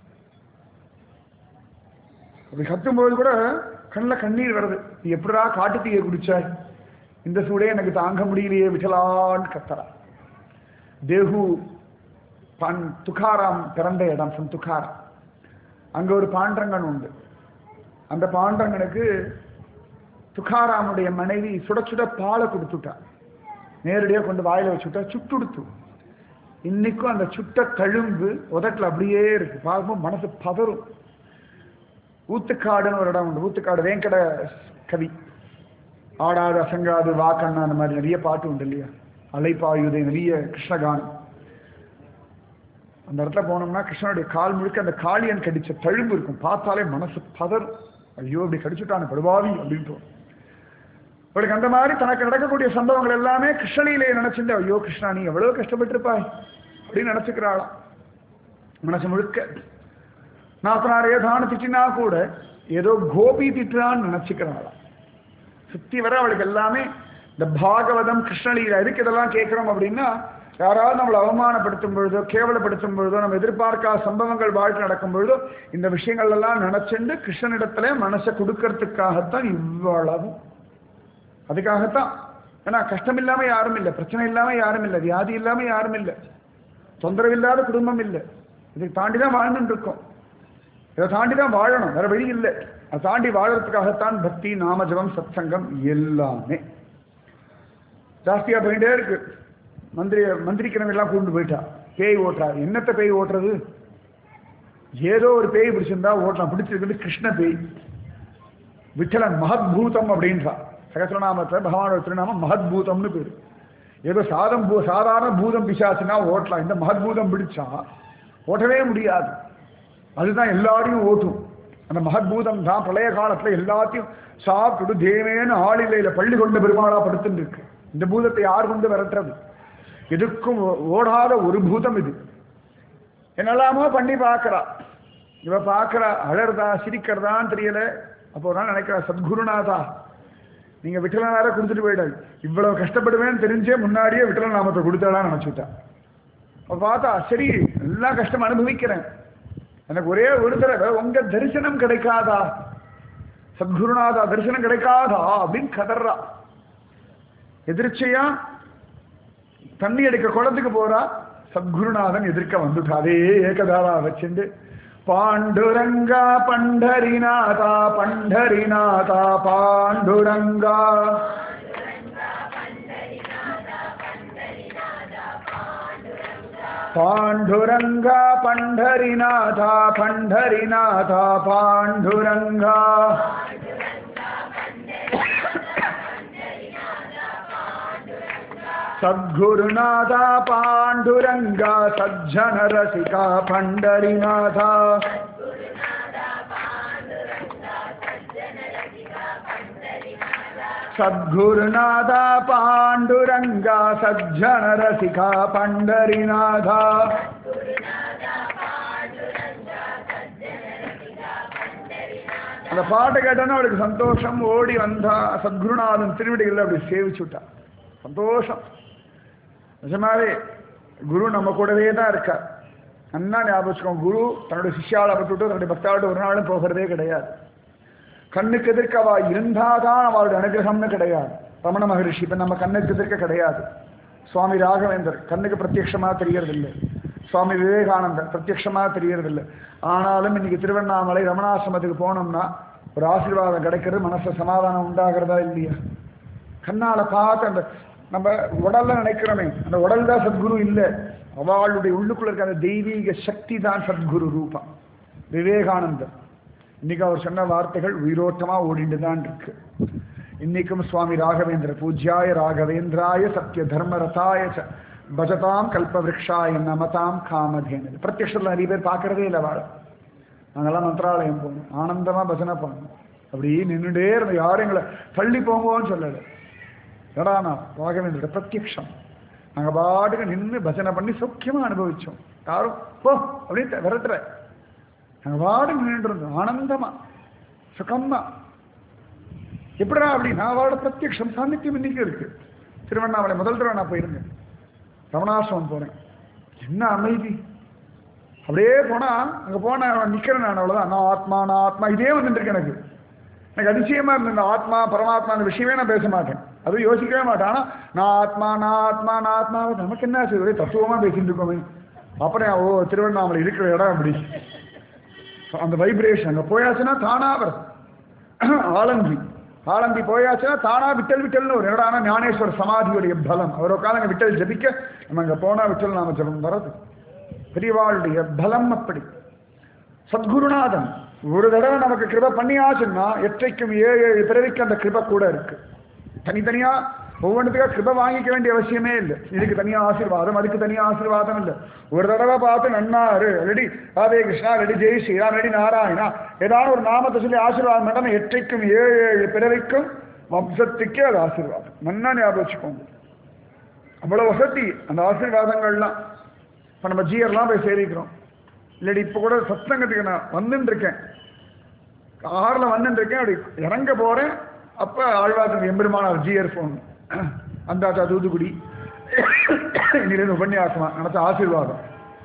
அப்படி கத்தும்போது கூட கண்ணில் கண்ணீர் வருது நீ எப்படிடா காட்டு தீயை குடிச்சாய் இந்த சூடே எனக்கு தாங்க முடியலையே விட்டலான்னு கத்தரா தேகு பான் துகாராம் பிறந்த இடம் சன் துகாராம் அங்க ஒரு பாண்டரங்கன் உண்டு அந்த பாண்டரங்கனுக்கு துகாராமுடைய மனைவி சுட சுட பாலை கொடுத்துட்டா நேரடியாக கொண்டு வாயில வச்சுட்டா சுட்டுடுத்து இன்னைக்கும் அந்த சுட்ட தழும்பு உதட்டில் அப்படியே இருக்கு பார்க்கும்போது மனசு பதறும் ஊத்துக்காடுன்னு ஒரு இடம் உண்டு ஊத்துக்காடு வேங்கட கவி ஆடாது அசங்காது வாக்கண்ணா அந்த மாதிரி நிறைய பாட்டு உண்டு இல்லையா அலைப்பாயுதை நிறைய கிருஷ்ணகானம் அந்த இடத்துல போனோம்னா கிருஷ்ணனுடைய கால் முழுக்க அந்த காளியன் கடிச்ச தழும்பு இருக்கும் பார்த்தாலே மனசு பதறும் ஐயோ இப்படி கடிச்சுட்டான படுவாவி அப்படின்னு தோணும் அவளுக்கு அந்த மாதிரி தனக்கு நடக்கக்கூடிய சம்பவங்கள் எல்லாமே கிருஷ்ணலீலையை நினைச்சுட்டு ஐயோ கிருஷ்ணா நீ எவ்வளவு கஷ்டப்பட்டிருப்பாய் அப்படின்னு நினைச்சுக்கிறாளாம் மனசு முழுக்க நாத்தனார் ஏதானு திட்டினா கூட ஏதோ கோபி திட்டுறான்னு நினைச்சுக்கிறாளாம் சுத்தி வர அவளுக்கு எல்லாமே இந்த பாகவதம் கிருஷ்ணலீலா எதுக்கு இதெல்லாம் கேட்கிறோம் அப்படின்னா யாராவது நம்மளை அவமானப்படுத்தும் பொழுதோ கேவலப்படுத்தும் பொழுதோ நம்ம எதிர்பார்க்காத சம்பவங்கள் வாழ்க்கை நடக்கும் பொழுதோ இந்த விஷயங்கள் எல்லாம் நினைச்சுண்டு கிருஷ்ணனிடத்துல மனசை கொடுக்கறதுக்காகத்தான் இவ்வளவு அதுக்காகத்தான் ஏன்னா கஷ்டம் இல்லாம யாரும் இல்லை பிரச்சனை இல்லாம யாரும் இல்லை வியாதி இல்லாம யாரும் இல்லை தொந்தரவு இல்லாத குடும்பம் இல்லை இதை தாண்டி தான் வாழ்ந்துட்டு இருக்கோம் இதை தாண்டி தான் வாழணும் வேற வழி இல்லை அதை தாண்டி வாழறதுக்காகத்தான் பக்தி நாமஜபம் சத்சங்கம் எல்லாமே ஜாஸ்தியா போயிட்டே இருக்கு மந்திரி மந்திரிக்கிறவங்க எல்லாம் கூண்டு போயிட்டா பேய் ஓட்டுறா என்னத்த பேய் ஓட்டுறது ஏதோ ஒரு பேய் பிடிச்சிருந்தா ஓட்டலாம் பிடிச்சிருக்கிறது கிருஷ்ண பேய் விட்டலன் மகத்பூதம் அப்படின்றா சகசிரநாமத்தில் பகவானோட திருநாமம் மகத்பூதம்னு பேரு ஏதோ சாதம் பூ சாதாரண பூதம் பிசாச்சுன்னா ஓட்டலாம் இந்த மகத்பூதம் பிடிச்சா ஓட்டவே முடியாது அதுதான் எல்லாரையும் ஓட்டும் அந்த மகத்பூதம் தான் பிரளய காலத்துல எல்லாத்தையும் சாப்பிட்டுட்டு தேவேன்னு ஆளிலையில பள்ளி கொண்ட பெருமாளா படுத்துட்டு இருக்கு இந்த பூதத்தை யார் கொண்டு விரட்டுறது எதுக்கும் ஓ- ஓடாத ஒரு பூதம் இது என்னெல்லாமோ பண்ணி பார்க்கறா இவ பார்க்கறா அழறதா சிரிக்கிறதான்னு தெரியல அப்போ ஒரு நாள் நினைக்கிறா சத்குருநாதா நீங்க விட்டல வேற கொடுத்துட்டு போயிடாது இவ்வளவு கஷ்டப்படுவேன்னு தெரிஞ்சே முன்னாடியே விட்டல நாமத்தை கொடுத்தாலாம் நினைச்சுட்டா அப்ப பார்த்தா சரி எல்லா கஷ்டம் அனுபவிக்கிறேன் எனக்கு ஒரே ஒரு தடவை உங்க தரிசனம் கிடைக்காதா சத்குருநாதா தரிசனம் கிடைக்காதா அப்படின்னு கதறா எதிர்ச்சையா தண்ணி அடிக்க குளத்துக்கு போறா சத்குருநாதன் எதிர்க்க வந்துட்டா அதே ஏகதாரா வச்சுண்டு பாண்டுரங்கா பண்டரிநாதா பண்டரிநாதா பாண்டுரங்கா பாண்டுரங்கா பண்டரிநாதா பண்டரிநாதா பாண்டுரங்கா சத்குருநாதா பாண்டுரங்கா சஜ்ஜன ரசிகா பண்டரிநாதா சத்குருநாதா பாண்டுரங்கா சஜ்ஜன ரசிகா பண்டரிநாதா அந்த பாட்டை கேட்டோன்னா அவளுக்கு சந்தோஷம் ஓடி வந்தா சத்குருநாதன் திருவடிகளில் அப்படி சேவிச்சு விட்டா சந்தோஷம் நிஜமாவே குரு நம்ம கூடவே தான் இருக்கார் நன்னா ஞாபகம் வச்சுக்கோங்க குரு தன்னுடைய சிஷ்யாவை விட்டுட்டு தன்னுடைய பக்தாவோட ஒரு நாளும் போகிறதே கிடையாது கண்ணுக்கு எதிர்க்க அவ இருந்தாதான் அவளுடைய அனுகிரகம்னு கிடையாது ரமண மகரிஷி இப்ப நம்ம கண்ணுக்கு எதிர்க்க கிடையாது சுவாமி ராகவேந்தர் கண்ணுக்கு பிரத்யட்சமா தெரியறதில்லை சுவாமி விவேகானந்தர் பிரத்யட்சமா தெரியறதில்லை ஆனாலும் இன்னைக்கு திருவண்ணாமலை ரமணாசிரமத்துக்கு போனோம்னா ஒரு ஆசீர்வாதம் கிடைக்கிறது மனசுல சமாதானம் உண்டாகிறதா இல்லையா கண்ணால பார்த்து அந்த நம்ம உடல்ல நினைக்கிறோமே அந்த உடல் தான் சத்குரு இல்லை அவளுடைய உள்ளுக்குள்ள இருக்க அந்த தெய்வீக சக்தி தான் சத்குரு ரூபம் விவேகானந்தர் இன்னைக்கு அவர் சொன்ன வார்த்தைகள் உயிரோட்டமா ஓடிட்டு தான் இருக்கு இன்னைக்கும் சுவாமி ராகவேந்திர பூஜ்யாய ராகவேந்திராய சத்ய தர்மரதாய ச பஜதாம் கல்பவிருஷாய நமதாம் காமதேனு பிரத்யக்ஷத்தில் நிறைய பேர் பார்க்கறதே இல்லை வாழ நாங்கெல்லாம் மந்திராலயம் போகணும் ஆனந்தமா பஜனை பண்ணணும் அப்படி நின்றுட்டே இருந்த யாரும் எங்களை தள்ளி போங்கன்னு சொல்லலை எடானா ராகவேந்திர பிரத்யக்ஷம் நாங்க பாட்டுக்கு நின்று பஜனை பண்ணி சௌக்கியமா அனுபவிச்சோம் யாரும் போ அப்படின்னு விரட்டுற நாங்க பாட்டுக்கு நின்று இருந்தோம் ஆனந்தமா சுகமா எப்படிடா அப்படின்னா அவளோட பிரத்யக்ஷம் சாநித்தியம் இன்னைக்கு இருக்கு திருவண்ணாமலை முதல் தடவை நான் போயிருந்தேன் ரமணாசிரமம் போனேன் என்ன அமைதி அப்படியே போனா அங்க போன நிக்கிறேன் நான் அவ்வளவுதான் நான் ஆத்மா நான் ஆத்மா இதே வந்துட்டு இருக்கு எனக்கு எனக்கு அதிசயமா இருந்தது இந்த ஆத்மா பரமாத்மா அந்த விஷயமே நான் பேச மாட்டேன் அது யோசிக்கவே மாட்டேன் ஆனா நான் ஆத்மா நான் ஆத்மா நான் ஆத்மா நமக்கு என்ன ஆச்சு ஒரே தத்துவமா பேசிட்டு இருக்கோமே அப்புறம் ஓ திருவண்ணாமலை இருக்கிற இடம் அப்படி அந்த வைப்ரேஷன் அங்க போயாச்சுன்னா தானா வரும் ஆலந்தி ஆலந்தி போயாச்சுன்னா தானா விட்டல் விட்டல்னு ஒரு இடம் ஆனா ஞானேஸ்வர சமாதியுடைய பலம் அவர் உட்காந்து விட்டல் ஜபிக்க நம்ம அங்க போனா விட்டல் நாம ஜபம் வர்றது பெரியவாளுடைய பலம் அப்படி சத்குருநாதன் ஒரு தடவை நமக்கு கிருப பண்ணியாச்சுன்னா எற்றைக்கும் ஏழு ஏழு பிறவிக்கு அந்த கிருப கூட இருக்கு தனித்தனியா ஒவ்வொன்றுத்துக்காக கிருப வாங்கிக்க வேண்டிய அவசியமே இல்லை இதுக்கு தனியா ஆசீர்வாதம் அதுக்கு தனியா ஆசீர்வாதம் இல்லை ஒரு தடவை பார்த்து நன்னாரு ready Radhe Krishna ready Jai Sriram ready Narayana ஏதாவது ஒரு நாமத்தை சொல்லி ஆசீர்வாதம் பண்ணாம எற்றைக்கும் ஏழு ஏழு பிறவிக்கும் வம்சத்துக்கே அது ஆசீர்வாதம் நன்னா ஞாபகம் வச்சுக்கோங்க அவ்வளவு வசதி அந்த ஆசீர்வாதங்கள்லாம் இப்போ நம்ம ஜியர்லாம் போய் சேரிக்கிறோம் இல்லாடி இப்போ கூட சத்சங்கத்துக்கு நான் வந்துட்டு இருக்கேன் காரில் வந்துட்டு இருக்கேன் அப்படி இறங்க போகிறேன் அப்ப ஆழ்வாசன் எம்பெருமானார் ஜிஆர் ஃபோன் அந்தாச்சா தூத்துக்குடி இன்னிலிருந்து உபன்யாசமா நடத்த ஆசீர்வாதம்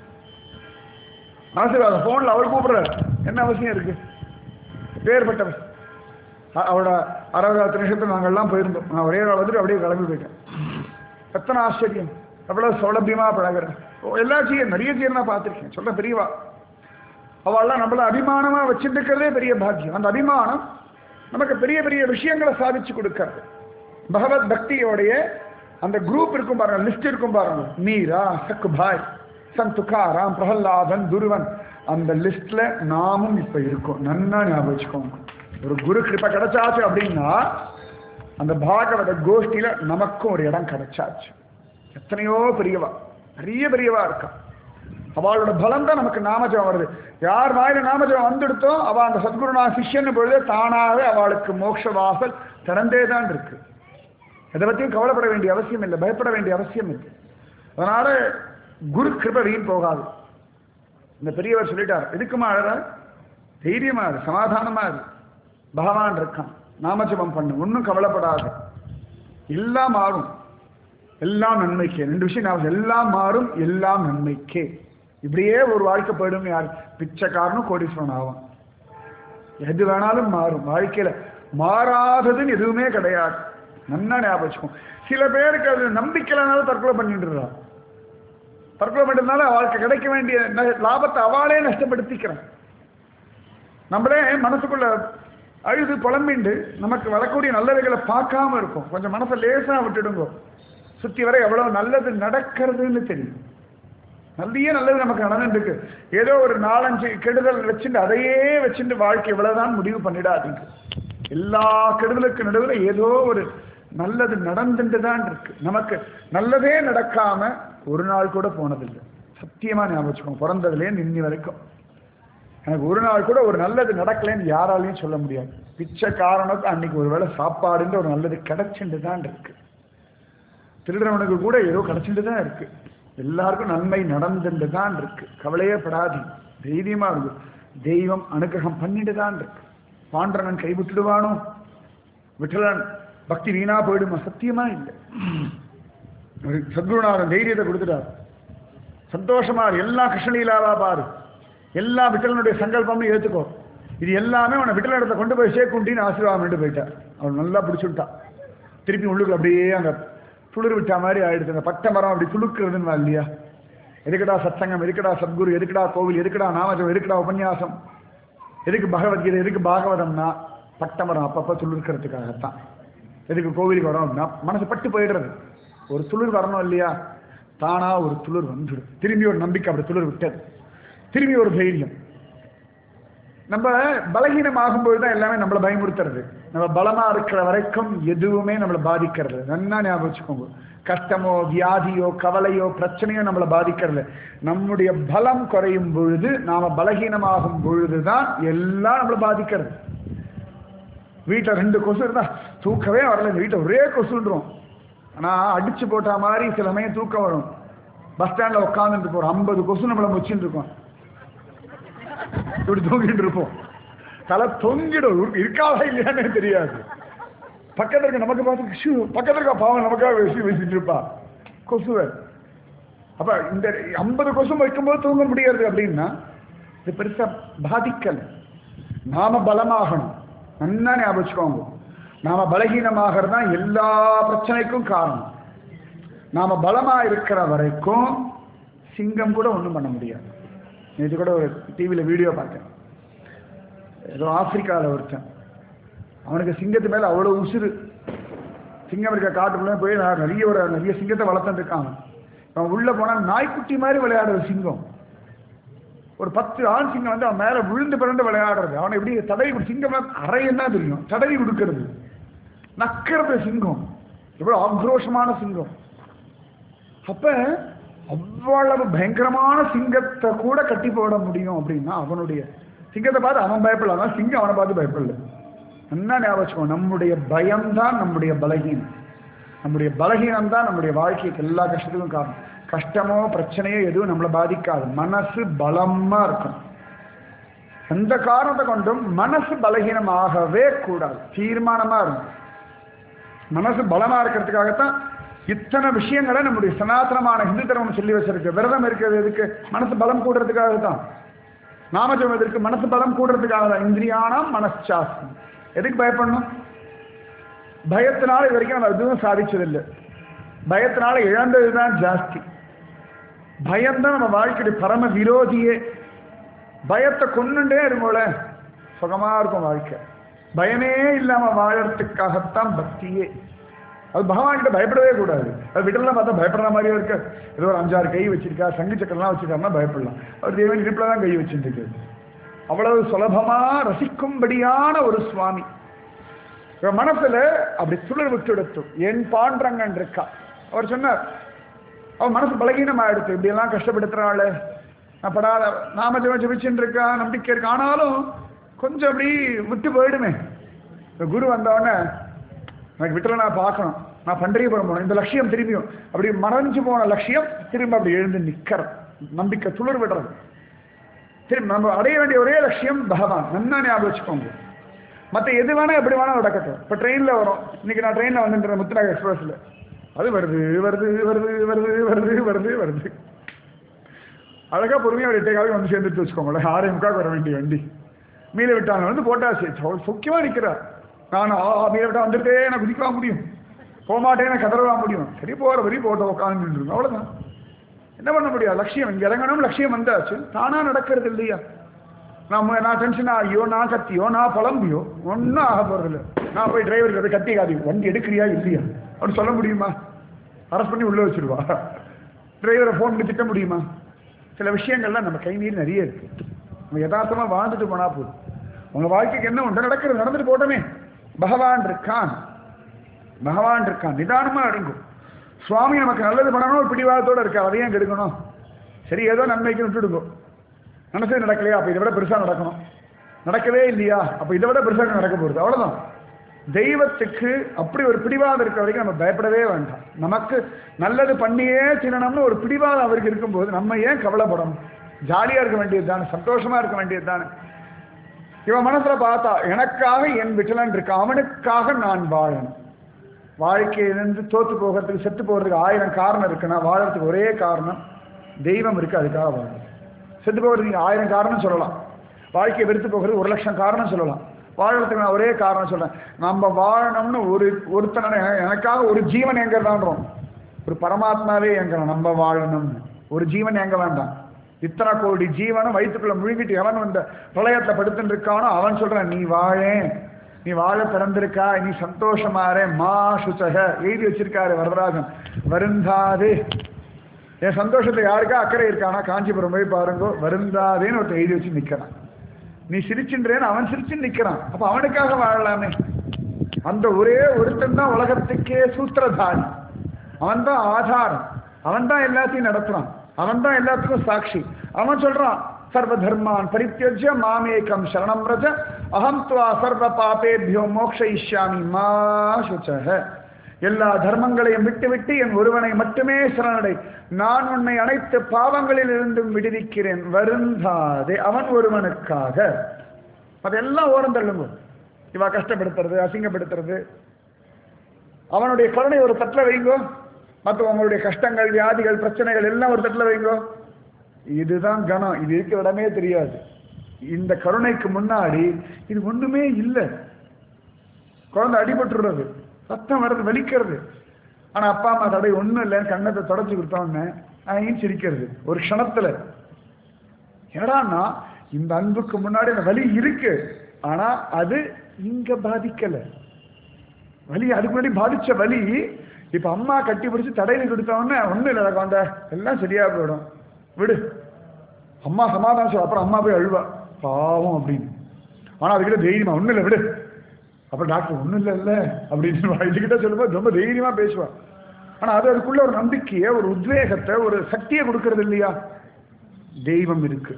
ஆசீர்வாதம் போன்ல அவர் கூப்பிடுறாரு என்ன அவசியம் இருக்கு பேர்பட்டவர் அ- அவரோட அறுபதாயிரத்து நிமிஷத்துல நாங்கள்லாம் போயிருந்தோம் நான் ஒரே நாள் வந்துட்டு அப்படியே கிளம்பி போயிட்டேன் எத்தனை ஆச்சரியம் எவ்வளவு சௌலபியமா பழகிறேன் எல்லா சீர் நிறைய சீர் நான் பார்த்திருக்கேன் சொல்ல பெரியவா அவள்லாம் நம்மள அபிமானமா வச்சுட்டு இருக்கிறதே பெரிய பாக்கியம் அந்த அபிமானம் நமக்கு பெரிய பெரிய விஷயங்களை சாதிச்சு கொடுக்கறது பகவத் பக்தியோடைய அந்த குரூப் இருக்கும் பாருங்க லிஸ்ட் இருக்கும் பாருங்க மீரா சக்குபாய் சந்த் துக்காராம் பிரகலாதன் துருவன் அந்த லிஸ்ட்ல நாமும் இப்ப இருக்கோம் நன்னா ஞாபகம் வச்சுக்கோங்க ஒரு குரு கிருப்பை கிடைச்சாச்சு அப்படின்னா அந்த பாகவத கோஷ்டியில நமக்கும் ஒரு இடம் கிடைச்சாச்சு எத்தனையோ பெரியவா நிறைய பெரியவா இருக்கா அவளோட பலம் தான் நமக்கு நாமஜபம் வருது யார் வாயில நாமஜபம் வந்துடுத்தோ அவ அந்த சத்குருநா சிஷ்யன் பொழுதே தானாகவே அவளுக்கு மோட்ச வாசல் திறந்தே தான் இருக்கு எதை பத்தியும் கவலைப்பட வேண்டிய அவசியம் இல்லை பயப்பட வேண்டிய அவசியம் இல்லை அதனால குரு கிருப வீண் போகாது இந்த பெரியவர் சொல்லிட்டார் எதுக்குமா அழற தைரியமா இரு சமாதானமா இரு பகவான் இருக்கான் நாமஜபம் பண்ணு ஒன்றும் கவலைப்படாது எல்லாம் மாறும் எல்லாம் நன்மைக்கே ரெண்டு விஷயம் நான் எல்லாம் மாறும் எல்லாம் நன்மைக்கே இப்படியே ஒரு வாழ்க்கை போயிடும் யார் பிச்சைக்காரனும் கோடீஸ்வரன் ஆவான் எது வேணாலும் மாறும் வாழ்க்கையில மாறாததுன்னு எதுவுமே கிடையாது நன்னா ஞாபகம் வச்சுக்கோ சில பேருக்கு அது நம்பிக்கையிலனாலும் தற்கொலை பண்ணிட்டுறா தற்கொலை பண்ணிட்டதுனால அவளுக்கு கிடைக்க வேண்டிய ந- லாபத்தை அவளே நஷ்டப்படுத்திக்கிறான் நம்மளே மனசுக்குள்ள அழுது புலம்பிண்டு நமக்கு வரக்கூடிய நல்லவைகளை பார்க்காம இருக்கும் கொஞ்சம் மனசை லேசா விட்டுடுங்க சுத்தி வர எவ்வளவு நல்லது நடக்கிறதுன்னு தெரியும் நிறைய நல்லது நமக்கு நடந்துட்டு இருக்கு ஏதோ ஒரு நாலஞ்சு கெடுதல் வச்சுட்டு அதையே வச்சுட்டு வாழ்க்கை இவ்வளவுதான் முடிவு பண்ணிடாதீங்க எல்லா கெடுதலுக்கு நடுவில் ஏதோ ஒரு நல்லது நடந்துட்டு தான் இருக்கு நமக்கு நல்லதே நடக்காம ஒரு நாள் கூட போனதில்லை சத்தியமா ஞாபகம் வச்சுக்கோங்க பிறந்ததுலேயே நின்னி வரைக்கும் எனக்கு ஒரு நாள் கூட ஒரு நல்லது நடக்கலைன்னு யாராலையும் சொல்ல முடியாது பிச்சை காரணத்துக்கு அன்னைக்கு ஒரு வேளை சாப்பாடுன்ற ஒரு நல்லது கிடைச்சுட்டு தான் இருக்கு திருடுறவனுக்கு கூட ஏதோ கிடைச்சிட்டு தான் இருக்கு எல்லாருக்கும் நன்மை நடந்துட்டு தான் இருக்கு கவலையே படாதி தைரியமா இருக்கு தெய்வம் அனுகிரகம் பண்ணிட்டு தான் இருக்கு பாண்டரன் கைவிட்டுடுவானோ விட்டலன் பக்தி வீணா போயிடுமா சத்தியமா இல்லை ஒரு சத்குருநாதன் தைரியத்தை கொடுத்துட்டார் சந்தோஷமா இரு. எல்லா கிருஷ்ணலீலாவா பாரு எல்லா விட்டலனுடைய சங்கல்பம்னு ஏத்துக்கோ இது எல்லாமே அவனை விட்டல இடத்த கொண்டு போய் சேர்க்குண்டின்னு ஆசீர்வாதம் பண்ணிட்டு போயிட்டார் அவன் நல்லா பிடிச்சுட்டான் திருப்பி உள்ளுக்குள்ள அப்படியே அந்த துளிர் விட்ட மாதிரி ஆயிடுச்சு அந்த பட்டை மரம் அப்படி துளுக்குறதுன்னு இல்லையா எதுக்குடா சத்சங்கம் எதுக்குடா சத்குரு எதுக்குடா கோவில் எதுக்குடா நாமஜம் எதுக்குடா உபன்யாசம் எதுக்கு பகவத்கீதை எதுக்கு பாகவதம்னா பட்டை மரம் அப்பப்போ துளிர்க்கிறதுக்காகத்தான் எதுக்கு கோவிலுக்கு வரோம் அப்படின்னா மனசு பட்டு போயிடுறது ஒரு துளிர் வரணும் இல்லையா தானா ஒரு துளிர் வந்துடும் திரும்பி ஒரு நம்பிக்கை அப்படி துளிர் விட்டது திரும்பி ஒரு தைரியம் நம்ம பலகீனம் ஆகும்போது தான் எல்லாமே நம்மளை பயமுறுத்துறது நம்ம பலமா இருக்கிற வரைக்கும் எதுவுமே நம்மளை பாதிக்கிறது நன்னா ஞாபகம் வச்சுக்கோங்க கஷ்டமோ வியாதியோ கவலையோ பிரச்சனையோ நம்மளை பாதிக்கிறது நம்முடைய பலம் குறையும் பொழுது நாம பலகீனமாகும் பொழுதுதான் எல்லாம் நம்மளை பாதிக்கிறது வீட்டில் ரெண்டு கொசு இருந்தா தூக்கவே வரல இந்த வீட்டை ஒரே கொசுன்றோம் ஆனா அடிச்சு போட்ட மாதிரி சில சமயம் தூக்கம் வரும் பஸ் ஸ்டாண்ட்ல உட்காந்துட்டு போறோம் ஐம்பது கொசு நம்மளை முச்சின்னு இருக்கோம் இப்படி தூங்கிட்டு இருப்போம் தலை தொங்கிடும் இருக்கு- இருக்காதா இல்லையானே தெரியாது பக்கத்துல இருக்க நமக்கு பார்த்து ஷூ பக்கத்துல இருக்க பாவம் நமக்காக விஷயம் வீசிட்டு இருப்பா கொசுவை அப்ப இந்த ஐம்பது கொசு வைக்கும்போது தூங்க முடியாது அப்படின்னா இது பெருசா பாதிக்கல நாம பலமாகணும் நன்னா ஞாபகம் வச்சுக்கோங்க நாம பலகீனமாகிறது தான் எல்லா பிரச்சனைக்கும் காரணம் நாம பலமா இருக்கிற வரைக்கும் சிங்கம் கூட ஒண்ணும் பண்ண முடியாது நேற்று கூட ஒரு டிவியில் வீடியோ பார்த்தேன் ஏதோ ஆப்பிரிக்காவில் ஒருத்தன் அவனுக்கு சிங்கத்து மேலே அவ்வளோ உசுறு சிங்கம் இருக்க காட்டுக்குள்ளே போய் நான் நிறைய ஒரு நிறைய சிங்கத்தை வளர்த்துட்டு இருக்கான் அவன். அவன் உள்ளே போனால் நாய்க்குட்டி மாதிரி விளையாடுற சிங்கம் ஒரு பத்து ஆண் சிங்கம் வந்து அவன் மேலே விழுந்து பிறந்து விளையாடுறது அவனை எப்படி தடவி கொடு- சிங்கம் அறையன்னா தெரியும் தடவி கொடுக்கறது நக்கிறது சிங்கம் எவ்வளோ ஆக்ரோஷமான சிங்கம் அப்ப அவ்வளவு பயங்கரமான சிங்கத்தை கூட கட்டி போட முடியும் அப்படின்னா அவனுடைய சிங்கத்தை பார்த்து அவன் பயப்படலாம் சிங்கம் அவனை பார்த்து பயப்படல என்ன ஞாபகம் வச்சுக்கோ, நம்முடைய பயம்தான் நம்முடைய பலகீனம் நம்முடைய பலகீனம் தான் நம்முடைய வாழ்க்கைக்கு எல்லா கஷ்டத்துக்கும் காரணம் கஷ்டமோ பிரச்சனையோ எதுவும் நம்மளை பாதிக்காது மனசு பலமா இருக்கும் எந்த காரணத்தை கொண்டும் மனசு பலகீனமாகவே கூடாது தீர்மானமா இருக்கும் மனசு பலமா இருக்கிறதுக்காகத்தான் இத்தனை விஷயங்களை நம்முடைய சனாதனமான ஹிந்து தர்மம் சொல்லி வச்சிருக்கு விரதம் இருக்கிறது எதுக்கு மனசு பலம் கூடுறதுக்காக தான் நாமஜம் எதற்கு மனசு பலம் கூடுறதுக்காக தான் இந்திரியானம் மனசாஸ்திரம் எதுக்கு பயப்படணும் பயத்தினால இது வரைக்கும் நம்ம எதுவும் சாதிச்சதில்லை பயத்தினால இழந்தது தான் ஜாஸ்தி பயம்தான் நம்ம வாழ்க்கையுடைய பரம விரோதியே பயத்தை கொண்டுட்டே இருக்கோல சுகமா இருக்கும் வாழ்க்கை பயமே இல்லாம வாழறதுக்காகத்தான் பக்தியே அது பகவான் கிட்ட பயப்படவே கூடாது அது விடலாம் பார்த்தா பயப்படுற மாதிரியே இருக்கு ஏதோ ஒரு அஞ்சாறு கை வச்சிருக்கா சங்கு சக்கரம்லாம் வச்சிருக்காருன்னா பயப்படலாம் அவர் தேவன் இடுப்புல தான் கை வச்சிருக்கு அவ்வளவு சுலபமா ரசிக்கும்படியான ஒரு சுவாமி இவன் மனசுல அப்படி துளிர் விட்டு எடுத்து என் பாண்டரங்கன் இருக்கா அவர் சொன்னார் அவன் மனசு பலகீனம் ஆயிடுச்சு இப்படி எல்லாம் கஷ்டப்படுத்துறாள் நான் படாத நாம ஜெபம் ஜெபிச்சுட்டு இருக்கா நம்பிக்கை இருக்கு ஆனாலும் கொஞ்சம் அப்படி விட்டு போயிடுமே இந்த குரு வந்தவொடனே எனக்கு விட்டல நான் பார்க்கணும் நான் பண்டரிபுரம் போகணும் இந்த லட்சியம் திரும்பியும் அப்படி மறைஞ்சு போன லட்சியம் திரும்ப அப்படி எழுந்து நிக்கிற நம்பிக்கை துளிர் விடுறது திரும்ப நம்ம அடைய வேண்டிய ஒரே லட்சியம் பகவான் நல்லா ஞாபகம் வச்சுக்கோங்க மற்ற எது வேணா எப்படி வேணா நடக்கட்டும் இப்போ ட்ரெயினில் வரும் இன்னைக்கு நான் ட்ரெயினில் வந்துட்டு முத்துநாக எக்ஸ்பிரஸில் அது வருது வருது வருது வருது வருது வருது வருது அழகா பொறுமையாக ஒரு எட்டேக்காக வந்து சேர்ந்துட்டு வச்சுக்கோங்களேன் ஆறே முக்காக்கு வர வேண்டிய வண்டி மீள விட்டாங்க வந்து போட்டாச்சு முக்கியமாக நிற்கிறார் நான் ஆ மீள விட்டா வந்துட்டே நான் குதிக்கவா முடியும் போக மாட்டேன்னு கதறவா முடியும் சரி போகிற வரி போட்டோ உட்காந்து அவ்வளோதான் என்ன பண்ண முடியாது லட்சியம் இங்கே இறங்கணும் லட்சியம் வந்தாச்சு தானா நடக்கிறது இல்லையா நம்ம நான் டென்ஷன் ஆகியோ நான் கத்தியோ நான் புலம்பியோ ஒன்றும் ஆக போகிறதில்ல நான் போய் டிரைவருக்கு போய் கத்தி காதி வண்டி எடுக்கிறியா இல்லையா அப்படின்னு சொல்ல முடியுமா அரெஸ்ட் பண்ணி உள்ளே வச்சிருவா டிரைவரை ஃபோன் பண்ணி திட்ட முடியுமா சில விஷயங்கள்லாம் நம்ம கை மீறி நிறைய இருக்கு நம்ம யதார்த்தமாக வாழ்ந்துட்டு போனா போதும் உங்க வாழ்க்கைக்கு என்ன ஒன்று நடக்கிறது நடந்துட்டு போட்டோமே பகவான் இருக்கான் பகவான் இருக்கான் நிதானமா அடங்கும் சுவாமி நமக்கு நல்லது பண்ணணும் ஒரு பிடிவாதத்தோட இருக்கார் அதையும் கெடுக்கணும் சரி ஏதோ நன்மைக்கு விட்டுடுங்க மனசே நடக்கலையா அப்போ இதை விட பெருசாக நடக்கணும் நடக்கவே இல்லையா அப்போ இதை விட பெருசாக நடக்க போகிறது அவ்வளோதான் தெய்வத்துக்கு அப்படி ஒரு பிடிவாதம் இருக்க வரைக்கும் நம்ம பயப்படவே வேண்டாம் நமக்கு நல்லது பண்ணியே தின்னணும்னு ஒரு பிடிவாதம் அவருக்கு இருக்கும்போது நம்ம ஏன் கவலைப்படணும் ஜாலியாக இருக்க வேண்டியது தானே சந்தோஷமா இருக்க வேண்டியது தானே இவன் மனசுல பார்த்தா எனக்காக என் விட்டலன் இருக்கு அவனுக்காக நான் வாழணும் வாழ்க்கையிலிருந்து தோத்து போகிறதுக்கு செத்து போகிறதுக்கு ஆயிரம் காரணம் இருக்குன்னா வாழறதுக்கு ஒரே காரணம் தெய்வம் இருக்கு அதுக்காக வாழணும் செத்து போகிறதுக்கு ஆயிரம் காரணம் சொல்லலாம் வாழ்க்கையை வெறுத்து போகிறது ஒரு லட்சம் காரணம் சொல்லலாம் வாழறதுக்கு நான் ஒரே காரணம் சொல்றேன் நம்ம வாழணும்னு ஒரு ஒருத்தன எனக்காக ஒரு ஜீவன் எங்கிறதான்றோம் ஒரு பரமாத்மாவே எங்கிறோம் நம்ம வாழணும்னு ஒரு ஜீவன் எங்க வேண்டாம் இத்தனை கோடி ஜீவனும் வயிற்றுக்குள்ள முழுங்கிட்டு எவன் இந்த பிரளயத்துல படுத்துட்டு இருக்கானோ அவன் சொல்றான் நீ வாழேன் நீ வாழ பிறந்திருக்கா நீ சந்தோஷமாறே மா சுச்சக எழுதி வச்சிருக்காரு வரதராஜன் வருந்தாதே என் சந்தோஷத்தை யாருக்கா அக்கறை இருக்கானா காஞ்சிபுரம் போய் பாருங்கோ வருந்தாதேன்னு ஒருத்தர் எழுதி வச்சு நிக்கிறான் நீ சிரிச்சுன்றேன்னு அவன் சிரிச்சு நிக்கிறான் அப்ப அவனுக்காக வாழலாமே அந்த ஒரே ஒருத்தன் தான் உலகத்துக்கே சூத்திரதாரி அவன் தான் ஆதாரம் அவன் தான் எல்லாத்தையும் நடத்துறான் அவன் தான் எல்லாத்துக்கும் சாட்சி அவன் சொல்றான் சர்வ தர்மான் பரித்தியஜ மாமேகம் சரணம் ரஜ அகம் துவா சர்வ பாபேபியோ மோக்ஷயிஷ்யாமி மா சுச்சக எல்லா தர்மங்களையும் விட்டு விட்டு என் ஒருவனை மட்டுமே சரணடை நான் உன்னை அனைத்து பாவங்களில் இருந்தும் விடுவிக்கிறேன் வருந்தாதே அவன் ஒருவனுக்காக அதெல்லாம் ஓரம் தள்ளுங்க இவ கஷ்டப்படுத்துறது அசிங்கப்படுத்துறது அவனுடைய கருணை ஒரு தட்டில் வைங்கோ மற்றவங்களுடைய கஷ்டங்கள் வியாதிகள் பிரச்சனைகள் எல்லாம் ஒரு தட்டில் வைங்கோ இதுதான் கணம் இது இருக்கிற இடமே தெரியாது இந்த கருணைக்கு முன்னாடி இது ஒண்ணுமே இல்லை குழந்தை அடிபட்டுடுறது ரத்தம் வர்றது வலிக்கிறது ஆனா அப்பா அம்மா தடை ஒண்ணும் இல்லைன்னு கண்ணத்தை தொடச்சி கொடுத்தோன்னு நான் சிரிக்கிறது ஒரு க்ஷணத்துல என்னடான்னா இந்த அன்புக்கு முன்னாடி அந்த வலி இருக்கு ஆனா அது இங்க பாதிக்கல வலி அதுக்கு முன்னாடி பாதிச்ச வலி இப்ப அம்மா கட்டி பிடிச்சு தடையில கொடுத்தவொடனே ஒண்ணும் இல்லை குழந்தை எல்லாம் சரியா போயிடும் விடு அம்மா சமாதானம் சொல்ல அப்புறம் அம்மா போய் அழுவா பாவம் அப்படின்னு ஆனா அதுக்கிட்ட தைரியமா ஒண்ணும் இல்லை விடு அப்புறம் டாக்டர் ஒண்ணும் இல்லை இல்லை அப்படின்னு இதுகிட்ட சொல்லும்போது ரொம்ப தைரியமா பேசுவா ஆனா அது அதுக்குள்ள ஒரு நம்பிக்கையை ஒரு உத்வேகத்தை ஒரு சக்தியை கொடுக்கறது இல்லையா தெய்வம் இருக்கு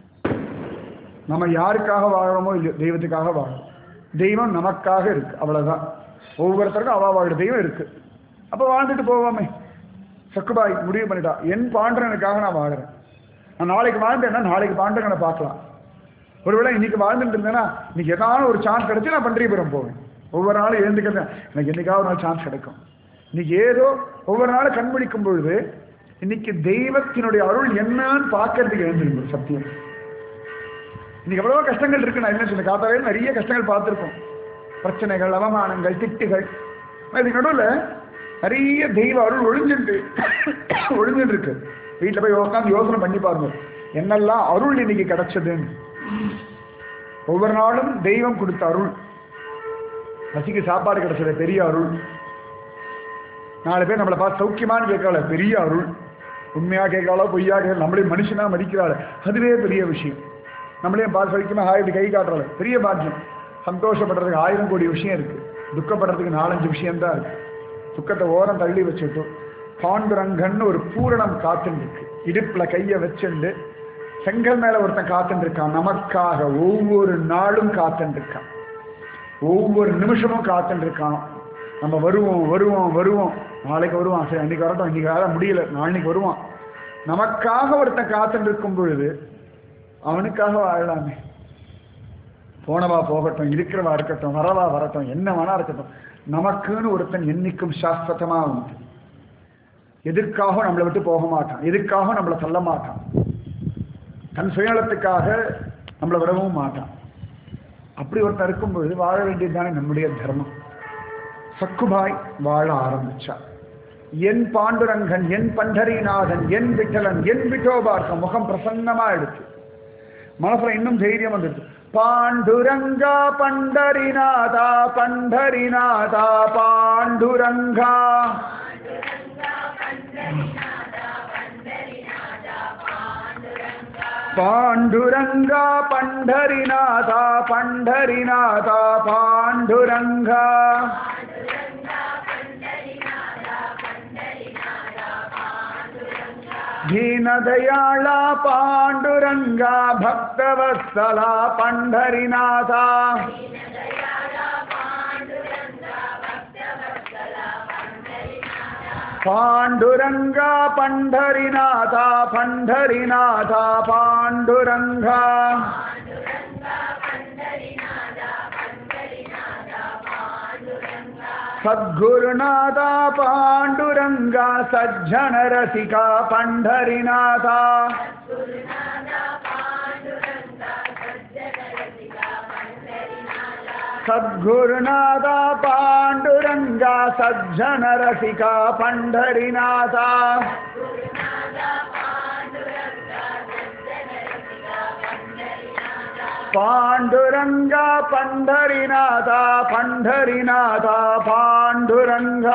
நம்ம யாருக்காக வாழறோமோ இல்லையோ தெய்வத்துக்காக வாழணும் தெய்வம் நமக்காக இருக்கு அவ்வளவுதான் ஒவ்வொருத்தருக்கும் அவ வாழ தெய்வம் இருக்கு அப்ப வாழ்ந்துட்டு போவோமே சக்குபாய் முடிவு பண்ணிட்டா என் பாண்டனுக்காக நான் வாழறேன் நான் நாளைக்கு வாழ்ந்தேன்னா நாளைக்கு பாண்டகனை பார்க்கலாம் ஒருவேளை இன்னைக்கு வாழ்ந்துட்டு இருந்தேன்னா இன்னைக்கு ஏதாவது ஒரு சான்ஸ் கிடைச்சு நான் பண்டிகைபுரம் போவேன் ஒவ்வொரு நாளும் எழுந்துக்கிறது எனக்கு என்னைக்காவது ஒரு நாள் சான்ஸ் கிடைக்கும் இன்னைக்கு ஏதோ ஒவ்வொரு நாளும் கண்பிடிக்கும் பொழுது இன்னைக்கு தெய்வத்தினுடைய அருள் என்னன்னு பார்க்கறதுக்கு எழுந்திருக்கும் சத்தியம் இன்னைக்கு எவ்வளவோ கஷ்டங்கள் இருக்கு நான் என்ன சொல்ல காத்தாலே நிறைய கஷ்டங்கள் பார்த்துருக்கோம் பிரச்சனைகள் அவமானங்கள் திட்டுகள் அதுக்கு நடுவில் நிறைய தெய்வ அருள் ஒழிஞ்சுட்டு ஒழிஞ்சுட்டு இருக்கு வீட்டில் போய் உட்காந்து யோசனை பண்ணி பாருங்க என்னெல்லாம் அருள் இன்னைக்கு கிடைச்சதுன்னு ஒவ்வொரு நாளும் தெய்வம் கொடுத்த அருள் பசிக்கு சாப்பாடு கிடைச்சது பெரிய அருள் நாலு பேர் நம்மளை பார்த்து சௌக்கியமான்னு கேட்கல பெரிய அருள் உண்மையா கேட்கறாளோ பொய்யா கேட்கல நம்மளே மனுஷனா மதிக்கிறாள் அதுவே பெரிய விஷயம் நம்மளே பார்த்து சௌக்கியமா ஹாய் இப்படி கை காட்டுறாள் பெரிய பாக்கியம் சந்தோஷப்படுறதுக்கு ஆயிரம் கோடி விஷயம் இருக்கு துக்கப்படுறதுக்கு நாலஞ்சு விஷயம் தான் இருக்கு துக்கத்தை ஓரம் தள்ளி வச்சுட்டு பாண்டுரங்கன்னு ஒரு பூரணம் காத்துன்னு இருக்கு இடுப்புல கையை வச்சுண்டு செங்கல் மேல ஒருத்தன் காத்துட்டு இருக்கான் நமக்காக ஒவ்வொரு நாளும் காத்துட்டு இருக்கான் ஒவ்வொரு நிமிஷமும் காத்துட்டு இருக்கான் நம்ம வருவோம் வருவோம் வருவோம் நாளைக்கு வருவான் சரி அன்னைக்கு வரட்டும் இன்னைக்கு வர முடியல நாளைக்கு வருவான் நமக்காக ஒருத்தன் காத்துட்டு இருக்கும் பொழுது அவனுக்காக வாழலாமே போனவா போகட்டும் இருக்கிறவா இருக்கட்டும் வரவா வரட்டும் என்ன வேணா இருக்கட்டும் நமக்குன்னு ஒருத்தன் என்னைக்கும் சாஸ்வதமா உண்டு எதற்காக நம்மளை விட்டு போக மாட்டான் எதற்காக நம்மளை தள்ள மாட்டான் தன் சுயநலத்துக்காக நம்மளை விடவும் மாட்டான் அப்படி ஒருத்தர் இருக்கும் பொழுது வாழ வேண்டியதுதானே நம்முடைய தர்மம் சக்குபாய் வாழ ஆரம்பிச்சார் என் பாண்டுரங்கன் என் பண்டரிநாதன் என் விட்டலன் என் விட்டோபார்க்க முகம் பிரசன்னமா எடுத்து மனசுல இன்னும் தைரியம் வந்துடுது பாண்டுரங்கா பண்டரிநாதா பண்டரிநாதா பாண்டுரங்கா பாண்டுரங்கா பண்டரிநாதா பண்டரிநாதா பாண்டுரங்கா ದೀನದಯಾಳ ಪಾಂಡುರಂಗ ಭಕ್ತವತ್ಸಲ ಪಂಡರಿನಾಥ ಪಾಂಡುರಂಗ ಪಂಡರಿನಾಥ ಪಂಡರಿನಾಥ ಪಾಂಡುರಂಗ ಸದ್ಗುರುನಾಥ ಪಾಂಡುರಂಗ ಸಜ್ಜನ ರಸಿಕ ಪಂಡರಿನಾಥ ಸದ್ಗುರುನಾಥ ಪಾಂಡುರಂಗ ಸಜ್ಜನ ರಸಿಕ ಪಂಡರಿನಾಥ ಪಾಂಡುರಂಗ ಪಂಡರಿನಾಥ ಪಂಡರಿನಾಥ ಪಾಂಡುರಂಗ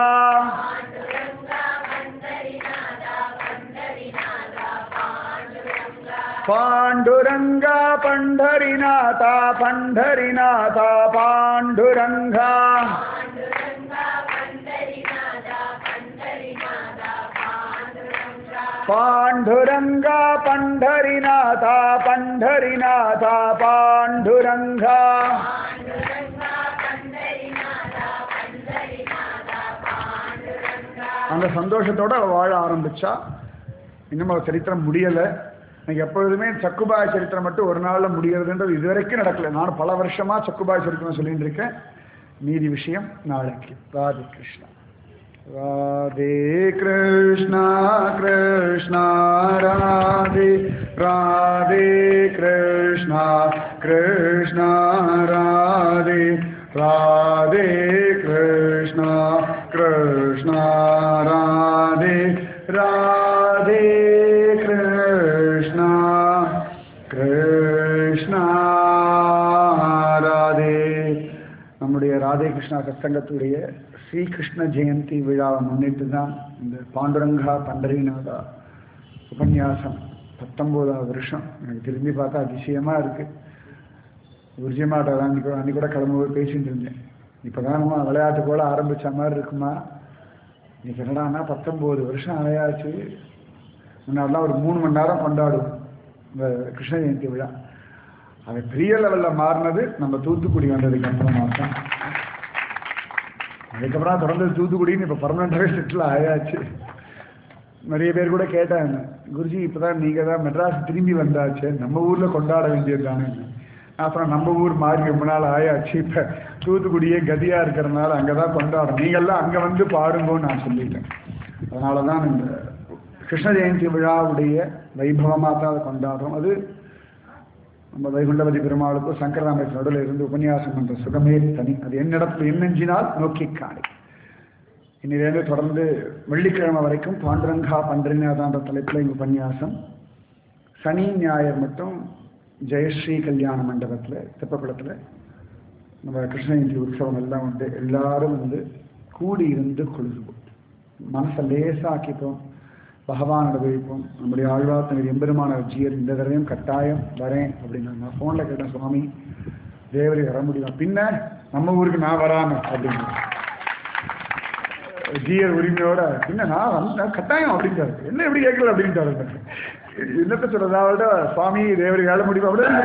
ಪಾಂಡುರಂಗ ಪಂಡರಿನಾಥ ಪಂಡರಿನಾಥ ಪಾಂಡುರಂಗ ಪಾಂಡುರಂಗ ಪಂಡರಿನಾಥ ಪಂಡರಿನಾಥ ಪಾಂಡುರಂಗ அந்த சந்தோஷத்தோட அவ வாழ ஆரம்பிச்சா இன்னும் அவ சரித்திரம் முடியல எனக்கு எப்பொழுதுமே சக்குபாய் சரித்திரம் மட்டும் ஒரு நாள்ல முடியறதுன்றது இதுவரைக்கும் நடக்கல நான் பல வருஷமா சக்குபாய் சரித்திரம் சொல்லிட்டு இருக்கேன் மீதி விஷயம் நாளைக்கு ராதே கிருஷ்ணா ராதே கிருஷ்ணா கிருஷ்ணா ராதே ராதே கிருஷ்ணா கிருஷ்ணா ராதே ராதே கிருஷ்ணா கிருஷ்ணா ராதே ராதே கிருஷ்ணா கிருஷ்ணா ராதே நம்முடைய ராதே கிருஷ்ணா சத்சங்கத்துடைய ஸ்ரீகிருஷ்ண ஜெயந்தி விழாவை முன்னிட்டு தான் இந்த பாண்டுரங்கா பண்டரிநாதா உபன்யாசம் பத்தொம்போதாவது வருஷம் எனக்கு திரும்பி பார்த்தா அதிசயமா இருக்கு உர்ஜிமாட்ட அன்னைக்கு கூட அன்னைக்கு கூட கிளம்பும்போது பேசிட்டு இருந்தேன் இப்போதான் நம்ம விளையாட்டு போல ஆரம்பிச்ச மாதிரி இருக்குமா இன்னைக்கு என்னடான்னா பத்தொம்போது வருஷம் ஆயாச்சு முன்னாடிலாம் ஒரு மூணு மணி நேரம் கொண்டாடுவோம் இந்த கிருஷ்ண ஜெயந்தி விழா அது பெரிய லெவலில் மாறினது நம்ம தூத்துக்குடி வந்ததுக்கு அப்புறமா தான் அதுக்கப்புறம் தொடர்ந்து தூத்துக்குடின்னு இப்போ பர்மனண்டாகவே செட்டில் ஆயாச்சு நிறைய பேர் கூட கேட்டாங்க குருஜி இப்போதான் நீங்கள் தான் மெட்ராஸ் திரும்பி வந்தாச்சு நம்ம ஊரில் கொண்டாட வேண்டியது தானே அப்புறம் நம்ம ஊர் மாறி ரொம்ப நாள் ஆயாச்சு இப்போ தூத்துக்குடியே கதியா இருக்கிறதுனால அங்கதான் கொண்டாடுறோம் நீங்கள்லாம் அங்க வந்து பாடுங்கன்னு நான் சொல்லிட்டேன் அதனாலதான் இந்த கிருஷ்ண ஜெயந்தி விழாவுடைய வைபவமாக தான் அதை கொண்டாடுறோம் அது நம்ம வைகுண்டவதி பெருமாளுக்கும் சங்கரராமேஸ்வரர் நடுவில் இருந்து உபன்யாசம் பண்ற சுகமே தனி அது என்னிடத்தில் என்னெஞ்சினால் நோக்கி காணி இன்னிலேருந்து தொடர்ந்து வெள்ளிக்கிழமை வரைக்கும் பாண்டுரங்கா பண்டரிநாதான்ற தலைப்பில் எங்கள் உபன்யாசம் சனி ஞாயிறு மட்டும் ஜெயஸ்ரீ கல்யாண மண்டபத்தில் தெப்பக்குளத்தில் நம்ம கிருஷ்ணகிரி உற்சவம் எல்லாம் உண்டு எல்லாரும் வந்து கூடி இருந்து கொழுதுவோம் மனசை லேசாக்கிப்போம் பகவான் அனுபவிப்போம் நம்முடைய ஆழ்வார்த்தனர் எம்பெருமான ஜியர் இந்த தடவையும் கட்டாயம் வரேன் அப்படின்னு நான் ஃபோனில் கேட்டேன் சுவாமி தேவரி வர முடியும் பின்ன நம்ம ஊருக்கு நான் வராம அப்படின்னு ஜியர் உரிமையோட பின்ன நான் வந்து கட்டாயம் அப்படின்ட்டாரு என்ன எப்படி கேட்கல அப்படின்ட்டாரு என்னத்த சொல்றதா விட சுவாமி தேவரி வேலை முடியும் அப்படின்னு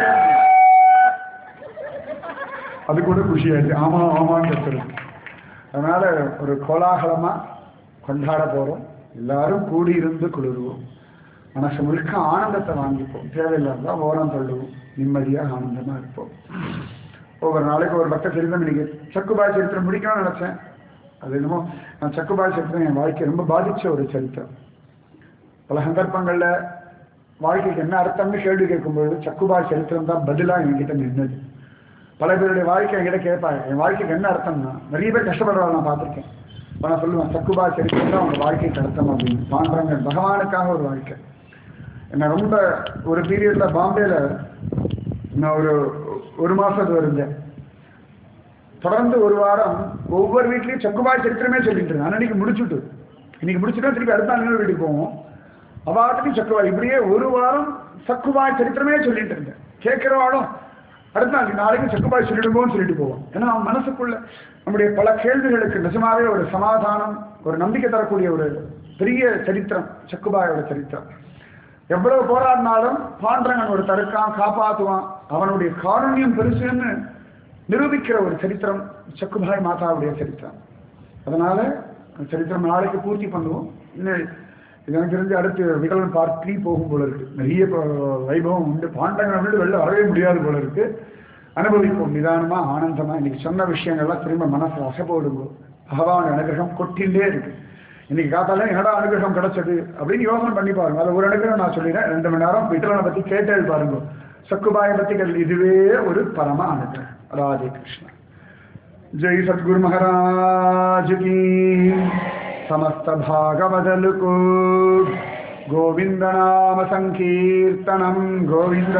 அது கூட குஷியாச்சு ஆமா ஆமான்னு சொல்றது அதனால ஒரு கோலாகலமா கொண்டாட போறோம் எல்லாரும் கூடி இருந்து குளிர்வோம் மனசு முழுக்க ஆனந்தத்தை வாங்கிப்போம் தேவையில்லாத ஓரம் தள்ளுவோம் நிம்மதியாக ஆனந்தமா இருப்போம் ஒவ்வொரு நாளைக்கு ஒரு பக்க சரித்திரம் இன்னைக்கு சக்குபாய் சரித்திரம் முடிக்கணும்னு நினைச்சேன் அது என்னமோ நான் சக்குபாய் சரித்திரம் என் வாழ்க்கை ரொம்ப பாதிச்ச ஒரு சரித்திரம் பல சந்தர்ப்பங்கள்ல வாழ்க்கைக்கு என்ன அர்த்தம்னு கேள்வி கேட்கும்பொழுது சக்குபாய் சரித்திரம் தான் பதிலா என்கிட்ட நின்னது பல பேருடைய வாழ்க்கை என்கிட்ட கேட்பாங்க என் வாழ்க்கைக்கு என்ன அர்த்தம்னா நிறைய பேர் கஷ்டப்படுறவங்க நான் பார்த்துருக்கேன் இப்போ நான் சொல்லுவேன் சக்குபா சரித்திரம் தான் அவங்க வாழ்க்கைக்கு அர்த்தம் அப்படின்னு பாண்டவங்க பகவானுக்காக ஒரு வாழ்க்கை என்ன ரொம்ப ஒரு பீரியட்ல பாம்பேல நான் ஒரு ஒரு மாசம் இருந்தேன் தொடர்ந்து ஒரு வாரம் ஒவ்வொரு வீட்லயும் சக்குபாய் சரித்திரமே சொல்லிட்டு இருந்தேன் அன்னைக்கு முடிச்சுட்டு இன்னைக்கு முடிச்சுட்டா திருப்பி அடுத்த நாள் வீட்டுக்கு போவோம் அவாட்டுக்கு சக்குபாய் இப்படியே ஒரு வாரம் சக்குபாய் சரித்திரமே சொல்லிட்டு இருந்தேன் கேட்கிறவாளும் அடுத்த நாள் நாளைக்கு சக்குபாய் சொல்லிடுவோம்னு சொல்லிட்டு போவோம் ஏன்னா அவன் மனசுக்குள்ள நம்முடைய பல கேள்விகளுக்கு நிஜமாவே ஒரு சமாதானம் ஒரு நம்பிக்கை தரக்கூடிய ஒரு பெரிய சரித்திரம் சக்குபாயோட சரித்திரம் எவ்வளவு போராடினாலும் பாண்டரங்கன் ஒரு தடுக்கான் காப்பாற்றுவான் அவனுடைய காருண்யம் பெருசுன்னு நிரூபிக்கிற ஒரு சரித்திரம் சக்குபாய் மாதாவுடைய சரித்திரம் அதனால அந்த சரித்திரம் நாளைக்கு பூர்த்தி பண்ணுவோம் இன்னும் இது எனக்கு தெரிஞ்சு அடுத்து விகலன் பார்ட் த்ரீ போகும் போல இருக்கு நிறைய ப- வைபவம் உண்டு பாண்டங்கள் வந்து வெளில வரவே முடியாது போல இருக்கு அனுபவிப்போம் நிதானமா ஆனந்தமா இன்னைக்கு சொன்ன விஷயங்கள்லாம் திரும்ப மனசுல அசைப்போடுங்க பகவான் அனுகிரகம் கொட்டின்றே இருக்கு இன்னைக்கு காத்தால என்னடா அனுகிரகம் கிடைச்சது அப்படின்னு யோசனை பண்ணி பாருங்க அது ஒரு அனுகிரகம் நான் சொல்லிடுறேன் ரெண்டு மணி நேரம் விட்டலனை பத்தி கேட்டே பாருங்க சக்குபாய பத்தி கேட்டு இதுவே ஒரு பரம அனுகிரகம் ராதே கிருஷ்ணா जय सद्गुरु महाराज की समस्त भागवदल को गोविंद नाम संकीर्तनम गोविंद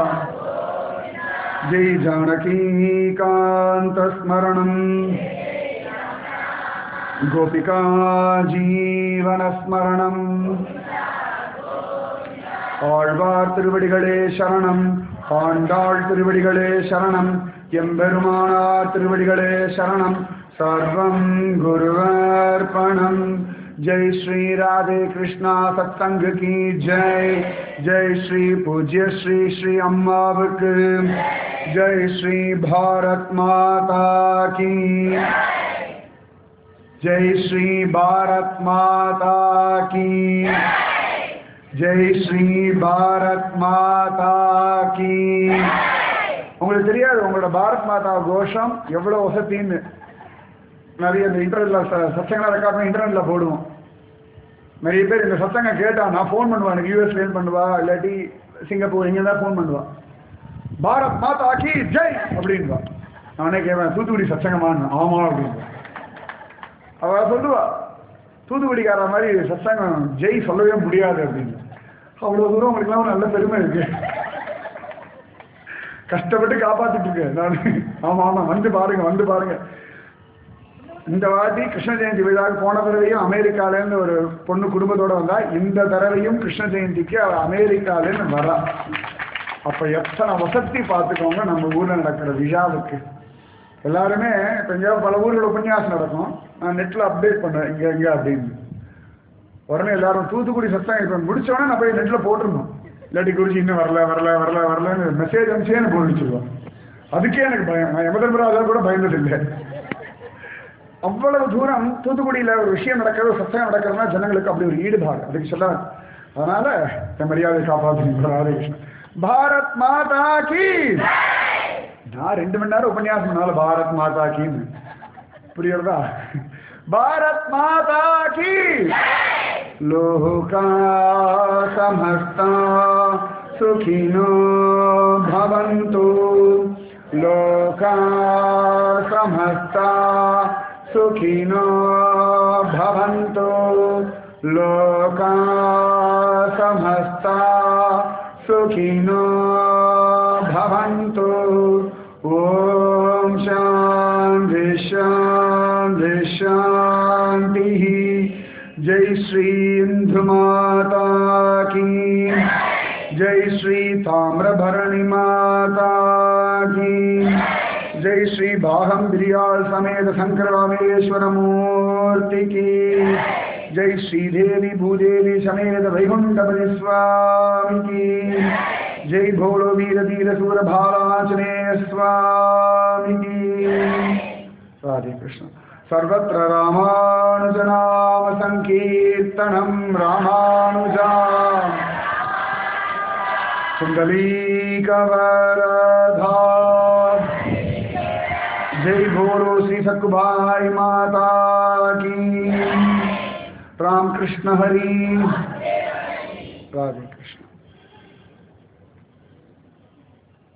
जय जानकी कांत स्मरणम गोपिका जीवन स्मरणम ஆழ்வார் திருவடிகளே சரணம் ஆண்டாள் திருவடிகளே சரணம் எம்பெருமானார் திருவடிகளே சரணம் சர்வம் குருவர்ப்பணம் ஜெய் ஸ்ரீ ராதே கிருஷ்ணா சத்சங்க கி ஜெய் ஜெய் ஸ்ரீ பூஜ்ய ஸ்ரீ ஸ்ரீ அம்மாவுக்கு ஜெய் ஸ்ரீ பாரத் மாதா கி ஜெய் ஸ்ரீ பாரத் மாதா கி ஜெய் ஸ்ரீ பாரத் மாதா கி உங்களுக்கு தெரியாது உங்களோட பாரத் மாதா கோஷம் எவ்வளவு வசதின்னு நிறைய இந்த இன்டர்நெட்ல சச்சங்கலாம் ரெக்கார்ட் பண்ணி இன்டர்நெட்ல போடுவோம் நிறைய பேர் இந்த சத்தங்க கேட்டா நான் ஃபோன் பண்ணுவேன் எனக்கு யூஎஸ்ல இருந்து பண்ணுவா இல்லாட்டி சிங்கப்பூர் எங்க தான் ஃபோன் பண்ணுவா பாரத் மாதா கி ஜெய் அப்படின்பா நானே கேட்பேன் தூத்துக்குடி சச்சங்கமான்னு ஆமா அப்படின்பா அவ சொல்லுவா தூத்துக்குடிக்கார மாதிரி சத்சங்கம் ஜெய் சொல்லவே முடியாது அப்படின்னு அவ்வளவு தூரம் உங்களுக்குலாம் ஒரு நல்ல பெருமை இருக்கு கஷ்டப்பட்டு காப்பாத்திட்டு இருக்கேன் நான் ஆமா ஆமா வந்து பாருங்க வந்து பாருங்க இந்த வாட்டி கிருஷ்ண ஜெயந்தி விழாவுக்கு போன தடவையும் அமெரிக்காலேருந்து ஒரு பொண்ணு குடும்பத்தோட வந்தா இந்த தடவையும் கிருஷ்ண ஜெயந்திக்கு அவ அமெரிக்காலேருந்து வரா அப்ப எத்தனை வசதி பார்த்துக்கோங்க நம்ம ஊர்ல நடக்கிற விழாவுக்கு எல்லாருமே இப்போ எங்கேயாவது பல ஊர்கள் உபன்யாசம் நடக்கும் நான் நெட்டில் அப்டேட் பண்ணுவேன் இங்கே எங்கே அப்படின்னு உடனே எல்லாரும் தூத்துக்குடி சத்தம் இப்போ முடிச்சோடனே நான் போய் நெட்டில் போட்டிருந்தோம் இல்லாட்டி குறிச்சி இன்னும் வரல வரல வரல வரலன்னு மெசேஜ் அனுப்பிச்சே எனக்கு போட்டுருச்சுருவோம் அதுக்கே எனக்கு பயம் நான் யமதர்மராஜா கூட பயந்தது இல்லை அவ்வளவு தூரம் தூத்துக்குடியில் ஒரு விஷயம் நடக்கிறது சத்தம் நடக்கிறதுனா ஜனங்களுக்கு அப்படி ஒரு ஈடுபாடு அதுக்கு சொல்ல அதனால இந்த மரியாதை காப்பாற்றுங்க ராதே கிருஷ்ணன் பாரத் மாதா கி நான் ரெண்டு மணி நேரம் உபன்யாசம் பண்ணாலும் பாரத் மாதா கீன்னு புரியுறதா பாரத் மாதா கீ லோகா சமஸ்தா சுகினோ பவந்து லோகா சமஸ்தா சுகினோ பவந்து லோகா சமஸ்தா சுகினோ भवन्तु ॐ शान्ति शान्ति शान्तिः जय श्री इन्दुमाता की जय श्री ताम्रभरणि माता की जय श्री बाहम बिरियाल समेत शंकर रामेश्वर मूर्ति की जय श्री देवी भूदेवी समेत वैकुंठपति स्वामी की जय भोलो वीर धीर सूर भालाचने स्वामी की राधे कृष्ण सर्वत्र रामानुजनाम संकीर्तनम रामानुजा कुंडलीकवरधा जय भोलो श्री सकुभाई माता की राम कृष्ण हरि राधे